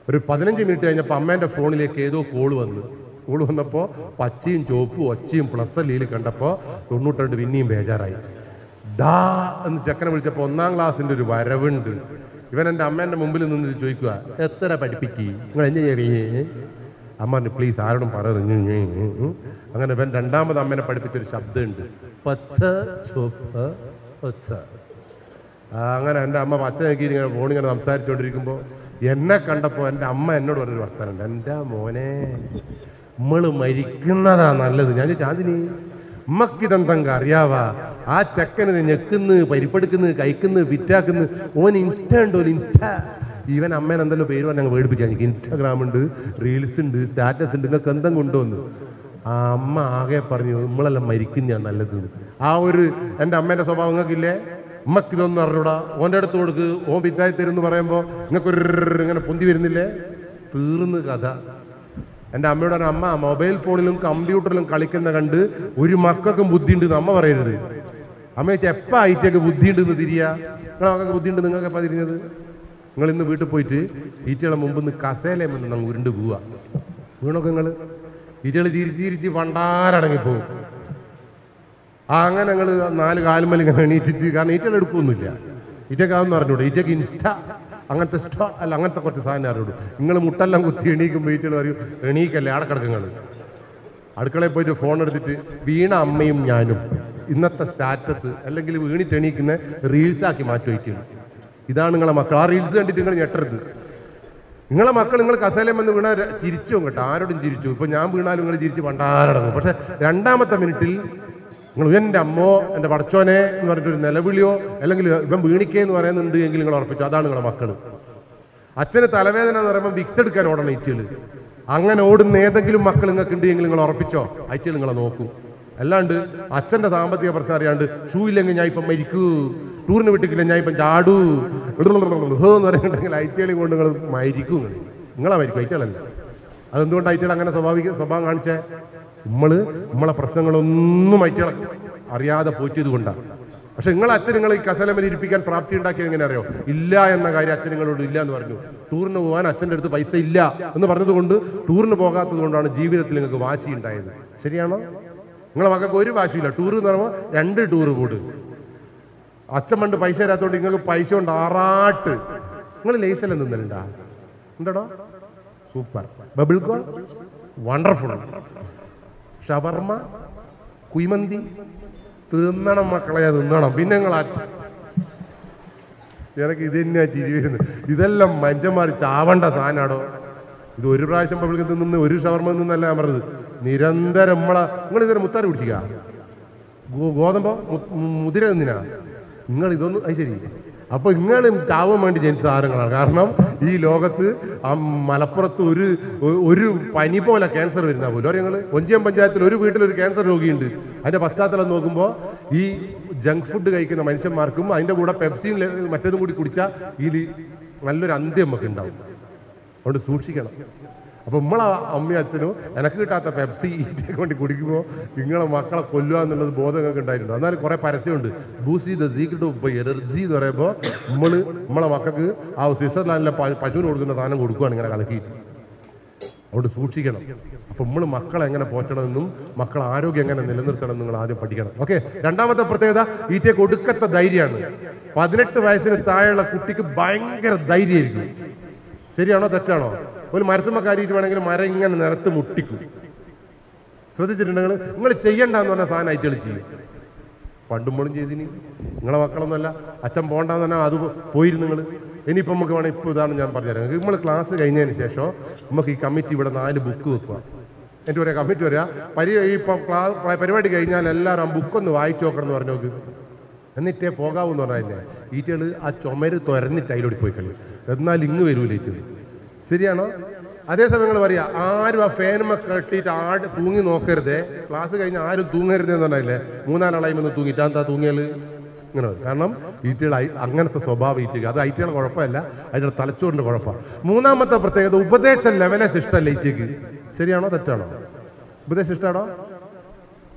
ഒരു പതിനഞ്ച് മിനിറ്റ് കഴിഞ്ഞപ്പോൾ അമ്മേൻ്റെ ഫോണിലേക്ക് ഏതോ കോള് വന്നു കോള് വന്നപ്പോൾ പച്ചയും ചുവപ്പും ഒച്ചയും പ്ലസ് അല്ലിയിൽ കണ്ടപ്പോൾ തൊണ്ണൂറ്റിരണ്ട് പിന്നെയും ബേജാറായി ഡാ എന്ന് ചെക്കനെ വിളിച്ചപ്പോൾ ഒന്നാം ക്ലാസ്സിൻ്റെ ഒരു വരവുണ്ട് ഇവൻ എൻ്റെ അമ്മേൻ്റെ മുമ്പിൽ നിന്ന് ചോദിക്കുക എത്ര പഠിപ്പിക്കി നിങ്ങൾ എന്നെ ചെയ്യേ അമ്മ പറഞ്ഞു പ്ലീസ് ആരോടും പറയുന്നു അങ്ങനെ ഇവൻ രണ്ടാമത് അമ്മേനെ പഠിപ്പിച്ചൊരു ശബ്ദമുണ്ട് പച്ച ചുവപ്പ് പച്ച ആ, അങ്ങനെ എൻ്റെ അമ്മ പച്ച നോക്കി ഇങ്ങനെ ഫോണിങ്ങനെ സംസാരിച്ചുകൊണ്ടിരിക്കുമ്പോൾ എന്നെ കണ്ടപ്പോൾ എൻ്റെ അമ്മ എന്നോട് പറഞ്ഞൊരു വർത്താനുണ്ട് എൻ്റെ മോനെ നമ്മള് മരിക്കുന്നതാ നല്ലത് ഞാൻ ചാതിനി ഉമ്മക്കിതെന്തെങ്ക അറിയാവാ ആ ചെക്കന് ഞെക്കുന്ന് പരിപ്പെടുക്കുന്നു കഴിക്കുന്നു ഫിറ്റാക്കുന്നു ഓൻ ഇൻസ്റ്റ ഉണ്ട് ഒരു ഇൻസ്റ്റ ഈവൻ അമ്മേനെ എന്തെല്ലോ പേര് പറഞ്ഞ പേടിപ്പിച്ചാൽ എനിക്ക് ഇൻസ്റ്റാഗ്രാം ഉണ്ട് റീൽസ് ഉണ്ട് സ്റ്റാറ്റസ് ഉണ്ട് നിങ്ങൾക്ക് എന്തെങ്കിലും കൊണ്ടുവന്നു ആ അമ്മ ആകെ പറഞ്ഞു നമ്മളെല്ലാം മരിക്കുന്ന നല്ലത് ആ ഒരു എൻ്റെ അമ്മേൻ്റെ സ്വഭാവം നിങ്ങൾക്കില്ലേ ഉമ്മക്ക് ഇതൊന്നും അറിഞ്ഞൂടാ ഓൻ്റെ അടുത്ത് കൊടുക്ക് ഓൻ പിറ്റായി തരും എന്ന് പറയുമ്പോൾ നിങ്ങൾക്കൊരു ഇങ്ങനെ പൊന്തി വരുന്നില്ലേ തീർന്ന് കഥ എൻ്റെ അമ്മയോട് പറഞ്ഞു, അമ്മ മൊബൈൽ ഫോണിലും കമ്പ്യൂട്ടറിലും കളിക്കുന്ന കണ്ട് ഒരു മക്കൾക്കും ബുദ്ധിയുണ്ട് എന്ന് അമ്മ പറയരുത് അമ്മ വെച്ചാൽ എപ്പോൾ ആയിട്ടൊക്കെ ബുദ്ധിയുണ്ടെന്ന് തിരിയാ നിങ്ങളെ മക്കൾക്ക് ബുദ്ധിയുണ്ട് നിങ്ങൾക്ക് എപ്പോൾ തിരിഞ്ഞത് നിങ്ങൾ ഇന്ന് വീട്ടിൽ പോയിട്ട് ഈറ്റകളെ മുമ്പ് നിന്ന് കസേലയും വന്ന് നമ്മൾ ഉരുണ്ട് പോവുക വീണൊക്കെ നിങ്ങൾ ഈറ്റകൾ തിരിച്ച് തിരിച്ച് വണ്ടാരടങ്ങി പോകും ആ അങ്ങനെ ഞങ്ങൾ നാല് കാലുമൽ ഇങ്ങനെ എണീറ്റിട്ട് കാരണം ഈറ്റകൾ എടുക്കൊന്നുമില്ല ഈറ്റക്ക് അതൊന്നും അറിഞ്ഞൂടെ ഈറ്റക്ക് ഇൻസ്റ്റ അങ്ങനത്തെ ഇഷ്ട അല്ല അങ്ങനത്തെ കുറച്ച് സാധനം അറിഞ്ഞൂടൂ നിങ്ങൾ മുട്ടെല്ലാം കുത്തി എണീക്കുമ്പോൾ ഈറ്റകൾ പറയും എണീക്കല്ലേ ആടെ കിടക്കുങ്ങൾ അടുക്കളയിൽ പോയിട്ട് ഫോൺ എടുത്തിട്ട് വീണ അമ്മയും ഞാനും ഇന്നത്തെ സ്റ്റാറ്റസ് അല്ലെങ്കിൽ വീണിട്ട് എണീക്കുന്ന റീൽസാക്കി മാറ്റി വയ്ക്കുന്നു ഇതാണ് നിങ്ങളെ മക്കൾ ആ റീൽസ് കണ്ടിട്ട് നിങ്ങൾ ഞെട്ടരുത് നിങ്ങളെ മക്കൾ നിങ്ങൾ കസേലം വന്ന് വീണാൽ ര- ചിരിച്ചു കേട്ടോ ആരോടും ചിരിച്ചു ഇപ്പൊ ഞാൻ വീണാലും നിങ്ങൾ ചിരിച്ച് പണ്ടാരടങ്ങും പക്ഷെ രണ്ടാമത്തെ മിനിറ്റിൽ നിങ്ങൾ എൻ്റെ അമ്മോ എൻ്റെ പടച്ചോനെ എന്ന് പറഞ്ഞിട്ടൊരു നിലവിളിയോ അല്ലെങ്കിൽ ഇവൻ വീണിക്കേ എന്ന് പറയുന്നുണ്ട് എങ്കിൽ നിങ്ങൾ ഉറപ്പിച്ചു അതാണ് നിങ്ങളെ മക്കൾ അച്ഛന് തലവേദന എന്ന് പറയുമ്പോൾ വിക്സ് എടുക്കാൻ ഓടണം ഐറ്റികൾ അങ്ങനെ ഓടുന്ന ഏതെങ്കിലും മക്കൾ നിങ്ങൾക്ക് ഉണ്ടെങ്കിൽ നിങ്ങൾ ഉറപ്പിച്ചോ ഐറ്റികൾ നിങ്ങളെ നോക്കും അല്ലാണ്ട് അച്ഛന്റെ സാമ്പത്തിക പ്രശ്നം അറിയാണ്ട് ഷൂ ഇല്ലെങ്കിൽ ഞാൻ ഇപ്പം മരിക്കൂ ടൂറിന് വിട്ടിക്കില്ല ഞാൻ ഇപ്പം ചാടൂ ഹോ എന്ന് പറയുന്നുണ്ടെങ്കിൽ ഐറ്റികളെയും കൊണ്ട് നിങ്ങൾ മരിക്കും നിങ്ങൾ. നിങ്ങളാ മരിക്കും ഐറ്റികളല്ല അതെന്തുകൊണ്ട് ഐറ്റികൾ അങ്ങനെ സ്വാഭാവിക സ്വഭാവം കാണിച്ചേ നമ്മള് നമ്മളെ പ്രശ്നങ്ങളൊന്നും ഐറ്റികളെ അറിയാതെ പോറ്റിയത് കൊണ്ടാണ് പക്ഷെ നിങ്ങൾ അച്ഛൻ നിങ്ങൾ ഈ കസലമേൽ ഇരിപ്പിക്കാൻ പ്രാപ്തി ഉണ്ടാക്കിയത് എങ്ങനെ അറിയോ ഇല്ല എന്ന കാര്യം അച്ഛൻ നിങ്ങളോട് ഇല്ല എന്ന് പറഞ്ഞു ടൂറിന് പോകാൻ അച്ഛൻ്റെ അടുത്ത് പൈസ ഇല്ല എന്ന് പറഞ്ഞതുകൊണ്ട് ടൂറിന് പോകാത്തത് കൊണ്ടാണ് ജീവിതത്തിൽ നിങ്ങൾക്ക് വാശി ഉണ്ടായത് ശരിയാണോ നിങ്ങളെ മക്കൾക്ക് ഒരു വാശിയില്ല ടൂർ എന്ന് പറയുമ്പോൾ രണ്ട് ടൂർ കൂട് അച്ഛൻ പണ്ട് പൈസ തരാത്തോണ്ട് നിങ്ങൾക്ക് പൈസ കൊണ്ട് ആറാട്ട് നിങ്ങൾ ലേസെല്ലാം തിന്നലുണ്ടാ ഉണ്ടോ സൂപ്പർ ബബിൾ കോൺ വണ്ടർഫുൾ ഷവർമ കുയ്മന്തി തിന്നണം മക്കളെ തിന്നണം പിന്നെ നിങ്ങൾ അച്ഛൻ എനിക്ക് ഇത് തന്നെയാ ചിരി വരുന്നത് ഇതെല്ലാം മനുഷ്യന്മാർ ചാവണ്ട സാധനാടോ ഇത് ഒരു പ്രാവശ്യം പബ്ലിക് നിന്ന് ഒരു ഷവർമ നിന്നല്ല ഞാൻ പറഞ്ഞത് നിരന്തരം നമ്മളെ നിങ്ങൾ ഇതൊരു മുത്താര പിടിച്ചിക്ക ഗോതമ്പോ മു- മുതിര നിന്നാ നിങ്ങൾ ഇതൊന്നും അത് ശരി അപ്പൊ നിങ്ങളും ചാവാൻ വേണ്ടി ജനിച്ച സാധനങ്ങളാണ് കാരണം ഈ ലോകത്ത് ആ മലപ്പുറത്ത് ഒരു ഒ- ഒരു പനി പോലെ ക്യാൻസർ വരുന്ന പോലും അറിയാം നിങ്ങൾ ഒഞ്ചിയം പഞ്ചായത്തിൽ ഒരു വീട്ടിൽ ഒരു ക്യാൻസർ രോഗിയുണ്ട് അതിന്റെ പശ്ചാത്തലം നോക്കുമ്പോൾ ഈ ജങ്ക് ഫുഡ് കഴിക്കുന്ന മനുഷ്യന്മാർക്കും അതിന്റെ കൂടെ പെപ്സിയും ലെ- മറ്റേതും കൂടി കുടിച്ചാൽ ഇതിൽ നല്ലൊരു അന്ത്യം നമുക്ക് ഉണ്ടാവും അതുകൊണ്ട് സൂക്ഷിക്കണം അപ്പൊ നമ്മളെ അമ്മയും അച്ഛനും എനക്ക് കിട്ടാത്ത പെപ്സി ഈറ്റൊക്കെ വേണ്ടി കുടിക്കുമ്പോൾ നിങ്ങളെ മക്കളെ കൊല്ലുക എന്നുള്ളത് ബോധം നിങ്ങൾക്ക് ഉണ്ടായിട്ടുണ്ട് എന്നാലും കുറെ പരസ്യമുണ്ട് boost is the secret of energy എന്ന് പറയുമ്പോൾ നമ്മള് നമ്മളെ മക്കൾക്ക് ആ സ്വിറ്റ്സർലാൻഡിലെ പ- പശുവിന് കൊടുക്കുന്ന സാധനം കൊടുക്കുകയാണ് ഇങ്ങനെ കലക്കിയിട്ട് അതുകൊണ്ട് സൂക്ഷിക്കണം അപ്പൊ നമ്മൾ മക്കളെ എങ്ങനെ പോറ്റണമെന്നും മക്കളെ ആരോഗ്യം എങ്ങനെ നിലനിർത്തണം നിങ്ങൾ ആദ്യം പഠിക്കണം ഓക്കെ രണ്ടാമത്തെ പ്രത്യേകത ഈറ്റയ്ക്ക് ഒടുക്കത്തെ ധൈര്യമാണ് പതിനെട്ട് വയസ്സിന് താഴെയുള്ള കുട്ടിക്ക് ഭയങ്കര ധൈര്യമായിരിക്കും ശരിയാണോ തെറ്റാണോ ഒരു മരത്തുമ്മ കാര്യമായിട്ട് വേണമെങ്കിൽ മരം ഇങ്ങനെ നിലത്ത് മുട്ടിക്കും ശ്രദ്ധിച്ചിട്ടുണ്ടെങ്കിൽ നിങ്ങൾ ചെയ്യണ്ടെന്ന് പറഞ്ഞ സാധനം ആയിട്ട് ചെയ്യും പണ്ടുമ്പോഴും ചെയ്തിനി നിങ്ങളെ മക്കളൊന്നുമല്ല അച്ഛൻ പോകണ്ടെന്ന് പറഞ്ഞാൽ അത് പോയിരുന്നു നിങ്ങൾ ഇനിയിപ്പോൾ നമുക്ക് വേണം ഇപ്പോൾ ഇതാണ് ഞാൻ പറഞ്ഞുതരാം നമ്മൾ ക്ലാസ് കഴിഞ്ഞതിന് ശേഷം നമുക്ക് ഈ കമ്മിറ്റി ഇവിടെ നാല് ബുക്ക് വെക്കുക എന്നിട്ട് പറയാം കമ്മിറ്റി വരിക പരി ഇപ്പം ക്ലാസ് പരിപാടി കഴിഞ്ഞാൽ എല്ലാവരും ആ ബുക്കൊന്ന് വായിച്ചു നോക്കണം എന്ന് പറഞ്ഞു നോക്ക് എന്നിട്ടേ പോകാവൂന്ന് പറഞ്ഞാൽ ഈറ്റകള് ആ ചുമര് തുരന്നിട്ട് അതിലോടി പോയി കളി എന്നാൽ ഇങ്ങ് വരൂല ഈറ്റകള് ശരിയാണോ അതേസമയം നിങ്ങൾ പറയാ ആരും ആ ഫാനുമ കെട്ടിയിട്ട് ആട് തൂങ്ങി നോക്കരുതേ ക്ലാസ് കഴിഞ്ഞ് ആരും തൂങ്ങരുത് എന്ന് പറഞ്ഞില്ലേ മൂന്നാലാളായി വന്ന് തൂങ്ങിയിട്ട് എന്താ തൂങ്ങിയാല് ഇങ്ങനെ വരും. കാരണം ഈറ്റകൾ ഐ- അങ്ങനത്തെ സ്വഭാവം ഈറ്റുക അത് ഐറ്റുകളെ കുഴപ്പമല്ല അതിന്റെ തലച്ചോറിന്റെ കുഴപ്പമാണ് മൂന്നാമത്തെ പ്രത്യേകത ഉപദേശ ലെവലെ ഇഷ്ടമല്ല ഈറ്റയ്ക്ക് ശരിയാണോ തെറ്റാണോ ഉപദേശം ഇഷ്ടമാണോ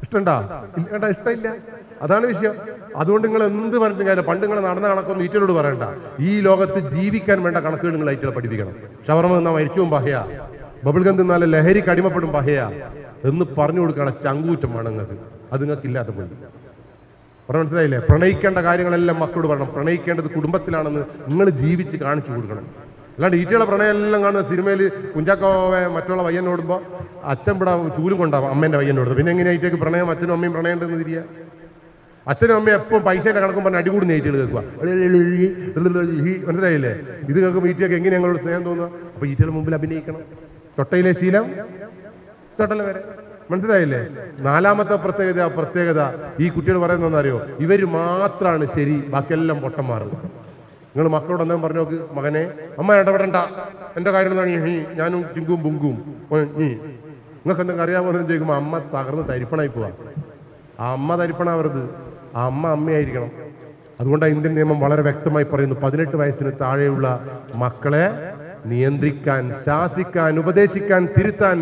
ഇഷ്ടണ്ടാ ഇല്ല ഇഷ്ടമില്ല അതാണ് വിഷയം അതുകൊണ്ട് നിങ്ങൾ എന്ത് പറഞ്ഞിട്ടും കാര്യമില്ല പണ്ട് നിങ്ങൾ നടന്ന കണക്കൊന്നും ഈറ്റലോട് പറയണ്ട ഈ ലോകത്ത് ജീവിക്കാൻ വേണ്ട കണക്കുകൾ നിങ്ങൾ ഐറ്റകളെ പഠിപ്പിക്കണം ഷവർമ തിന്നാൽ മരിച്ചും പഹയ ബബിൾ ഗം തിന്നാലും ലഹരിക്ക് അടിമപ്പെടും പഹയ എന്ന് പറഞ്ഞു കൊടുക്കണം ചങ്കൂറ്റം വേണം നിങ്ങൾക്ക് അത് നിങ്ങൾക്ക് ഇല്ലാത്ത പോയി പറഞ്ഞ മനസ്സിലായില്ലേ പ്രണയിക്കേണ്ട കാര്യങ്ങളെല്ലാം മക്കളോട് പറയണം പ്രണയിക്കേണ്ടത് കുടുംബത്തിലാണെന്ന് നിങ്ങൾ ജീവിച്ച് കാണിച്ചു കൊടുക്കണം അല്ലാണ്ട് ഈറ്റയുടെ പ്രണയം എല്ലാം കാണുന്ന സിനിമയിൽ കുഞ്ചാക്കോവെ മറ്റുള്ള പയ്യനോടുമ്പോൾ അച്ഛൻ ഇവിടെ ചൂലും കൊണ്ടാവും അമ്മേന്റെ പയ്യനോട് പിന്നെ എങ്ങനെ ഈറ്റയ്ക്ക് പ്രണയം അച്ഛനും അമ്മയും പ്രണയം ഉണ്ടെന്ന് തിരിയാ അച്ഛനും അമ്മയും എപ്പം പൈസയുടെ കണക്കും പറഞ്ഞ് അടികൂടി നെയ്റ്റുകൾ കേൾക്കുക മനസ്സിലായില്ലേ ഇത് കേൾക്കുമ്പോൾ ഈറ്റയൊക്കെ എങ്ങനെ ഞങ്ങളോട് സ്നേഹം തോന്നുക അപ്പൊ ഈറ്റയുടെ മുമ്പിൽ അഭിനയിക്കണം തൊട്ടയിലെ ശീലം തൊട്ടല വരെ മനസ്സിലായില്ലേ നാലാമത്തെ പ്രത്യേകത പ്രത്യേകത ഈ കുട്ടികൾ പറയുന്നത് അറിയോ ഇവര് മാത്രമാണ് ശരി ബാക്കിയെല്ലാം പൊട്ടന്മാർ നിങ്ങൾ മക്കളോട് എന്തെങ്കിലും പറഞ്ഞു നോക്ക് മകനെ അമ്മ ഇടപെടണ്ട എന്റെ കാര്യം എന്താണ് ഈ ഹീ, ഞാനും ചിങ്കും പുങ്കും ഓ, നീ നിങ്ങൾക്ക് എന്തെങ്കിലും അറിയാമോ എന്ന് ചോദിക്കുമ്പോൾ അമ്മ തകർന്ന് തരിപ്പണായി പോവാ ആ അമ്മ തരിപ്പണാവരുത് ആ അമ്മ അമ്മയായിരിക്കണം അതുകൊണ്ടാണ് ഇന്ത്യൻ നിയമം വളരെ വ്യക്തമായി പറയുന്നു പതിനെട്ട് വയസ്സിന് താഴെയുള്ള മക്കളെ നിയന്ത്രിക്കാൻ ശാസിക്കാൻ ഉപദേശിക്കാൻ തിരുത്താൻ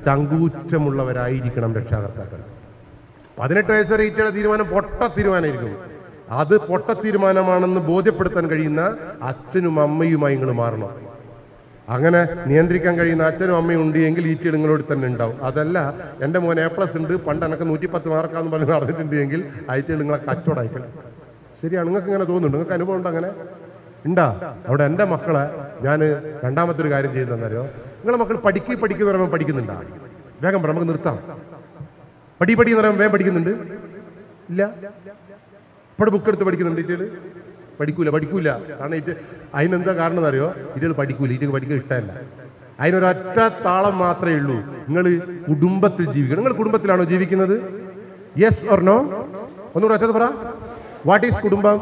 ചങ്കൂറ്റമുള്ളവരായിരിക്കണം രക്ഷാകർത്താക്കൾ പതിനെട്ട് വയസ്സ് വരെ ഈറ്റയുടെ തീരുമാനം പൊട്ട തീരുമാനമായിരിക്കും അത് പൊട്ട തീരുമാനമാണെന്ന് ബോധ്യപ്പെടുത്താൻ കഴിയുന്ന അച്ഛനും അമ്മയുമായി നിങ്ങൾ മാറണം അങ്ങനെ നിയന്ത്രിക്കാൻ കഴിയുന്ന അച്ഛനും അമ്മയും ഉണ്ട് എങ്കിൽ ഈറ്റ നിങ്ങളോട് തന്നെ ഉണ്ടാവും അതല്ല എൻ്റെ മോൻ എ പ്ലസ് ഉണ്ട് പണ്ട് എനക്ക് നൂറ്റിപ്പത്ത് മാർക്കാന്ന് പറഞ്ഞ് നടന്നിട്ടുണ്ട് എങ്കിൽ അയച്ച നിങ്ങളെ കച്ചവടമായിക്കണം ശരിയാണ് നിങ്ങൾക്ക് ഇങ്ങനെ തോന്നുന്നുണ്ട് നിങ്ങൾക്ക് അനുഭവം ഉണ്ട് അങ്ങനെ ഉണ്ടാ അവിടെ എൻ്റെ മക്കളെ ഞാൻ രണ്ടാമത്തെ ഒരു കാര്യം ചെയ്തെന്നറിയോ നിങ്ങളെ മക്കൾ പഠിക്കി പഠിക്കുന്ന പറയുമ്പോൾ പഠിക്കുന്നുണ്ടാ വേഗം പറ നമുക്ക് നിർത്താം പടി പടി എന്ന് പറയുമ്പോൾ വേഗം പഠിക്കുന്നുണ്ട് ഇല്ല ഇപ്പോൾ ബുക്ക് എടുത്ത് പഠിക്കുന്നുണ്ട് ഇറ്റേള് പഠിക്കൂല പഠിക്കൂല കാരണം ഇത് അതിനെന്താ കാരണം എന്നറിയോ ഇറ്റേള് പഠിക്കൂല ഇറ്റക്ക് പഠിക്കാൻ ഇഷ്ടമല്ല അതിനൊരൊറ്റ താളം മാത്രമേ ഉള്ളൂ നിങ്ങൾ കുടുംബത്തിൽ ജീവിക്കണം നിങ്ങൾ കുടുംബത്തിലാണോ ജീവിക്കുന്നത് യെസ് ഓർ നോ ഒന്നുകൂടെ ഒറ്റത് പറ വാട്ട് ഈസ് കുടുംബം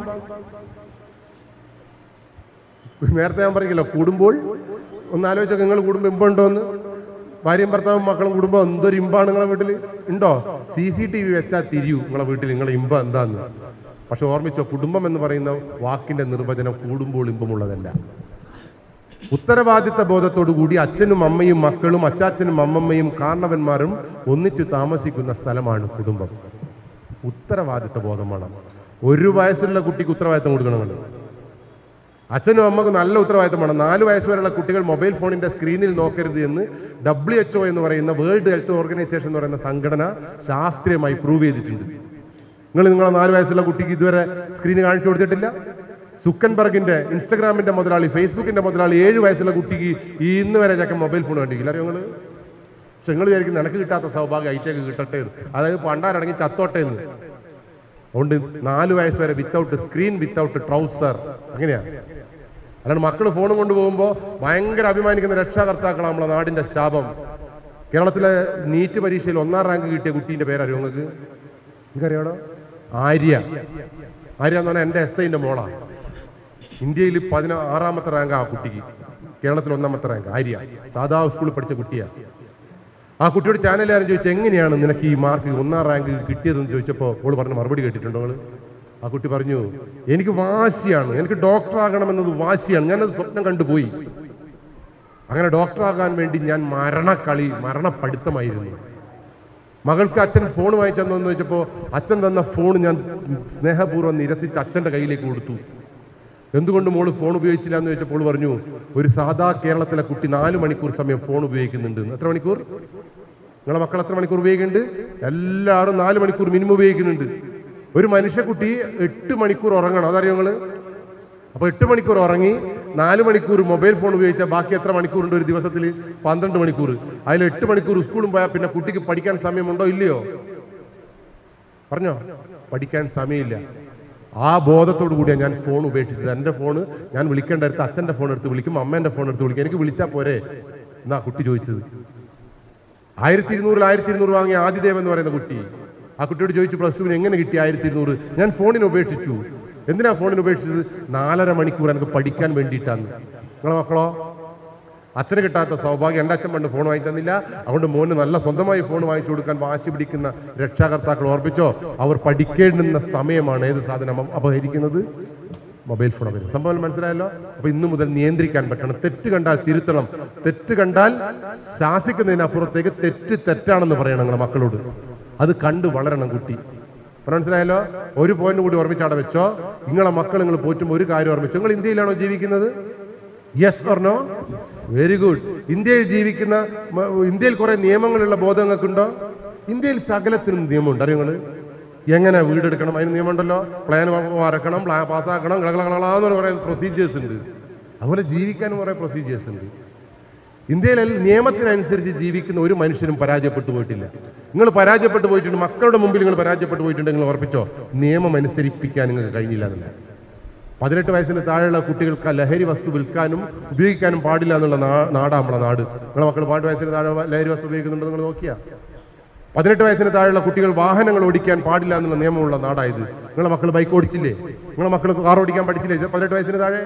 നേരത്തെ ഞാൻ പറഞ്ഞല്ലോ കൂടുമ്പോൾ ഒന്ന് ആലോചിച്ചോ നിങ്ങൾ കുടുംബം ഇമ്പുണ്ടോന്ന് ഭാര്യയും ഭർത്താവും മക്കളും കുടുംബം എന്തൊരു ഇമ്പാണ് നിങ്ങളെ വീട്ടിൽ ഉണ്ടോ സി സി ടി വി വെച്ചാൽ തിരിയൂ നിങ്ങളെ വീട്ടിൽ നിങ്ങളെ ഇമ്പം എന്താന്ന് പക്ഷെ ഓർമ്മിച്ചോ കുടുംബം എന്ന് പറയുന്ന വാക്കിന്റെ നിർവചനം കൂടുമ്പോൾ ഇമ്പമുള്ളതല്ല ഉത്തരവാദിത്ത ബോധത്തോടു കൂടി അച്ഛനും അമ്മയും മക്കളും അച്ചാച്ചനും അമ്മമ്മയും കാരണവന്മാരും ഒന്നിച്ചു താമസിക്കുന്ന സ്ഥലമാണ് കുടുംബം ഉത്തരവാദിത്ത ബോധം വേണം ഒരു വയസ്സുള്ള കുട്ടിക്ക് ഉത്തരവാദിത്തം കൊടുക്കണം നിങ്ങൾ അച്ഛനും അമ്മക്കും നല്ല ഉത്തരവാദിത്തം വേണം നാല് വയസ്സ് വരെയുള്ള കുട്ടികൾ മൊബൈൽ ഫോണിന്റെ സ്ക്രീനിൽ നോക്കരുത് എന്ന് ഡബ്ല്യു എച്ച്ഒ എന്ന് പറയുന്ന വേൾഡ് ഹെൽത്ത് ഓർഗനൈസേഷൻ എന്ന് പറയുന്ന സംഘടന ശാസ്ത്രീയമായി പ്രൂവ് ചെയ്തിട്ടുണ്ട് നിങ്ങൾ നിങ്ങളെ നാല് വയസ്സുള്ള കുട്ടിക്ക് ഇതുവരെ സ്ക്രീൻ കാണിച്ചു കൊടുത്തിട്ടില്ല സുക്കൻബർഗിന്റെ ഇൻസ്റ്റഗ്രാമിന്റെ മുതലാളി ഫേസ്ബുക്കിന്റെ മുതലാളി ഏഴ് വയസ്സുള്ള കുട്ടിക്ക് ഈ ഇന്ന് വരെ ചക്ക മൊബൈൽ ഫോൺ കണ്ടിട്ടില്ല അറിയോ നിങ്ങൾ പക്ഷെ നിങ്ങൾ വിചാരിക്കും നിനക്ക് കിട്ടാത്ത സൗഭാഗ്യം ഐറ്റേക്ക് കിട്ടട്ടെ എന്ന് അതായത് പണ്ടാരടങ്ങി ചത്തോട്ടെ എന്ന് അതുകൊണ്ട് നാല് വയസ്സ് വരെ വിത്തൗട്ട് സ്ക്രീൻ വിത്തൗട്ട് ട്രൗസർ അങ്ങനെയാ അല്ലാണ്ട് മക്കൾ ഫോൺ കൊണ്ടുപോകുമ്പോൾ ഭയങ്കര അഭിമാനിക്കുന്ന രക്ഷാകർത്താക്കളാണ് നമ്മളെ നാടിന്റെ ശാപം കേരളത്തിലെ നീറ്റ് പരീക്ഷയിൽ ഒന്നാം റാങ്ക് കിട്ടിയ കുട്ടീന്റെ പേരറിയോ നിങ്ങൾക്ക് നിങ്ങൾക്കറിയാടോ ആര്യ ആര്യ എന്ന് പറഞ്ഞാൽ എൻ്റെ എസ് ഐന്റെ മോളാണ് ഇന്ത്യയിൽ പതിനാ ആറാമത്തെ റാങ്ക് ആ കുട്ടിക്ക് കേരളത്തിൽ ഒന്നാമത്തെ റാങ്ക് ആര്യ സാധാ സ്കൂളിൽ പഠിച്ച കുട്ടിയാണ് ആ കുട്ടിയോട് ചാനലുകാരൻ ചോദിച്ചു എങ്ങനെയാണ് നിനക്ക് ഈ മാർക്ക് ഒന്നാം റാങ്ക് കിട്ടിയതെന്ന് ചോദിച്ചപ്പോൾ ഓള് പറഞ്ഞ മറുപടി കേട്ടിട്ടുണ്ടോ നിങ്ങൾ ആ കുട്ടി പറഞ്ഞു എനിക്ക് വാശിയാണ് എനിക്ക് ഡോക്ടർ ആകണമെന്നത് വാശിയാണ് ഞാനത് സ്വപ്നം കണ്ടുപോയി അങ്ങനെ ഡോക്ടറാകാൻ വേണ്ടി ഞാൻ മരണക്കളി മരണപഠിത്തമായിരുന്നു മകൾക്ക് അച്ഛൻ ഫോൺ വാങ്ങിച്ചെന്നു ചോദിച്ചപ്പോൾ അച്ഛൻ തന്ന ഫോൺ ഞാൻ സ്നേഹപൂർവ്വം നിരസിച്ച് അച്ഛൻ്റെ കയ്യിലേക്ക് കൊടുത്തു എന്തുകൊണ്ട് മോള് ഫോൺ ഉപയോഗിച്ചില്ല എന്ന് ചോദിച്ചപ്പോൾ പറഞ്ഞു ഒരു സാധാ കേരളത്തിലെ കുട്ടി നാല് മണിക്കൂർ സമയം ഫോൺ ഉപയോഗിക്കുന്നുണ്ട് എത്ര മണിക്കൂർ നിങ്ങളെ മക്കൾ എത്ര മണിക്കൂർ ഉപയോഗിക്കുന്നുണ്ട് എല്ലാവരും നാല് മണിക്കൂർ മിനിമം ഉപയോഗിക്കുന്നുണ്ട് ഒരു മനുഷ്യക്കുട്ടി എട്ട് മണിക്കൂർ ഉറങ്ങണം അതറിയോ നിങ്ങള് അപ്പൊ എട്ട് മണിക്കൂർ ഉറങ്ങി നാല് മണിക്കൂർ മൊബൈൽ ഫോൺ ഉപയോഗിച്ചാൽ ബാക്കി എത്ര മണിക്കൂറുണ്ട് ഒരു ദിവസത്തിൽ പന്ത്രണ്ട് മണിക്കൂർ അതിൽ എട്ട് മണിക്കൂർ സ്കൂളും പോയാൽ പിന്നെ കുട്ടിക്ക് പഠിക്കാൻ സമയമുണ്ടോ ഇല്ലയോ പറഞ്ഞോ പഠിക്കാൻ സമയമില്ല ആ ബോധത്തോടു കൂടിയാണ് ഞാൻ ഫോൺ ഉപേക്ഷിച്ചത് എൻ്റെ ഫോൺ ഞാൻ വിളിക്കേണ്ട അടുത്ത് അച്ഛൻ്റെ ഫോൺ എടുത്ത് വിളിക്കും അമ്മേൻ്റെ ഫോൺ എടുത്ത് വിളിക്കും എനിക്ക് വിളിച്ചാൽ പോരെ എന്നാ കുട്ടി ചോദിച്ചത് ആയിരത്തി ഇരുന്നൂറിൽ ആയിരത്തി ഇരുന്നൂറ് വാങ്ങിയ ആദിദേവ് എന്ന് പറയുന്ന കുട്ടി ആ കുട്ടിയോട് ചോദിച്ചു പ്ലസ് ടുവിന് എങ്ങനെ കിട്ടി ആയിരത്തി ഇരുന്നൂറ് ഞാൻ ഫോണിന് ഉപേക്ഷിച്ചു എന്തിനാ ഫോണിന് ഉപേക്ഷിച്ചത് നാലര മണിക്കൂർ എനിക്ക് പഠിക്കാൻ വേണ്ടിയിട്ടാണ് നിങ്ങളെ മക്കളോ അച്ഛന് കിട്ടാത്ത സൗഭാഗ്യം എൻ്റെ അച്ഛൻ പണ്ട് ഫോൺ വാങ്ങി തന്നില്ല അതുകൊണ്ട് മോന് നല്ല സ്വന്തമായി ഫോൺ വാങ്ങിച്ചു കൊടുക്കാൻ വാശി പിടിക്കുന്ന രക്ഷാകർത്താക്കൾ ഓർപ്പിച്ചോ അവർ പഠിക്കേണ്ടുന്ന സമയമാണ് ഏത് സാധനം അപ- അപഹരിക്കുന്നത് മൊബൈൽ ഫോൺ അപഹരിക്കും സംഭവം മനസ്സിലായല്ലോ അപ്പൊ ഇന്നു മുതൽ നിയന്ത്രിക്കാൻ പറ്റണം തെറ്റ് കണ്ടാൽ തിരുത്തണം തെറ്റ് കണ്ടാൽ ശാസിക്കുന്നതിനപ്പുറത്തേക്ക് തെറ്റ് തെറ്റാണെന്ന് പറയണം നിങ്ങളെ മക്കളോട് അത് കണ്ട് വളരണം കുട്ടി പറഞ്ഞ മനസ്സിലായല്ലോ ഒരു പോയിന്റ് കൂടി ഓർമ്മിച്ച് അവിടെ വെച്ചോ നിങ്ങളെ മക്കൾ നിങ്ങൾ പോറ്റുമ്പോൾ ഒരു കാര്യം ഓർമ്മിച്ചു നിങ്ങൾ ഇന്ത്യയിലാണോ ജീവിക്കുന്നത് യെസ് ഓർണോ വെരി ഗുഡ് ഇന്ത്യയിൽ ജീവിക്കുന്ന മ- ഇന്ത്യയിൽ കുറെ നിയമങ്ങളുള്ള ബോധം നിങ്ങൾക്കുണ്ടോ ഇന്ത്യയിൽ സകലത്തിനും നിയമമുണ്ട് അറിയോ നിങ്ങൾ എങ്ങനെ വീടെടുക്കണം അതിന് നിയമമുണ്ടല്ലോ പ്ലാൻ വരക്കണം പ്ലാൻ പാസ്സാക്കണം കളകളകളാന്ന് പറയുന്ന പ്രൊസീജിയേഴ്സ് ഉണ്ട് അതുപോലെ ജീവിക്കാനും കുറെ പ്രൊസീജിയേഴ്സ് ഉണ്ട് ഇന്ത്യയിൽ നിയമത്തിനനുസരിച്ച് ജീവിക്കുന്ന ഒരു മനുഷ്യനും പരാജയപ്പെട്ടു പോയിട്ടില്ല നിങ്ങൾ പരാജയപ്പെട്ടു പോയിട്ടുണ്ട് മക്കളുടെ മുമ്പിൽ നിങ്ങൾ പരാജയപ്പെട്ടു പോയിട്ടുണ്ടെങ്കിൽ ഉറപ്പിച്ചോ നിയമം അനുസരിപ്പിക്കാൻ നിങ്ങൾക്ക് കഴിഞ്ഞില്ല എന്നല്ല പതിനെട്ട് വയസ്സിന് താഴെയുള്ള കുട്ടികൾക്ക് ആ ലഹരി വസ്തു വിൽക്കാനും ഉപയോഗിക്കാനും പാടില്ല എന്നുള്ള നാ- നാടാ നമ്മളെ നാട് നിങ്ങളെ മക്കൾ പാട്ട് വയസ്സിന് താഴെ ലഹരി വസ്തു ഉപയോഗിക്കുന്നുണ്ടോ നിങ്ങൾ നോക്കിയാ പതിനെട്ട് വയസ്സിന് താഴെയുള്ള കുട്ടികൾ വാഹനങ്ങൾ ഓടിക്കാൻ പാടില്ല എന്നുള്ള നിയമമുള്ള നാടായത് നിങ്ങളെ മക്കൾ ബൈക്ക് ഓടിച്ചില്ലേ നിങ്ങളെ മക്കൾ കാർ ഓടിക്കാൻ പഠിച്ചില്ലേ ഇത് പതിനെട്ട് വയസ്സിന് താഴെ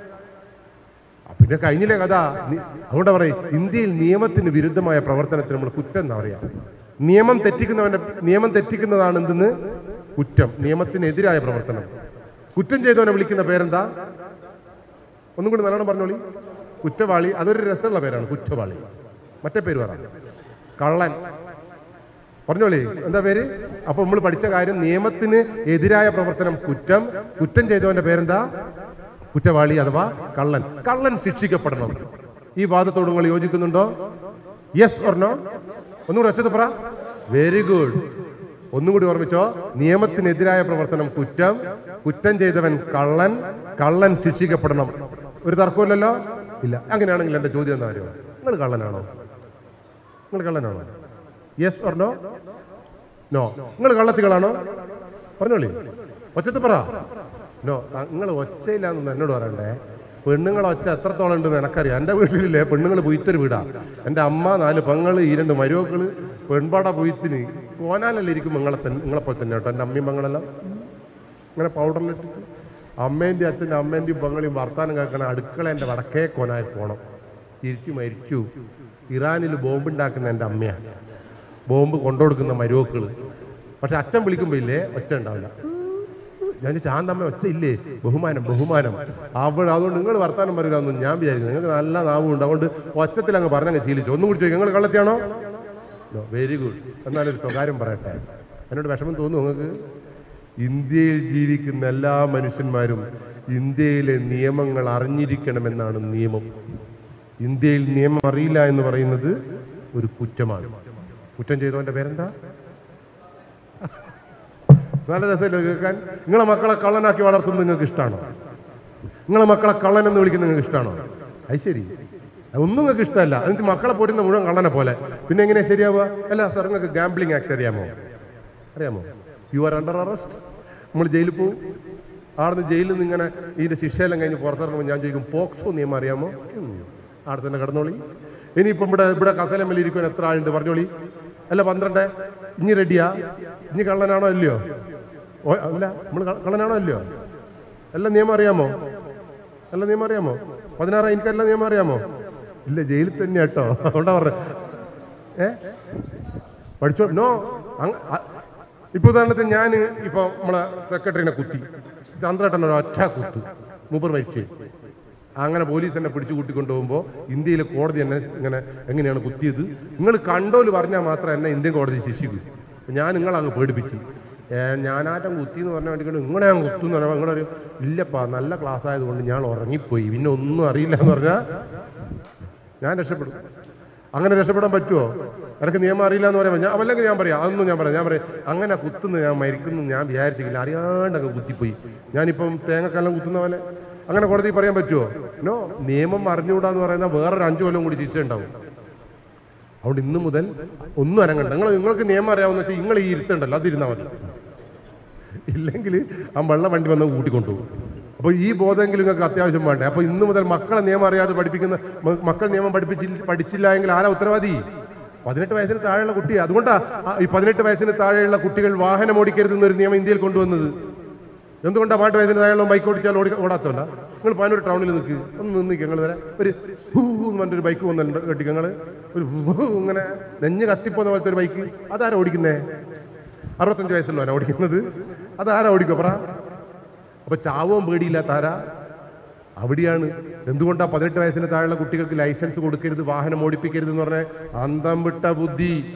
ആ, പിന്നെ കഴിഞ്ഞില്ലേ കഥ നി- അതുകൊണ്ടാ പറയും ഇന്ത്യയിൽ നിയമത്തിന് വിരുദ്ധമായ പ്രവർത്തനത്തിന് നമ്മൾ കുറ്റം എന്താ പറയാ നിയമം തെറ്റിക്കുന്നവന്റെ നിയമം തെറ്റിക്കുന്നതാണ് എന്തെന്ന് കുറ്റം നിയമത്തിനെതിരായ പ്രവർത്തനം കുറ്റം ചെയ്തവനെ വിളിക്കുന്ന പേരെന്താ ഒന്നും കൂടി നല്ലോണം പറഞ്ഞോളി കുറ്റവാളി അതൊരു രസമുള്ള പേരാണ് കുറ്റവാളി മറ്റേ പേര് പറ കള്ളൻ പറഞ്ഞോളി എന്താ പേര് അപ്പൊ നമ്മൾ പഠിച്ച കാര്യം നിയമത്തിന് എതിരായ പ്രവർത്തനം കുറ്റം കുറ്റം ചെയ്തവന്റെ പേരെന്താ കുറ്റവാളി അഥവാ കള്ളൻ കള്ളൻ ശിക്ഷിക്കപ്പെടണം ഈ വാദത്തോട് നിങ്ങൾ യോജിക്കുന്നുണ്ടോ യെസ് ഓർണോ ഒന്നുകൂടി ഒച്ചത് പറ വെരി ഗുഡ് ഒന്നും കൂടി ഓർമ്മിച്ചോ നിയമത്തിനെതിരായ പ്രവർത്തനം കുറ്റം കുറ്റം ചെയ്തവൻ കള്ളൻ കള്ളൻ ശിക്ഷിക്കപ്പെടണം ഒരു തർക്കമില്ലല്ലോ ഇല്ല അങ്ങനെയാണെങ്കിൽ എന്റെ ചോദ്യം എന്താ അറിയോ നിങ്ങൾ കള്ളനാണോ നിങ്ങൾ കള്ളനാണോ യെസ് ഓർ നോ നോ നിങ്ങൾ കള്ളത്തികളാണോ പറഞ്ഞോളി ഒച്ചത്ത് പറ നോ നിങ്ങൾ ഒച്ചയില്ലാന്ന് എന്നോട് പറയണ്ടേ പെണ്ണുങ്ങളെ ഒച്ച എത്രത്തോളം ഉണ്ടെന്ന് എനിക്കറിയാം എൻ്റെ വീട്ടിലില്ലേ പെണ്ണുങ്ങൾ പൊയ്ത്തൊരു വീടാ എൻ്റെ അമ്മ നാല് പെങ്ങള് ഈ രണ്ട് മരുമക്കള് പെൺപാട പൊയ്ത്തിന് കോനാലല്ലേ ഇരിക്കും നിങ്ങളെ തന്നെ നിങ്ങളെപ്പോലെ തന്നെ കേട്ടോ എൻ്റെ അമ്മയും പെങ്ങളെല്ലാം ഇങ്ങനെ പൗഡറിലിട്ടിട്ട് അമ്മേൻ്റെ അച്ഛൻ്റെ അമ്മേൻ്റെയും പെങ്ങളെയും വർത്താനം കേൾക്കണ അടുക്കളേൻ്റെ വടക്കേ കോനായി പോണം തിരിച്ചു മരിച്ചു ഇറാനിൽ ബോംബുണ്ടാക്കുന്ന എൻ്റെ അമ്മയാണ് ബോംബ് കൊണ്ടുകൊടുക്കുന്ന മരുവക്കള് പക്ഷെ അച്ഛൻ വിളിക്കുമ്പോൾ ഇല്ലേ ഒച്ച ഉണ്ടാവില്ല ഞാൻ ചാന്തമ്മ ഒച്ച ഇല്ലേ ബഹുമാനം ബഹുമാനം അവിടെ അതുകൊണ്ട് നിങ്ങൾ വർത്താനം പറയില്ല ഒന്നും ഞാൻ വിചാരിക്കുന്നു നിങ്ങൾക്ക് നല്ല നാവുണ്ട് അതുകൊണ്ട് ഒച്ചത്തിൽ അങ്ങ് പറഞ്ഞങ്ങ് ശീലിച്ചു ഒന്നും കൂടി ചോദിക്കും നിങ്ങൾ കള്ളത്തിയാണോ വെരി ഗുഡ് എന്നാലൊരു സ്വകാര്യം പറയട്ടെ എന്നോട് വിഷമം തോന്നുന്നു നിങ്ങൾക്ക് ഇന്ത്യയിൽ ജീവിക്കുന്ന എല്ലാ മനുഷ്യന്മാരും ഇന്ത്യയിലെ നിയമങ്ങൾ അറിഞ്ഞിരിക്കണമെന്നാണ് നിയമം ഇന്ത്യയിൽ നിയമം അറിയില്ല എന്ന് പറയുന്നത് ഒരു കുറ്റമാണ് കുറ്റം ചെയ്തവന്റെ പേരെന്താ നല്ല രസമല്ലേ കേൾക്കാൻ നിങ്ങളെ മക്കളെ കള്ളനാക്കി വളർത്തുന്നത് നിങ്ങൾക്ക് ഇഷ്ടമാണോ നിങ്ങളെ മക്കളെ കള്ളൻ എന്ന് വിളിക്കുന്നത് നിങ്ങൾക്ക് ഇഷ്ടമാണോ അത് ശരി ഒന്നും നിങ്ങൾക്ക് ഇഷ്ടമല്ല എന്നിട്ട് മക്കളെ പോരുന്ന മുഴുവൻ കള്ളനെ പോലെ പിന്നെ എങ്ങനെ ശരിയാവുക അല്ല സാർ നിങ്ങൾക്ക് ഗാംബ്ലിംഗ് ആക്ട് അറിയാമോ അറിയാമോ യു ആർ അണ്ടർ അറസ്റ്റ് നമ്മൾ ജയിലിൽ പോകും ആടുന്ന് ജയിലിൽ നിന്ന് ഇങ്ങനെ ഇതിന്റെ ശിക്ഷയെല്ലാം കഴിഞ്ഞ് പുറത്തിറങ്ങുമ്പോൾ ഞാൻ ചോദിക്കും പോക്സോ നിയമം അറിയാമോ ഉം. ആടെ തന്നെ കിടന്നോളി ഇനിയിപ്പം ഇവിടെ ഇവിടെ കസലമ്മൽ ഇരിക്കുവാൻ എത്ര ആളുണ്ട് പറഞ്ഞോളി അല്ല പന്ത്രണ്ട് ഇനി റെഡിയാ ഇനി കള്ളനാണോ അല്ലയോ ഓ, അല്ല നമ്മൾ കള്ളനാണോ അല്ലയോ എല്ലാം നിയമം അറിയാമോ എല്ലാം നിയമം അറിയാമോ പതിനാറ് എനിക്ക് എല്ലാം നിയമം അറിയാമോ ഇല്ല ജയിലിൽ തന്നെ കേട്ടോ അതുകൊണ്ടാ പറഞ്ഞത് ഏ പഠിച്ചോ നോ അങ്ങ- അ- ഇപ്പൊ ഉദാഹരണത്തിന് ഞാൻ ഇപ്പൊ നമ്മളെ സെക്രട്ടറിനെ കുത്തി ചന്ദ്രേട്ടൻ ഒരു ഒറ്റ കുത്തു മൂപ്പർ മരിച്ചു അങ്ങനെ പോലീസ് എന്നെ പിടിച്ചു കൂട്ടിക്കൊണ്ടുപോകുമ്പോൾ ഇന്ത്യയിലെ കോടതി എന്നെ ഇങ്ങനെ എങ്ങനെയാണ് കുത്തിയത് നിങ്ങൾ കണ്ടോല് പറഞ്ഞാൽ മാത്രം എന്നെ ഇന്ത്യൻ കോടതി ശിക്ഷിക്കൂ ഞാൻ നിങ്ങളെ അങ്ങ് പേടിപ്പിച്ചു ഏ, ഞാനാറ്റം കുത്തി എന്ന് പറഞ്ഞ വേണ്ടി ഇങ്ങനെ ഞാൻ കുത്തു എന്ന് പറഞ്ഞാൽ നിങ്ങളൊരു ഇല്ലപ്പാ നല്ല ക്ലാസ് ആയതുകൊണ്ട് ഞാൻ ഉറങ്ങിപ്പോയി പിന്നെ ഒന്നും അറിയില്ല എന്ന് പറഞ്ഞാൽ ഞാൻ രക്ഷപ്പെടും അങ്ങനെ രക്ഷപ്പെടാൻ പറ്റുമോ എനിക്ക് നിയമം അറിയില്ല എന്ന് പറയുമ്പോൾ ഞാൻ അല്ലെങ്കിൽ ഞാൻ പറയാം അതൊന്നും ഞാൻ പറയാം ഞാൻ പറയാം അങ്ങനെ കുത്തുന്നു ഞാൻ മരിക്കുന്നു ഞാൻ വിചാരിച്ചില്ല അറിയാണ്ട് അങ്ങ് കുത്തിപ്പോയി ഞാനിപ്പം തേങ്ങക്കെല്ലാം കുത്തുന്ന പോലെ അങ്ങനെ കോടതി പറയാൻ പറ്റുമോ നോ നിയമം അറിഞ്ഞുകൂടാന്ന് പറയുന്ന വേറൊരു അഞ്ചു കൊല്ലം കൂടി ശിക്ഷ ഉണ്ടാവും അതുകൊണ്ട് ഇന്ന് മുതൽ ഒന്നും അനങ്ങണ്ട നിങ്ങൾ നിങ്ങൾക്ക് നിയമം അറിയാവുന്ന വെച്ചാൽ നിങ്ങൾ ഈ ഇരുത്തുണ്ടല്ലോ അതിരുന്നാൽ മതി ഇല്ലെങ്കിൽ ആ വെള്ളം വണ്ടി വന്ന് കൂട്ടിക്കൊണ്ടുപോകും അപ്പോൾ ഈ ബോധമെങ്കിലും നിങ്ങൾക്ക് അത്യാവശ്യം വേണ്ടേ അപ്പോൾ ഇന്ന് മുതൽ മക്കളെ നിയമം അറിയാതെ പഠിപ്പിക്കുന്ന മ- മക്കൾ നിയമം പഠിപ്പിച്ചില്ല പഠിച്ചില്ല എങ്കിൽ ആരാ ഉത്തരവാദി പതിനെട്ട് വയസ്സിന് താഴെയുള്ള കുട്ടി അതുകൊണ്ടാ ആ ഈ പതിനെട്ട് വയസ്സിന് താഴെയുള്ള കുട്ടികൾ വാഹനം ഓടിക്കരുതെന്നൊരു നിയമം ഇന്ത്യയിൽ കൊണ്ടുവന്നത് എന്തുകൊണ്ടാണ് പാട്ട് വയസ്സിന് താഴെയുള്ള ബൈക്ക് ഓടിച്ചാൽ ഓടി ഓടാത്തല്ല നിങ്ങൾ പാനൂർ ടൗണിൽ നിൽക്ക് ഒന്ന് നിന്നിക്ക് നിങ്ങൾ വരെ ഒരു ഹൂ എന്ന് പറഞ്ഞൊരു ബൈക്ക് വന്നിട്ടുണ്ട് കേട്ടിക്ക് നിങ്ങൾ ഒരു ഹൂ ഇങ്ങനെ നെഞ്ഞ് കത്തിപ്പോന്ന പോലത്തെ ഒരു ബൈക്ക് അതാരാ ഓടിക്കുന്നേ അറുപത്തഞ്ച് വയസ്സുള്ളവനാ ഓടിക്കുന്നത് അതാരാ ഓടിക്കോ പറ അപ്പൊ ചാവവും പേടിയില്ലാത്ത ആരാ അവിടെയാണ് എന്തുകൊണ്ടാ പതിനെട്ട് വയസ്സിന് താഴെയുള്ള കുട്ടികൾക്ക് ലൈസൻസ് കൊടുക്കരുത് വാഹനം ഓടിപ്പിക്കരുത് എന്ന് പറഞ്ഞ അന്തം വിട്ട ബുദ്ധി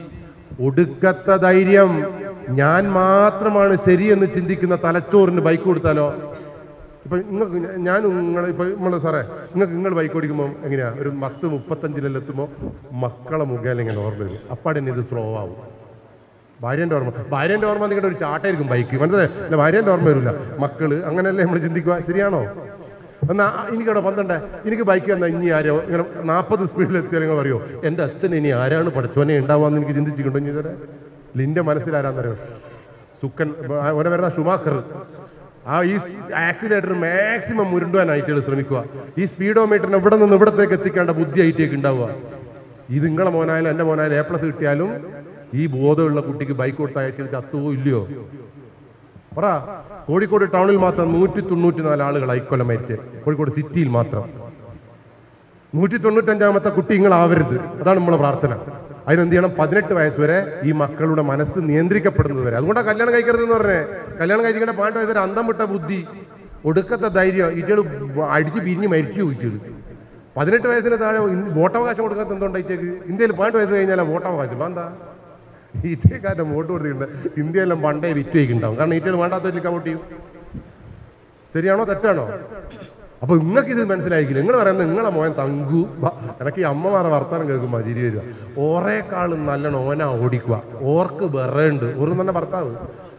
ഒടുക്കത്തെ ധൈര്യം ഞാൻ മാത്രമാണ് ശരിയെന്ന് ചിന്തിക്കുന്ന തലച്ചോറിന് ബൈക്ക് കൊടുത്താലോ ഇപ്പൊ നിങ്ങൾക്ക് ഞാൻ നിങ്ങൾ ഇപ്പൊ നമ്മള് സാറേ നിങ്ങൾക്ക് നിങ്ങൾ ബൈക്ക് ഓടിക്കുമ്പോൾ എങ്ങനെയാ ഒരു പത്ത് മുപ്പത്തഞ്ചിലെല്ലാം എത്തുമ്പോൾ മക്കളെ മുഖേന ഇങ്ങനെ ഓർമ്മ വരും അപ്പാടെ ഇത് സ്ലോ ആവും ഭാര്യന്റെ ഓർമ്മ ഭാര്യന്റെ ഓർമ്മ നിങ്ങളുടെ ഒരു ചാട്ടായിരിക്കും ബൈക്ക് മനസ്സിലായി അല്ല ഭാര്യന്റെ ഓർമ്മ വരില്ല മക്കള് അങ്ങനെയല്ലേ നമ്മൾ ചിന്തിക്കുക ശരിയാണോ എന്നാ എനിക്കവിടെ പന്ത്രണ്ട് എനിക്ക് ബൈക്ക് തന്നാ ഇനി ആരോ ഇങ്ങനെ നാൽപ്പത് സ്പീഡിൽ എത്തിയാൽ നിങ്ങൾ പറയോ എൻ്റെ അച്ഛൻ ഇനി ആരാണ് പഠിച്ചോനെ ഉണ്ടാവാന്ന് എനിക്ക് ചിന്തിച്ചിട്ടുണ്ടോ ഇനി ഇതുവരെ ലിന്റെ മനസ്സിലാരാന്നറിയോ സുക്കൻ ഓനെ വരുന്ന ഷുമാക്കർ ആ ഈ ആക്സിലേറ്റർ മാക്സിമം മുരുണ്ടുവാനായിട്ട് ശ്രമിക്കുക ഈ സ്പീഡോമീറ്ററിന് ഇവിടെ നിന്ന് ഇവിടത്തേക്ക് എത്തിക്കേണ്ട ബുദ്ധി ആയിട്ടേക്ക് ഉണ്ടാവുക ഇത് നിങ്ങളെ മോനായാലും എൻ്റെ മോനായാലും എ പ്ലസ് കിട്ടിയാലും ഈ ബോധമുള്ള കുട്ടിക്ക് ബൈക്ക് കൊടുത്തായിട്ട് ചത്തുവോ ഇല്ലയോ പറ കോഴിക്കോട് ടൗണിൽ മാത്രം നൂറ്റി തൊണ്ണൂറ്റി നാല് ആളുകൾ ഐക്കൊല്ലം മരിച്ച് കോഴിക്കോട് സിറ്റിയിൽ മാത്രം നൂറ്റി തൊണ്ണൂറ്റഞ്ചാമത്തെ കുട്ടി നിങ്ങളാവരുത് അതാണ് നമ്മളെ പ്രാർത്ഥന അതിനെന്ത് ചെയ്യണം പതിനെട്ട് വയസ്സ് വരെ ഈ മക്കളുടെ മനസ്സ് നിയന്ത്രിക്കപ്പെടുന്നത് വരെ അതുകൊണ്ടാണ് കല്യാണം കഴിക്കരുത് എന്ന് പറഞ്ഞേ കല്യാണം കഴിക്കേണ്ട പതിനെട്ട് വയസ്സ് വരെ അന്തം വിട്ട ബുദ്ധി ഒടുക്കത്തെ ധൈര്യം ഇറ്റകൾ അടിച്ച് പിരിഞ്ഞ് മരിച്ചു ഇറ്റകൾ പതിനെട്ട് വയസ്സിന് താഴെ ഇൻ- വോട്ടവകാശം കൊടുക്കാത്ത എന്തുകൊണ്ടായിട്ടേക്ക് ഇന്ത്യയിൽ പതിനെട്ട് വയസ്സ് കഴിഞ്ഞാൽ വോട്ടവകാശം എന്താ ഇന്ത്യക്കാരുടെ വോട്ട് കൊടുത്തിട്ടുണ്ട് ഇന്ത്യയിലും പണ്ടേ വിറ്റ് ഉണ്ടാവും കാരണം ഇന്ത്യയിൽ വേണ്ടാത്തവരിലേക്ക് വോട്ട് ചെയ്യും ശരിയാണോ തെറ്റാണോ അപ്പൊ നിങ്ങൾക്ക് ഇത് മനസ്സിലായിക്കില്ല നിങ്ങൾ പറയുന്നത് നിങ്ങളെ മോൻ തങ്കു ബ- എനക്ക് ഈ അമ്മമാരെ വർത്താനം കേൾക്കുമ്പോൾ ചിരി വരിക ഓറേക്കാളും നല്ലോണം ഓന ഓടിക്കുക ഓർക്ക് ബെറുണ്ട് ഒരു തന്നെ ഭർത്താവ്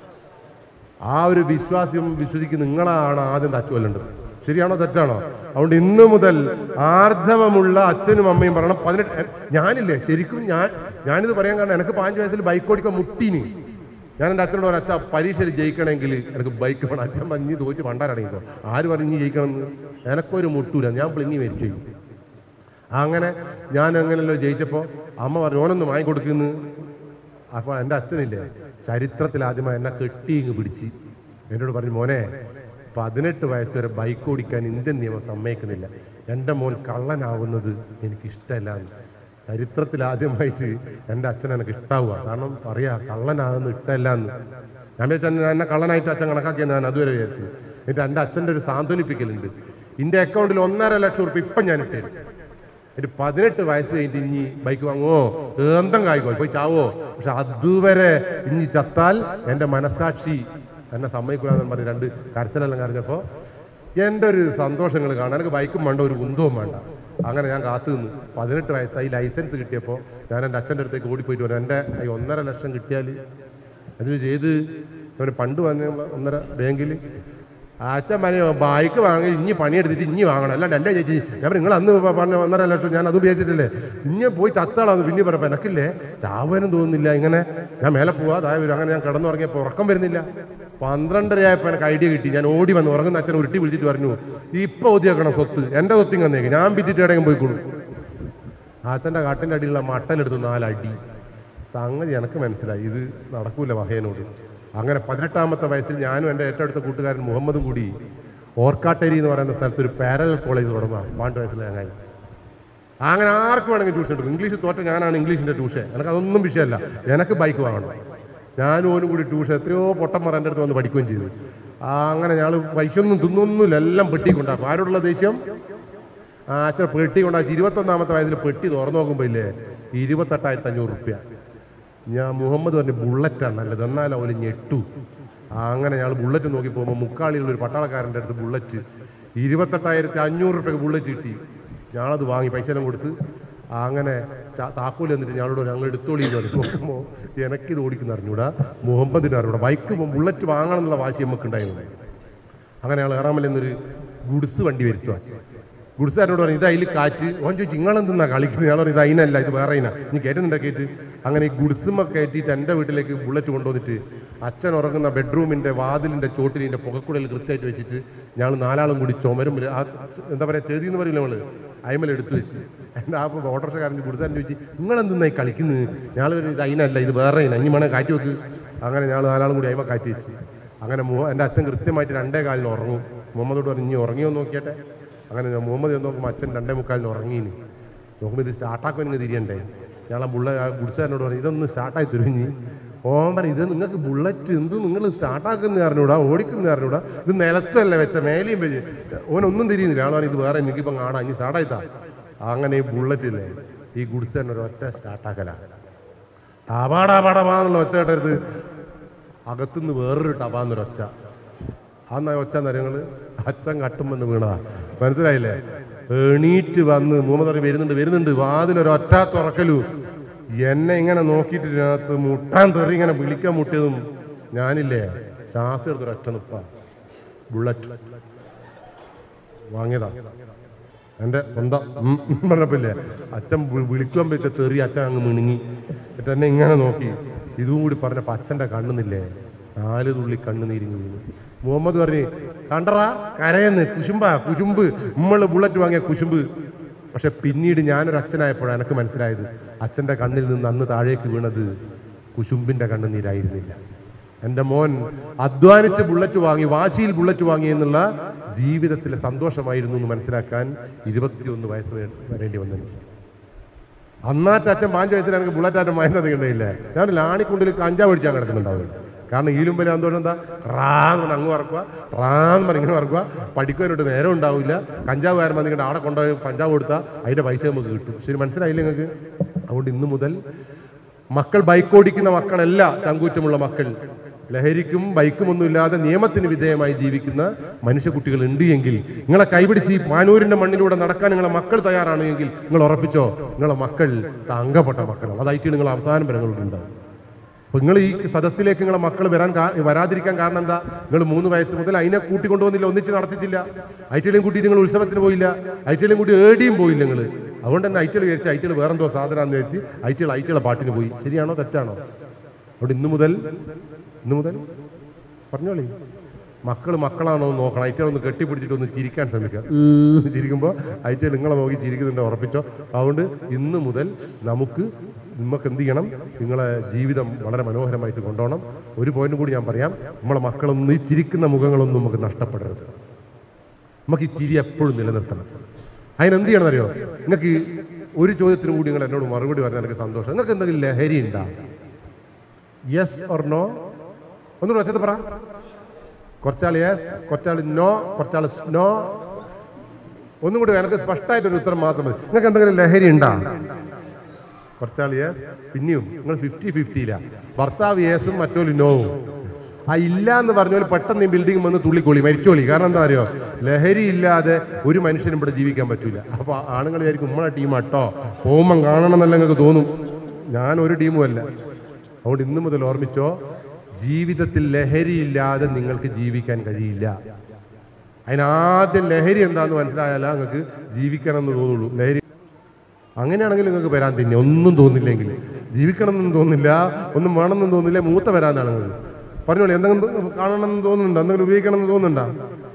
ആ ഒരു വിശ്വാസം വിശ്വസിക്കുന്ന നിങ്ങളാണ് ആദ്യം തച്ചുകൊല്ലേണ്ടത് ശരിയാണോ തെറ്റാണോ അതുകൊണ്ട് ഇന്നു മുതൽ ആർജവമുള്ള അച്ഛനും അമ്മയും പറയണം പതിനെട്ട് എ- ഞാനില്ലേ ശരിക്കും ഞാൻ ഞാനിത് പറയാൻ കാരണം എനിക്ക് പാഞ്ച് വയസ്സിൽ ബൈക്ക് ഓടിക്കാൻ മുട്ടീനി ഞാൻ എൻ്റെ അച്ഛനോട് പറഞ്ഞു അച്ഛാ പരീക്ഷയിൽ ജയിക്കണമെങ്കിൽ എനിക്ക് ബൈക്ക് വേണം അച്ഛൻ പറഞ്ഞ് തോറ്റ് പണ്ടാരടങ്ങിക്കോ ആര് പറഞ്ഞു ജയിക്കണമെന്ന് എനക്കൊരു മുട്ടൂല ഞാൻ പ്ലിങ്ങി മരിച്ചു അങ്ങനെ ഞാൻ എങ്ങനെയല്ലോ ജയിച്ചപ്പോൾ അമ്മ പറഞ്ഞു ഓനൊന്ന് വാങ്ങിക്കൊടുക്കുന്നു അപ്പോൾ എൻ്റെ അച്ഛനില്ലേ ചരിത്രത്തിൽ ആദ്യമായി എന്നെ കെട്ടി ഇങ്ങ് പിടിച്ച് എന്നോട് പറഞ്ഞു മോനെ പതിനെട്ട് വയസ്സ് വരെ ബൈക്ക് ഓടിക്കാൻ ഇന്ത്യൻ നിയമം സമ്മതിക്കുന്നില്ല എൻ്റെ മോൻ കള്ളനാവുന്നത് എനിക്ക് ഇഷ്ടമല്ല എന്ന്. ചരിത്രത്തിൽ ആദ്യമായിട്ട് എൻ്റെ അച്ഛൻ എനിക്ക് ഇഷ്ടാവുക കാരണം പറയാ കള്ളനാകുന്ന ഇഷ്ടമല്ല എന്ന് ഞാൻ വിചാരിച്ചു എന്നെ കള്ളനായിട്ട് അച്ഛൻ കണക്കാക്കിയെന്ന് ഞാൻ അതുവരെ വിചാരിച്ചു എന്നിട്ട് എൻ്റെ അച്ഛൻ്റെ ഒരു സാന്ത്വനിപ്പിക്കലുണ്ട് എൻ്റെ അക്കൗണ്ടിൽ ഒന്നര ലക്ഷം റുപ്യ ഇപ്പം ഞാൻ ഇട്ടേ ഒരു പതിനെട്ട് വയസ്സ് കഴിഞ്ഞിട്ട് ഇനി ബൈക്ക് വാങ്ങുവോ ഏന്തം കായ്ക്കോ പോയി ചാവോ പക്ഷെ അതുവരെ ഇനി ചത്താൽ എൻ്റെ മനസാക്ഷി എന്നെ സമ്മതിക്കൂലെന്ന് പറഞ്ഞ് രണ്ട് കരച്ചിലെല്ലാം കരഞ്ഞപ്പോൾ എൻ്റെ ഒരു സന്തോഷങ്ങൾ കാണാൻ എനിക്ക് ബൈക്കും വേണ്ട ഒരു കുന്തവും വേണ്ട അങ്ങനെ ഞാൻ കാത്തു നിന്നു പതിനെട്ട് വയസ്സായി ലൈസൻസ് കിട്ടിയപ്പോൾ ഞാൻ എൻ്റെ അച്ഛൻ്റെ അടുത്തേക്ക് ഓടിപ്പോയിട്ട് വരും എൻ്റെ ഈ ഒന്നര ലക്ഷം കിട്ടിയാൽ അതിൽ ചെയ്ത് അവന് പണ്ട് വന്ന ഒന്നര ബാങ്കിൽ അച്ഛൻ പറഞ്ഞു ബൈക്ക് വാങ്ങി ഇനി പണിയെടുത്തിട്ട് ഇനി വാങ്ങണം അല്ലാണ്ട് എൻ്റെ ചേച്ചി ഞാൻ പറഞ്ഞു, നിങ്ങൾ അന്ന് പ- പറഞ്ഞ ഒന്നര ലക്ഷം ഞാൻ അത് ഉപയോഗിച്ചിട്ടില്ലേ ഇനി പോയി ചത്താളാന്ന് പിന്നെ പറഞ്ഞപ്പോൾ എനക്കില്ലേ ചാവാനും തോന്നുന്നില്ല ഇങ്ങനെ ഞാൻ മേലെ പോവാ അതായത് വരും അങ്ങനെ ഞാൻ കിടന്നുറങ്ങിയപ്പോൾ ഉറക്കം വരുന്നില്ല പന്ത്രണ്ടരയായപ്പോൾ എനിക്ക് ഐഡിയ കിട്ടി ഞാൻ ഓടി വന്ന് ഉറങ്ങുന്ന അച്ഛൻ ഉരുട്ടി വിളിച്ചിട്ട് പറഞ്ഞു ഇപ്പൊ ഒതിയാക്കണം സ്വത്ത് എൻ്റെ സ്വത്തിങ് വന്നേക്ക് ഞാൻ പിറ്റിട്ട് എവിടെയെങ്കിലും പോയിക്കോളൂ അച്ഛൻ്റെ കാട്ടിൻ്റെ അടിയിലുള്ള മട്ടലെടുത്ത് നാലടി സംഗതി എനിക്ക് മനസ്സിലായി ഇത് നടക്കൂല വഹയനോട് അങ്ങനെ പതിനെട്ടാമത്തെ വയസ്സിൽ ഞാനും എൻ്റെ ഏറ്റവും അടുത്ത കൂട്ടുകാരൻ മുഹമ്മദും കൂടി ഓർക്കാട്ടേരി എന്ന് പറയുന്ന സ്ഥലത്ത് ഒരു പാരലൽ കോളേജ് തുടങ്ങാം പാണ്ട് വയസ്സിൽ ഞങ്ങൾ അങ്ങനെ ആർക്ക് വേണമെങ്കിൽ ട്യൂഷൻ എടുക്കും ഇംഗ്ലീഷ് തോറ്റ ഞാനാണ് ഇംഗ്ലീഷിന്റെ ട്യൂഷൻ എനിക്ക് അതൊന്നും വിഷയമല്ല എനിക്ക് ബൈക്ക് വാങ്ങണം ഞാനും ഓനും കൂടി ട്യൂഷൻ എത്രയോ പൊട്ടന്മാർ എൻ്റെ അടുത്ത് വന്ന് പഠിക്കുകയും ചെയ്തു ആ, അങ്ങനെ ഞങ്ങൾ പൈസ ഒന്നും തിന്നൊന്നുമില്ല എല്ലാം പെട്ടി കൊണ്ടാക്കും ആരോടുള്ള ദേഷ്യം ആ അച്ഛൻ പെട്ടി കൊണ്ടാക്കി ഇരുപത്തൊന്നാമത്തെ വയസ്സിൽ പെട്ടി തുറന്നു നോക്കുമ്പോൾ ഇല്ലേ ഇരുപത്തെട്ടായിരത്തി അഞ്ഞൂറ് റുപ്യ ഞാൻ മുഹമ്മദ് പറഞ്ഞ ബുള്ളറ്റാണ് നല്ലത് എന്നാലും അവര് ഞെട്ടു ആ, അങ്ങനെ ഞങ്ങൾ ബുള്ളറ്റ് നോക്കി പോകുമ്പോൾ മുക്കാളിയുള്ള ഒരു പട്ടാളക്കാരൻ്റെ അടുത്ത് ബുള്ളറ്റ് ഇരുപത്തെട്ടായിരത്തി അഞ്ഞൂറ് റുപ്യക്ക് ബുള്ളറ്റ് കിട്ടി ഞാനത് വാങ്ങി പൈസ എല്ലാം കൊടുത്ത് ആ, അങ്ങനെ ചാ- താക്കോല് എന്നിട്ട് ഞങ്ങളോട് ഞങ്ങൾ എടുത്തോളി എന്ന് പറഞ്ഞു നോക്കുമ്പോൾ എനിക്കിത് ഓടിക്കുന്ന അറിഞ്ഞൂടാ മുഹമ്മദിന് അറിഞ്ഞൂടാ ബൈക്ക് ബുള്ളറ്റ് വാങ്ങണം എന്നുള്ള വാശി നമുക്ക് ഉണ്ടായിരുന്നു അങ്ങനെ ഞങ്ങൾ ഏറാമല എന്നൊരു ഗുഡ്സ് വണ്ടി വരുത്തുക ഗുഡ്സുകാരനോട് പറഞ്ഞു ഇത് അതിൽ കാറ്റ് ഓൻ ചോദിച്ചു നിങ്ങളെന്തെന്നാ കളിക്കുന്നത് ഞങ്ങൾ പറഞ്ഞു ഇത് അതിനല്ല ഇത് വേറെ ഇന നീ കയറ്റുന്നുണ്ടാ കയറ്റ് അങ്ങനെ ഈ ഗുഡ്സുമ കയറ്റിയിട്ട് എൻ്റെ വീട്ടിലേക്ക് ബുള്ളറ്റ് കൊണ്ടുവന്നിട്ട് അച്ഛൻ ഉറങ്ങുന്ന ബെഡ്റൂമിൻ്റെ വാതിലിൻ്റെ ചോട്ടിലിൻ്റെ പുകക്കുടൽ കൃത്യമായിട്ട് വെച്ചിട്ട് ഞങ്ങൾ നാലാളും കൂടി ചുമരും ആ എന്താ പറയുക ചെതി എന്ന് പറയില്ല നമ്മൾ അയിമൽ എടുത്തു വെച്ച് എൻ്റെ ആ ഓട്ടോറിക്ഷക്കാരൻ ഗുഡ്സുകാരൻ ചോദിച്ചു നിങ്ങളെന്തെന്നാ ഈ കളിക്കുന്നത് ഞങ്ങൾ പറഞ്ഞു, ഇത് അതിനല്ല ഇത് വേറെ ഇന ഇനി വേണേൽ കാറ്റ് വെക്ക് അങ്ങനെ ഞങ്ങൾ നാലാളും കൂടി അയിമ കാറ്റ് വെച്ച് അങ്ങനെ മു- എൻ്റെ അച്ഛൻ കൃത്യമായിട്ട് രണ്ടേ കാലിന് ഉറങ്ങും മുഹമ്മദോട് പറഞ്ഞു ഇനി ഉറങ്ങിയോ എന്ന് നോക്കിയട്ടെ അങ്ങനെ ഞാൻ മുഹമ്മദ് ചെന്ന് നോക്കുമ്പോൾ അച്ഛൻ രണ്ടേ മുക്കാലിന് ഉറങ്ങീന് നോക്കുമ്പോൾ ഇത് സ്റ്റാർട്ടാക്കാൻ നിങ്ങൾ തിരിയണ്ടേ ഞങ്ങളെ ബുള്ള ആ ഗുഡ്സുകാരനോട് പറഞ്ഞു ഇതൊന്ന് സ്റ്റാർട്ടായി തിരിഞ്ഞ് ഓൻ പറഞ്ഞു ഇത് നിങ്ങൾക്ക് ബുള്ളറ്റ് എന്ത് നിങ്ങൾ സ്റ്റാർട്ടാക്കുന്ന അറിഞ്ഞൂടാ ഓടിക്കുന്ന അറിഞ്ഞൂടാ ഇത് നിലത്തല്ലേ വെച്ച മേലെയും വെച്ച് ഓനൊന്നും തിരിയുന്നില്ല ആളോ ഇത് വേറെ എനിക്കിപ്പം കാണാം ഇനി സ്റ്റാർട്ടായിത്താ അങ്ങനെ ഈ ബുള്ളറ്റില്ലേ ഈ ഗുഡ്സുകാരൻ ഒരു ഒറ്റ സ്റ്റാർട്ടാക്കലാണ് ടപാടാപാടപാന്നുള്ള ഒച്ച കേട്ടരുത് അകത്തുനിന്ന് വേറൊരു ടപാന്നൊരൊച്ച അന്ന് ഒച്ച നരങ്ങൾ അച്ഛൻ കട്ടുമെന്ന് വീണതാ മനസ്സിലായില്ലേ എണീറ്റ് വന്ന് മുഹമ്മദ് അലി വരുന്നുണ്ട് വരുന്നുണ്ട് വാതിലൊരൊറ്റ തുറക്കലു എന്നെ ഇങ്ങനെ നോക്കിയിട്ട് ഇതിനകത്ത് മുട്ടാൻ തെറി ഇങ്ങനെ വിളിക്കാൻ മുട്ടിയതും ഞാനില്ലേ ശ്വാസം എടുത്തൊരൊറ്റ നിപ്പ ബുള്ളറ്റ് വാങ്ങിയതാ എൻ്റെ സ്വന്തം ഉം ഉം പറഞ്ഞപ്പില്ലേ അച്ഛൻ വി- വിളിക്കാൻ പറ്റിയ തെറി അച്ഛൻ അങ്ങ് മിണുങ്ങി എന്നിട്ട് എന്നെ ഇങ്ങനെ നോക്കി ഇതും കൂടി പറഞ്ഞപ്പോ അച്ഛൻ്റെ കണ്ണുന്നില്ലേ നാല് തുള്ളി കണ്ണുനീരിഞ്ഞു വീണു മുഹമ്മദ് പറഞ്ഞു കണ്ടറാ കരയെന്ന് കുശുമ്പ കുശുമ്പ് നമ്മള് ബുള്ളറ്റ് വാങ്ങിയ കുശുമ്പ് പക്ഷെ പിന്നീട് ഞാനൊരു അച്ഛനായപ്പോഴാണ് എനിക്ക് മനസ്സിലായത് അച്ഛൻ്റെ കണ്ണിൽ നിന്ന് അന്ന് താഴേക്ക് വീണത് കുശുമ്പിന്റെ കണ്ണുനീരായിരുന്നില്ല എൻ്റെ മോൻ അധ്വാനിച്ച് ബുള്ളറ്റ് വാങ്ങി വാശിയിൽ ബുള്ളറ്റ് വാങ്ങി എന്നുള്ള ജീവിതത്തിലെ സന്തോഷമായിരുന്നു എന്ന് മനസ്സിലാക്കാൻ ഇരുപത്തിയൊന്ന് വയസ്സ് വേ- വരേണ്ടി വന്നു എനിക്ക്. അന്നാറ്റ അച്ഛൻ പാഞ്ച് വയസ്സിൽ എനിക്ക് ബുള്ളറ്റ് ആറ്റം മയന്നത് കണ്ടില്ലേ ഞാൻ ലാണിക്കുണ്ടിൽ കഞ്ചാവ് പിടിച്ചാൽ കിടക്കുന്നുണ്ടാവും കാരണം ഈലും വലിയ സന്തോഷം എന്താ റാന്ന് പറഞ്ഞ് അങ്ങ് വറക്കുക റാന്ന് പറഞ്ഞ് ഇങ്ങനെ വറക്കുക പഠിക്കാനോട്ട് നേരം ഉണ്ടാവില്ല കഞ്ചാവ് കാരം വന്നിട്ട് അവിടെ കൊണ്ടുപോയി കഞ്ചാവ് കൊടുത്താൽ അതിന്റെ പൈസ നമുക്ക് കിട്ടും ശരി മനസ്സിലായില്ലേ നിങ്ങൾക്ക് അതുകൊണ്ട് ഇന്ന് മുതൽ മക്കൾ ബൈക്ക് ഓടിക്കുന്ന മക്കളല്ല ചങ്കൂറ്റമുള്ള മക്കൾ ലഹരിക്കും ബൈക്കും ഒന്നുമില്ലാതെ നിയമത്തിന് വിധേയമായി ജീവിക്കുന്ന മനുഷ്യക്കുട്ടികൾ ഉണ്ട് എങ്കിൽ നിങ്ങളെ കൈപിടിച്ച് ഈ മാനൂരിന്റെ മണ്ണിലൂടെ നടക്കാൻ നിങ്ങളെ മക്കൾ തയ്യാറാണ് എങ്കിൽ നിങ്ങൾ ഉറപ്പിച്ചോ നിങ്ങളെ മക്കൾ തങ്കപ്പെട്ട മക്കളാണ് അതായിട്ട് നിങ്ങൾ അവസാനം വരങ്ങളുണ്ടാവും അപ്പൊ നിങ്ങൾ ഈ സദസ്സിലേക്ക് നിങ്ങളെ മക്കൾ വരാൻ കാ- വരാതിരിക്കാൻ കാരണം എന്താ നിങ്ങൾ മൂന്ന് വയസ്സ് മുതൽ അതിനെ കൂട്ടിക്കൊണ്ടുവന്നില്ല ഒന്നിച്ച് നടത്തിച്ചില്ല ഐറ്റയിലും കൂട്ടി നിങ്ങൾ ഉത്സവത്തിന് പോയില്ല ഐറ്റയിലും കൂട്ടി ഏടിയും പോയില്ല നിങ്ങൾ അതുകൊണ്ട് തന്നെ ഐറ്റൽ വിചാരിച്ച് ഐറ്റൽ വേറെന്തോ സാധനമാണെന്ന് വെച്ച് ഐറ്റൽ ഐറ്റയുടെ പാട്ടിന് പോയി ശരിയാണോ തെറ്റാണോ അവിടെ ഇന്ന് മുതൽ ഇന്ന് മുതൽ പറഞ്ഞോളി മക്കൾ മക്കളാണോ എന്ന് നോക്കണം ഐറ്റൽ ഒന്ന് കെട്ടിപ്പിടിച്ചിട്ട് ഒന്ന് ചിരിക്കാൻ ശ്രമിക്കുക ഏഹ് ചിരിക്കുമ്പോൾ ഐറ്റൽ നിങ്ങളെ നോക്കി ചിരിക്കുന്നുണ്ട് ഉറപ്പിച്ചോ അതുകൊണ്ട് ഇന്ന് മുതൽ നമുക്ക് നമുക്ക് എന്ത് ചെയ്യണം നിങ്ങളെ ജീവിതം വളരെ മനോഹരമായിട്ട് കൊണ്ടുപോകണം ഒരു പോയിന്റ് കൂടി ഞാൻ പറയാം നമ്മളെ മക്കളൊന്നും ഈ ചിരിക്കുന്ന മുഖങ്ങളൊന്നും നമുക്ക് നഷ്ടപ്പെടരുത് നമുക്ക് ഈ ചിരി എപ്പോഴും നിലനിർത്തണം അതിനെന്ത് ചെയ്യണം അറിയോ നിങ്ങൾക്ക് ഒരു ചോദ്യത്തിനും കൂടി നിങ്ങൾ എന്നോട് മറുപടി പറഞ്ഞാൽ എനിക്ക് സന്തോഷം നിങ്ങൾക്ക് എന്തെങ്കിലും ലഹരി ഉണ്ടാ യെസ് ഓർ നോ ഒന്നുകൂടെ വെച്ചത് പറ കുറച്ചാൾ യെസ് കുറച്ചാൾ നോ കുറച്ചാൾ നോ ഒന്നും കൂടി എനിക്ക് സ്പഷ്ടമായിട്ടൊരു ഉത്തരം മാത്രം മതി നിങ്ങൾക്ക് എന്തെങ്കിലും ലഹരി ഉണ്ടാ കുറച്ചാൾ യെസ് പിന്നെയും നിങ്ങൾ ഫിഫ്റ്റി ഫിഫ്റ്റിയില്ല ഭർത്താവ് യേസും മറ്റൊരു നോവും ആ ഇല്ല എന്ന് പറഞ്ഞാൽ പെട്ടെന്ന് ഈ ബിൽഡിംഗ് വന്ന് തുള്ളിക്കോളി മരിച്ചോളി കാരണം എന്താ അറിയോ ലഹരി ഇല്ലാതെ ഒരു മനുഷ്യനും ഇവിടെ ജീവിക്കാൻ പറ്റൂല അപ്പൊ ആണുങ്ങൾ വിചാരിക്കും നമ്മളെ ടീം അട്ടോ പോകുമ്പം കാണണം എന്നല്ല നിങ്ങൾക്ക് തോന്നും ഞാൻ ഒരു ടീമും അല്ല അതുകൊണ്ട് ഇന്ന് മുതൽ ഓർമ്മിച്ചോ ജീവിതത്തിൽ ലഹരി ഇല്ലാതെ നിങ്ങൾക്ക് ജീവിക്കാൻ കഴിയില്ല അതിനാദ്യം ലഹരി എന്താന്ന് മനസ്സിലായാലേ നിങ്ങൾക്ക് ജീവിക്കണം എന്ന് തോന്നുള്ളൂ ലഹരി അങ്ങനെയാണെങ്കിൽ നിങ്ങൾക്ക് വരാൻ തന്നെ ഒന്നും തോന്നില്ലെങ്കിൽ ജീവിക്കണം എന്നും തോന്നില്ല ഒന്നും വേണമെന്നും തോന്നില്ല മൂത്ത വരാനാണ് നിങ്ങൾക്ക് പറഞ്ഞോളൂ എന്തെങ്കിലും കാണണമെന്ന് തോന്നുന്നുണ്ടോ എന്തെങ്കിലും ഉപയോഗിക്കണം എന്ന് തോന്നുന്നുണ്ടോ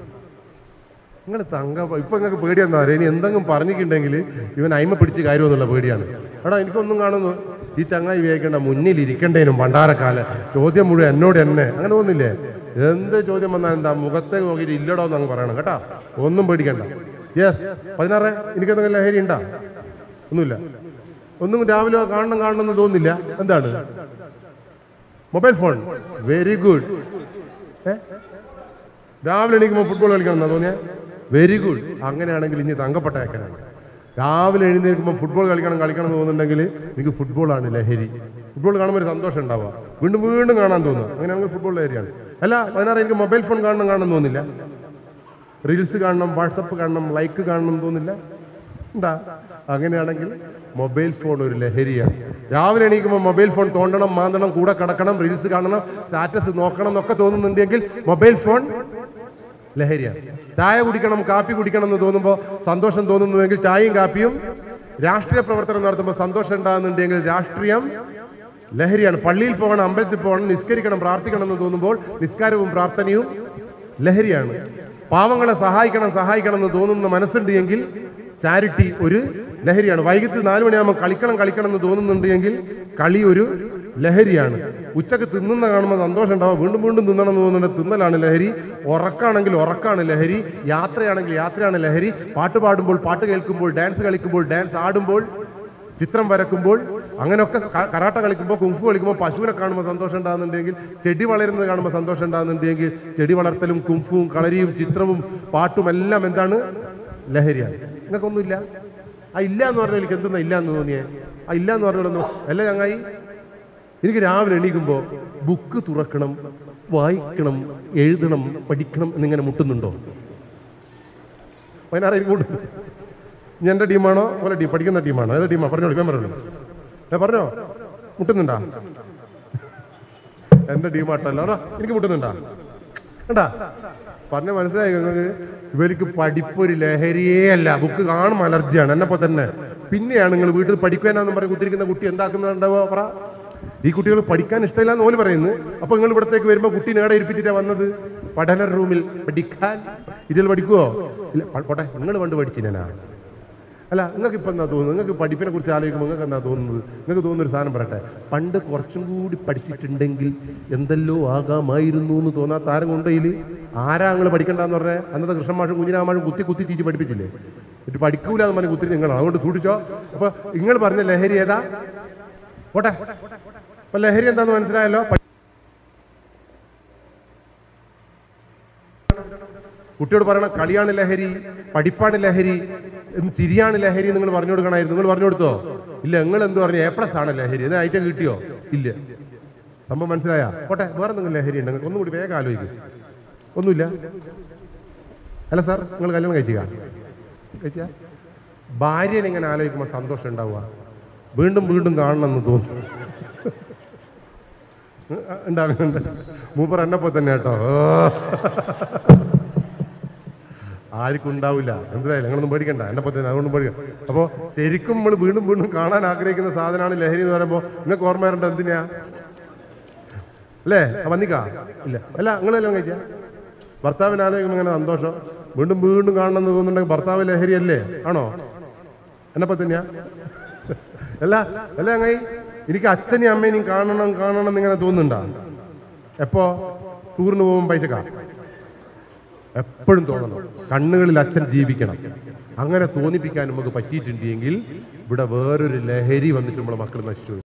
നിങ്ങൾ തങ്ക ഇപ്പൊ നിങ്ങൾക്ക് പേടിയെന്താ പറയുക ഇനി എന്തെങ്കിലും പറഞ്ഞിട്ടുണ്ടെങ്കിൽ ഇവൻ അയിമ പിടിച്ച് കാര്യമൊന്നുമില്ല പേടിയാണ് എടാ എനിക്കൊന്നും കാണുന്നു ഈ ചങ്ങായി വിവേകണ്ട മുന്നിൽ ഇരിക്കണ്ടേനും പണ്ടാരക്കാല ചോദ്യം മുഴുവൻ എന്നോട് എന്നെ അങ്ങനെ തോന്നില്ലേ എന്ത് ചോദ്യം വന്നാൽ എന്താ മുഖത്തെ നോക്കിയിട്ട് ഇല്ലടോ എന്ന് അങ്ങ് പറയണം കേട്ടാ ഒന്നും പേടിക്കണ്ട യെസ് പതിനാറ് എനിക്കെന്തെങ്കിലും ലഹരി ഉണ്ടാ ഒന്നുമില്ല ഒന്നും രാവിലെ കാണണം കാണണം എന്ന് തോന്നുന്നില്ല എന്താണ് മൊബൈൽ ഫോൺ വെരി ഗുഡ് രാവിലെ എണീക്കുമ്പോൾ ഫുട്ബോൾ കളിക്കണം എന്നാ തോന്നിയ വെരി ഗുഡ് അങ്ങനെയാണെങ്കിൽ ഇനി തങ്കപ്പെട്ടേക്കനാണ് രാവിലെ എഴുന്നേൽക്കുമ്പോൾ ഫുട്ബോൾ കളിക്കണം കളിക്കണം എന്ന് തോന്നുന്നുണ്ടെങ്കിൽ എനിക്ക് ഫുട്ബോളാണ് ലഹരി ഫുട്ബോൾ കാണുമ്പോൾ ഒരു സന്തോഷം ഉണ്ടാവുക വീണ്ടും വീണ്ടും കാണാൻ തോന്നുക അങ്ങനെയാണെങ്കിൽ ഫുട്ബോൾ ലഹരിയാണ് അല്ല പതിനാറ് എനിക്ക് മൊബൈൽ ഫോൺ കാണണം കാണണം തോന്നില്ല റീൽസ് കാണണം വാട്സപ്പ് കാണണം ലൈക്ക് കാണണം എന്ന് തോന്നില്ല ഉണ്ടാ അങ്ങനെയാണെങ്കിൽ മൊബൈൽ ഫോൺ ഒരു ലഹരിയാണ് രാവിലെ എണീക്കുമ്പോൾ മൊബൈൽ ഫോൺ തോണ്ടണം മാന്തണം കൂടെ കിടക്കണം റീൽസ് കാണണം സ്റ്റാറ്റസ് നോക്കണം എന്നൊക്കെ തോന്നുന്നുണ്ടെങ്കിൽ മൊബൈൽ ഫോൺ ലഹരിയാണ് ചായ കുടിക്കണം കാപ്പി കുടിക്കണം എന്ന് തോന്നുമ്പോൾ സന്തോഷം തോന്നുന്നുവെങ്കിൽ ചായയും കാപ്പിയും രാഷ്ട്രീയ പ്രവർത്തനം നടത്തുമ്പോൾ സന്തോഷം ഉണ്ടാകുന്നുണ്ടെങ്കിൽ രാഷ്ട്രീയം ലഹരിയാണ് പള്ളിയിൽ പോകണം അമ്പലത്തിൽ പോകണം നിസ്കരിക്കണം പ്രാർത്ഥിക്കണം എന്ന് തോന്നുമ്പോൾ നിസ്കാരവും പ്രാർത്ഥനയും ലഹരിയാണ് പാവങ്ങളെ സഹായിക്കണം സഹായിക്കണം എന്ന് തോന്നുന്ന മനസ്സുണ്ട് എങ്കിൽ ചാരിറ്റി ഒരു ലഹരിയാണ് വൈകിട്ട് നാല് മണിയാകുമ്പോൾ കളിക്കണം കളിക്കണം എന്ന് തോന്നുന്നുണ്ട് എങ്കിൽ കളി ഒരു ലഹരിയാണ് ഉച്ചക്ക് തിന്നുന്ന കാണുമ്പോൾ സന്തോഷം ഉണ്ടാവും വീണ്ടും വീണ്ടും തിന്നണം എന്ന് തോന്നുന്നുണ്ട് തിന്നലാണ് ലഹരി ഉറക്കാണെങ്കിൽ ഉറക്കാണ് ലഹരി യാത്രയാണെങ്കിൽ യാത്രയാണ് ലഹരി പാട്ട് പാടുമ്പോൾ പാട്ട് കേൾക്കുമ്പോൾ ഡാൻസ് കളിക്കുമ്പോൾ ഡാൻസ് ആടുമ്പോൾ ചിത്രം വരക്കുമ്പോൾ അങ്ങനെയൊക്കെ ക- കരാട്ട കളിക്കുമ്പോൾ കുങ്ഫു കളിക്കുമ്പോൾ പശുവിനെ കാണുമ്പോൾ സന്തോഷം ഉണ്ടാകുന്നുണ്ടെങ്കിൽ ചെടി വളരുന്നത് കാണുമ്പോൾ സന്തോഷം ഉണ്ടാകുന്നുണ്ടെങ്കിൽ ചെടി വളർത്തലും കുങ്ഫുവും കളരിയും ചിത്രവും പാട്ടും എല്ലാം എന്താണ് ലഹരിയാണ് നിങ്ങൾക്കൊന്നുമില്ല ആ ഇല്ല എന്ന് പറഞ്ഞാൽ എനിക്ക് എന്തെന്നാ ഇല്ല എന്ന് തോന്നിയേ ആ ഇല്ല എന്ന് പറഞ്ഞാലൊന്നും അല്ല ചങ്ങായി എനിക്ക് രാവിലെ എണീക്കുമ്പോൾ ബുക്ക് തുറക്കണം വായിക്കണം എഴുതണം പഠിക്കണം എന്നിങ്ങനെ മുട്ടുന്നുണ്ടോ പതിനാറ് എനിക്ക് മുട്ടുന്നു ഇനി എൻ്റെ ടീമാണോ പോലെ ടീം പഠിക്കുന്ന ടീമാണോ ഏത് ടീമാ പറഞ്ഞോളൂ ഞാൻ പറഞ്ഞോളൂ ഞാൻ പറഞ്ഞോ മുട്ടുന്നുണ്ടാ എൻ്റെ ടീമാട്ടല്ലോ ആണോ എനിക്ക് മുട്ടുന്നുണ്ടാ കണ്ടാ പറഞ്ഞ മനസ്സിലായി നിങ്ങൾക്ക് ഇവർക്ക് പഠിപ്പൊരു ലഹരിയേ അല്ല ബുക്ക് കാണും അലർജിയാണ് എന്നെപ്പോ തന്നെ പിന്നെയാണ് നിങ്ങൾ വീട്ടിൽ പഠിക്കാനാന്ന് പറഞ്ഞ് കുത്തിരിക്കുന്ന കുട്ടി എന്താക്കുന്നുണ്ടാവുക പറ ഈ കുട്ടികൾ പഠിക്കാൻ ഇഷ്ടമില്ല എന്ന് ഓല് പറയുന്നു അപ്പൊ നിങ്ങൾ ഇവിടത്തേക്ക് വരുമ്പോ കുട്ടി നേടെ ഇരിപ്പിച്ചിട്ടാ വന്നത് പഠന റൂമിൽ പഠിക്കാൻ ഇതിൽ പഠിക്കുവോ ഇല്ല പ- പോട്ടെ നിങ്ങൾ പണ്ട് പഠിച്ചിനാ അല്ല നിങ്ങൾക്ക് ഇപ്പം എന്താ തോന്നുന്നത് നിങ്ങൾക്ക് പഠിപ്പിനെ കുറിച്ച് ആലോചിക്കുമ്പോൾ നിങ്ങൾക്ക് എന്താ തോന്നുന്നത് നിങ്ങൾക്ക് തോന്നുന്ന ഒരു സാധനം പറയട്ടെ പണ്ട് കുറച്ചും കൂടി പഠിച്ചിട്ടുണ്ടെങ്കിൽ എന്തെല്ലോ ആകാമായിരുന്നു എന്ന് തോന്നാത്ത ആരും കൊണ്ടതിൽ ആരാ നിങ്ങൾ പഠിക്കണ്ടെന്ന് പറഞ്ഞേ അന്നത്തെ കൃഷ്ണമാഷും കുഞ്ഞിരാമാഷും കുത്തി കുത്തി ചീച്ച് പഠിപ്പിച്ചില്ലേ എന്നിട്ട് പഠിക്കൂല എന്ന് പറഞ്ഞ് കുത്തി നിങ്ങളാണ് അതുകൊണ്ട് സൂക്ഷിച്ചോ അപ്പൊ നിങ്ങൾ പറഞ്ഞ ലഹരി ഏതാ പോട്ടെ അപ്പൊ ലഹരി എന്താന്ന് മനസ്സിലായല്ലോ പ- കുട്ടിയോട് പറയണം കളിയാണ് ലഹരി പഠിപ്പാണ് ലഹരി എന്ന് ചിരിയാണ് ലഹരി നിങ്ങൾ പറഞ്ഞു കൊടുക്കണമായിരുന്നു നിങ്ങൾ പറഞ്ഞു കൊടുത്തോ ഇല്ല നിങ്ങൾ എന്ത് പറഞ്ഞു എ പ്ലസ് ആണ് ലഹരി ഇത് ഐറ്റം കിട്ടിയോ ഇല്ല സംഭവം മനസ്സിലായ പോട്ടെ വേറെ എന്തെങ്കിലും ലഹരി ഉണ്ട് നിങ്ങൾക്ക് ഒന്നുകൂടി വേഗം ആലോചിക്കും ഒന്നുമില്ല അല്ല സാർ നിങ്ങൾ കല്യാണം കഴിച്ചുക കഴിച്ച ഭാര്യനെ ഇങ്ങനെ ആലോചിക്കുമ്പോൾ സന്തോഷം ഉണ്ടാവുക വീണ്ടും വീണ്ടും കാണണമെന്ന് തോന്നും ഉണ്ടാകുന്നുണ്ട് മൂപ്പർ എന്നെപ്പോ തന്നെ കേട്ടോ ആർക്കും ഉണ്ടാവില്ല എന്തായാലും ഞങ്ങളൊന്നും പേടിക്കണ്ട എന്നെ പറ്റി അതുകൊണ്ടും പേടിക്കണ്ട അപ്പോൾ ശരിക്കും നമ്മൾ വീണ്ടും വീണ്ടും കാണാൻ ആഗ്രഹിക്കുന്ന സാധനമാണ് ലഹരി എന്ന് പറയുമ്പോൾ നിങ്ങൾക്ക് ഓർമ്മ വരേണ്ട എന്തിനാ അല്ലേ ആ വന്നിക്കാ ഇല്ല അല്ല നിങ്ങളെല്ലാം കഴിച്ച ഭർത്താവിന് ആലോചിക്കുമ്പോൾ ഇങ്ങനെ സന്തോഷം വീണ്ടും വീണ്ടും കാണണം എന്ന് തോന്നുന്നുണ്ടെങ്കിൽ ഭർത്താവ് ലഹരി അല്ലേ ആണോ എന്നെപ്പോ തന്നെയാ അല്ല അല്ല അങ്ങനെ എനിക്ക് അച്ഛനെയും അമ്മേനെയും കാണണം കാണണം എന്നിങ്ങനെ തോന്നുന്നുണ്ടാ എപ്പോ ടൂറിന് പോകുമ്പോൾ പൈസക്കാ എപ്പോഴും തോന്നണം കണ്ണുകളിൽ അച്ഛൻ ജീവിക്കണം അങ്ങനെ തോന്നിപ്പിക്കാൻ നമുക്ക് പറ്റിയിട്ടുണ്ടെങ്കിൽ ഇവിടെ വേറൊരു ലഹരി വന്നിട്ട് നമ്മളെ മക്കൾ നശിച്ചു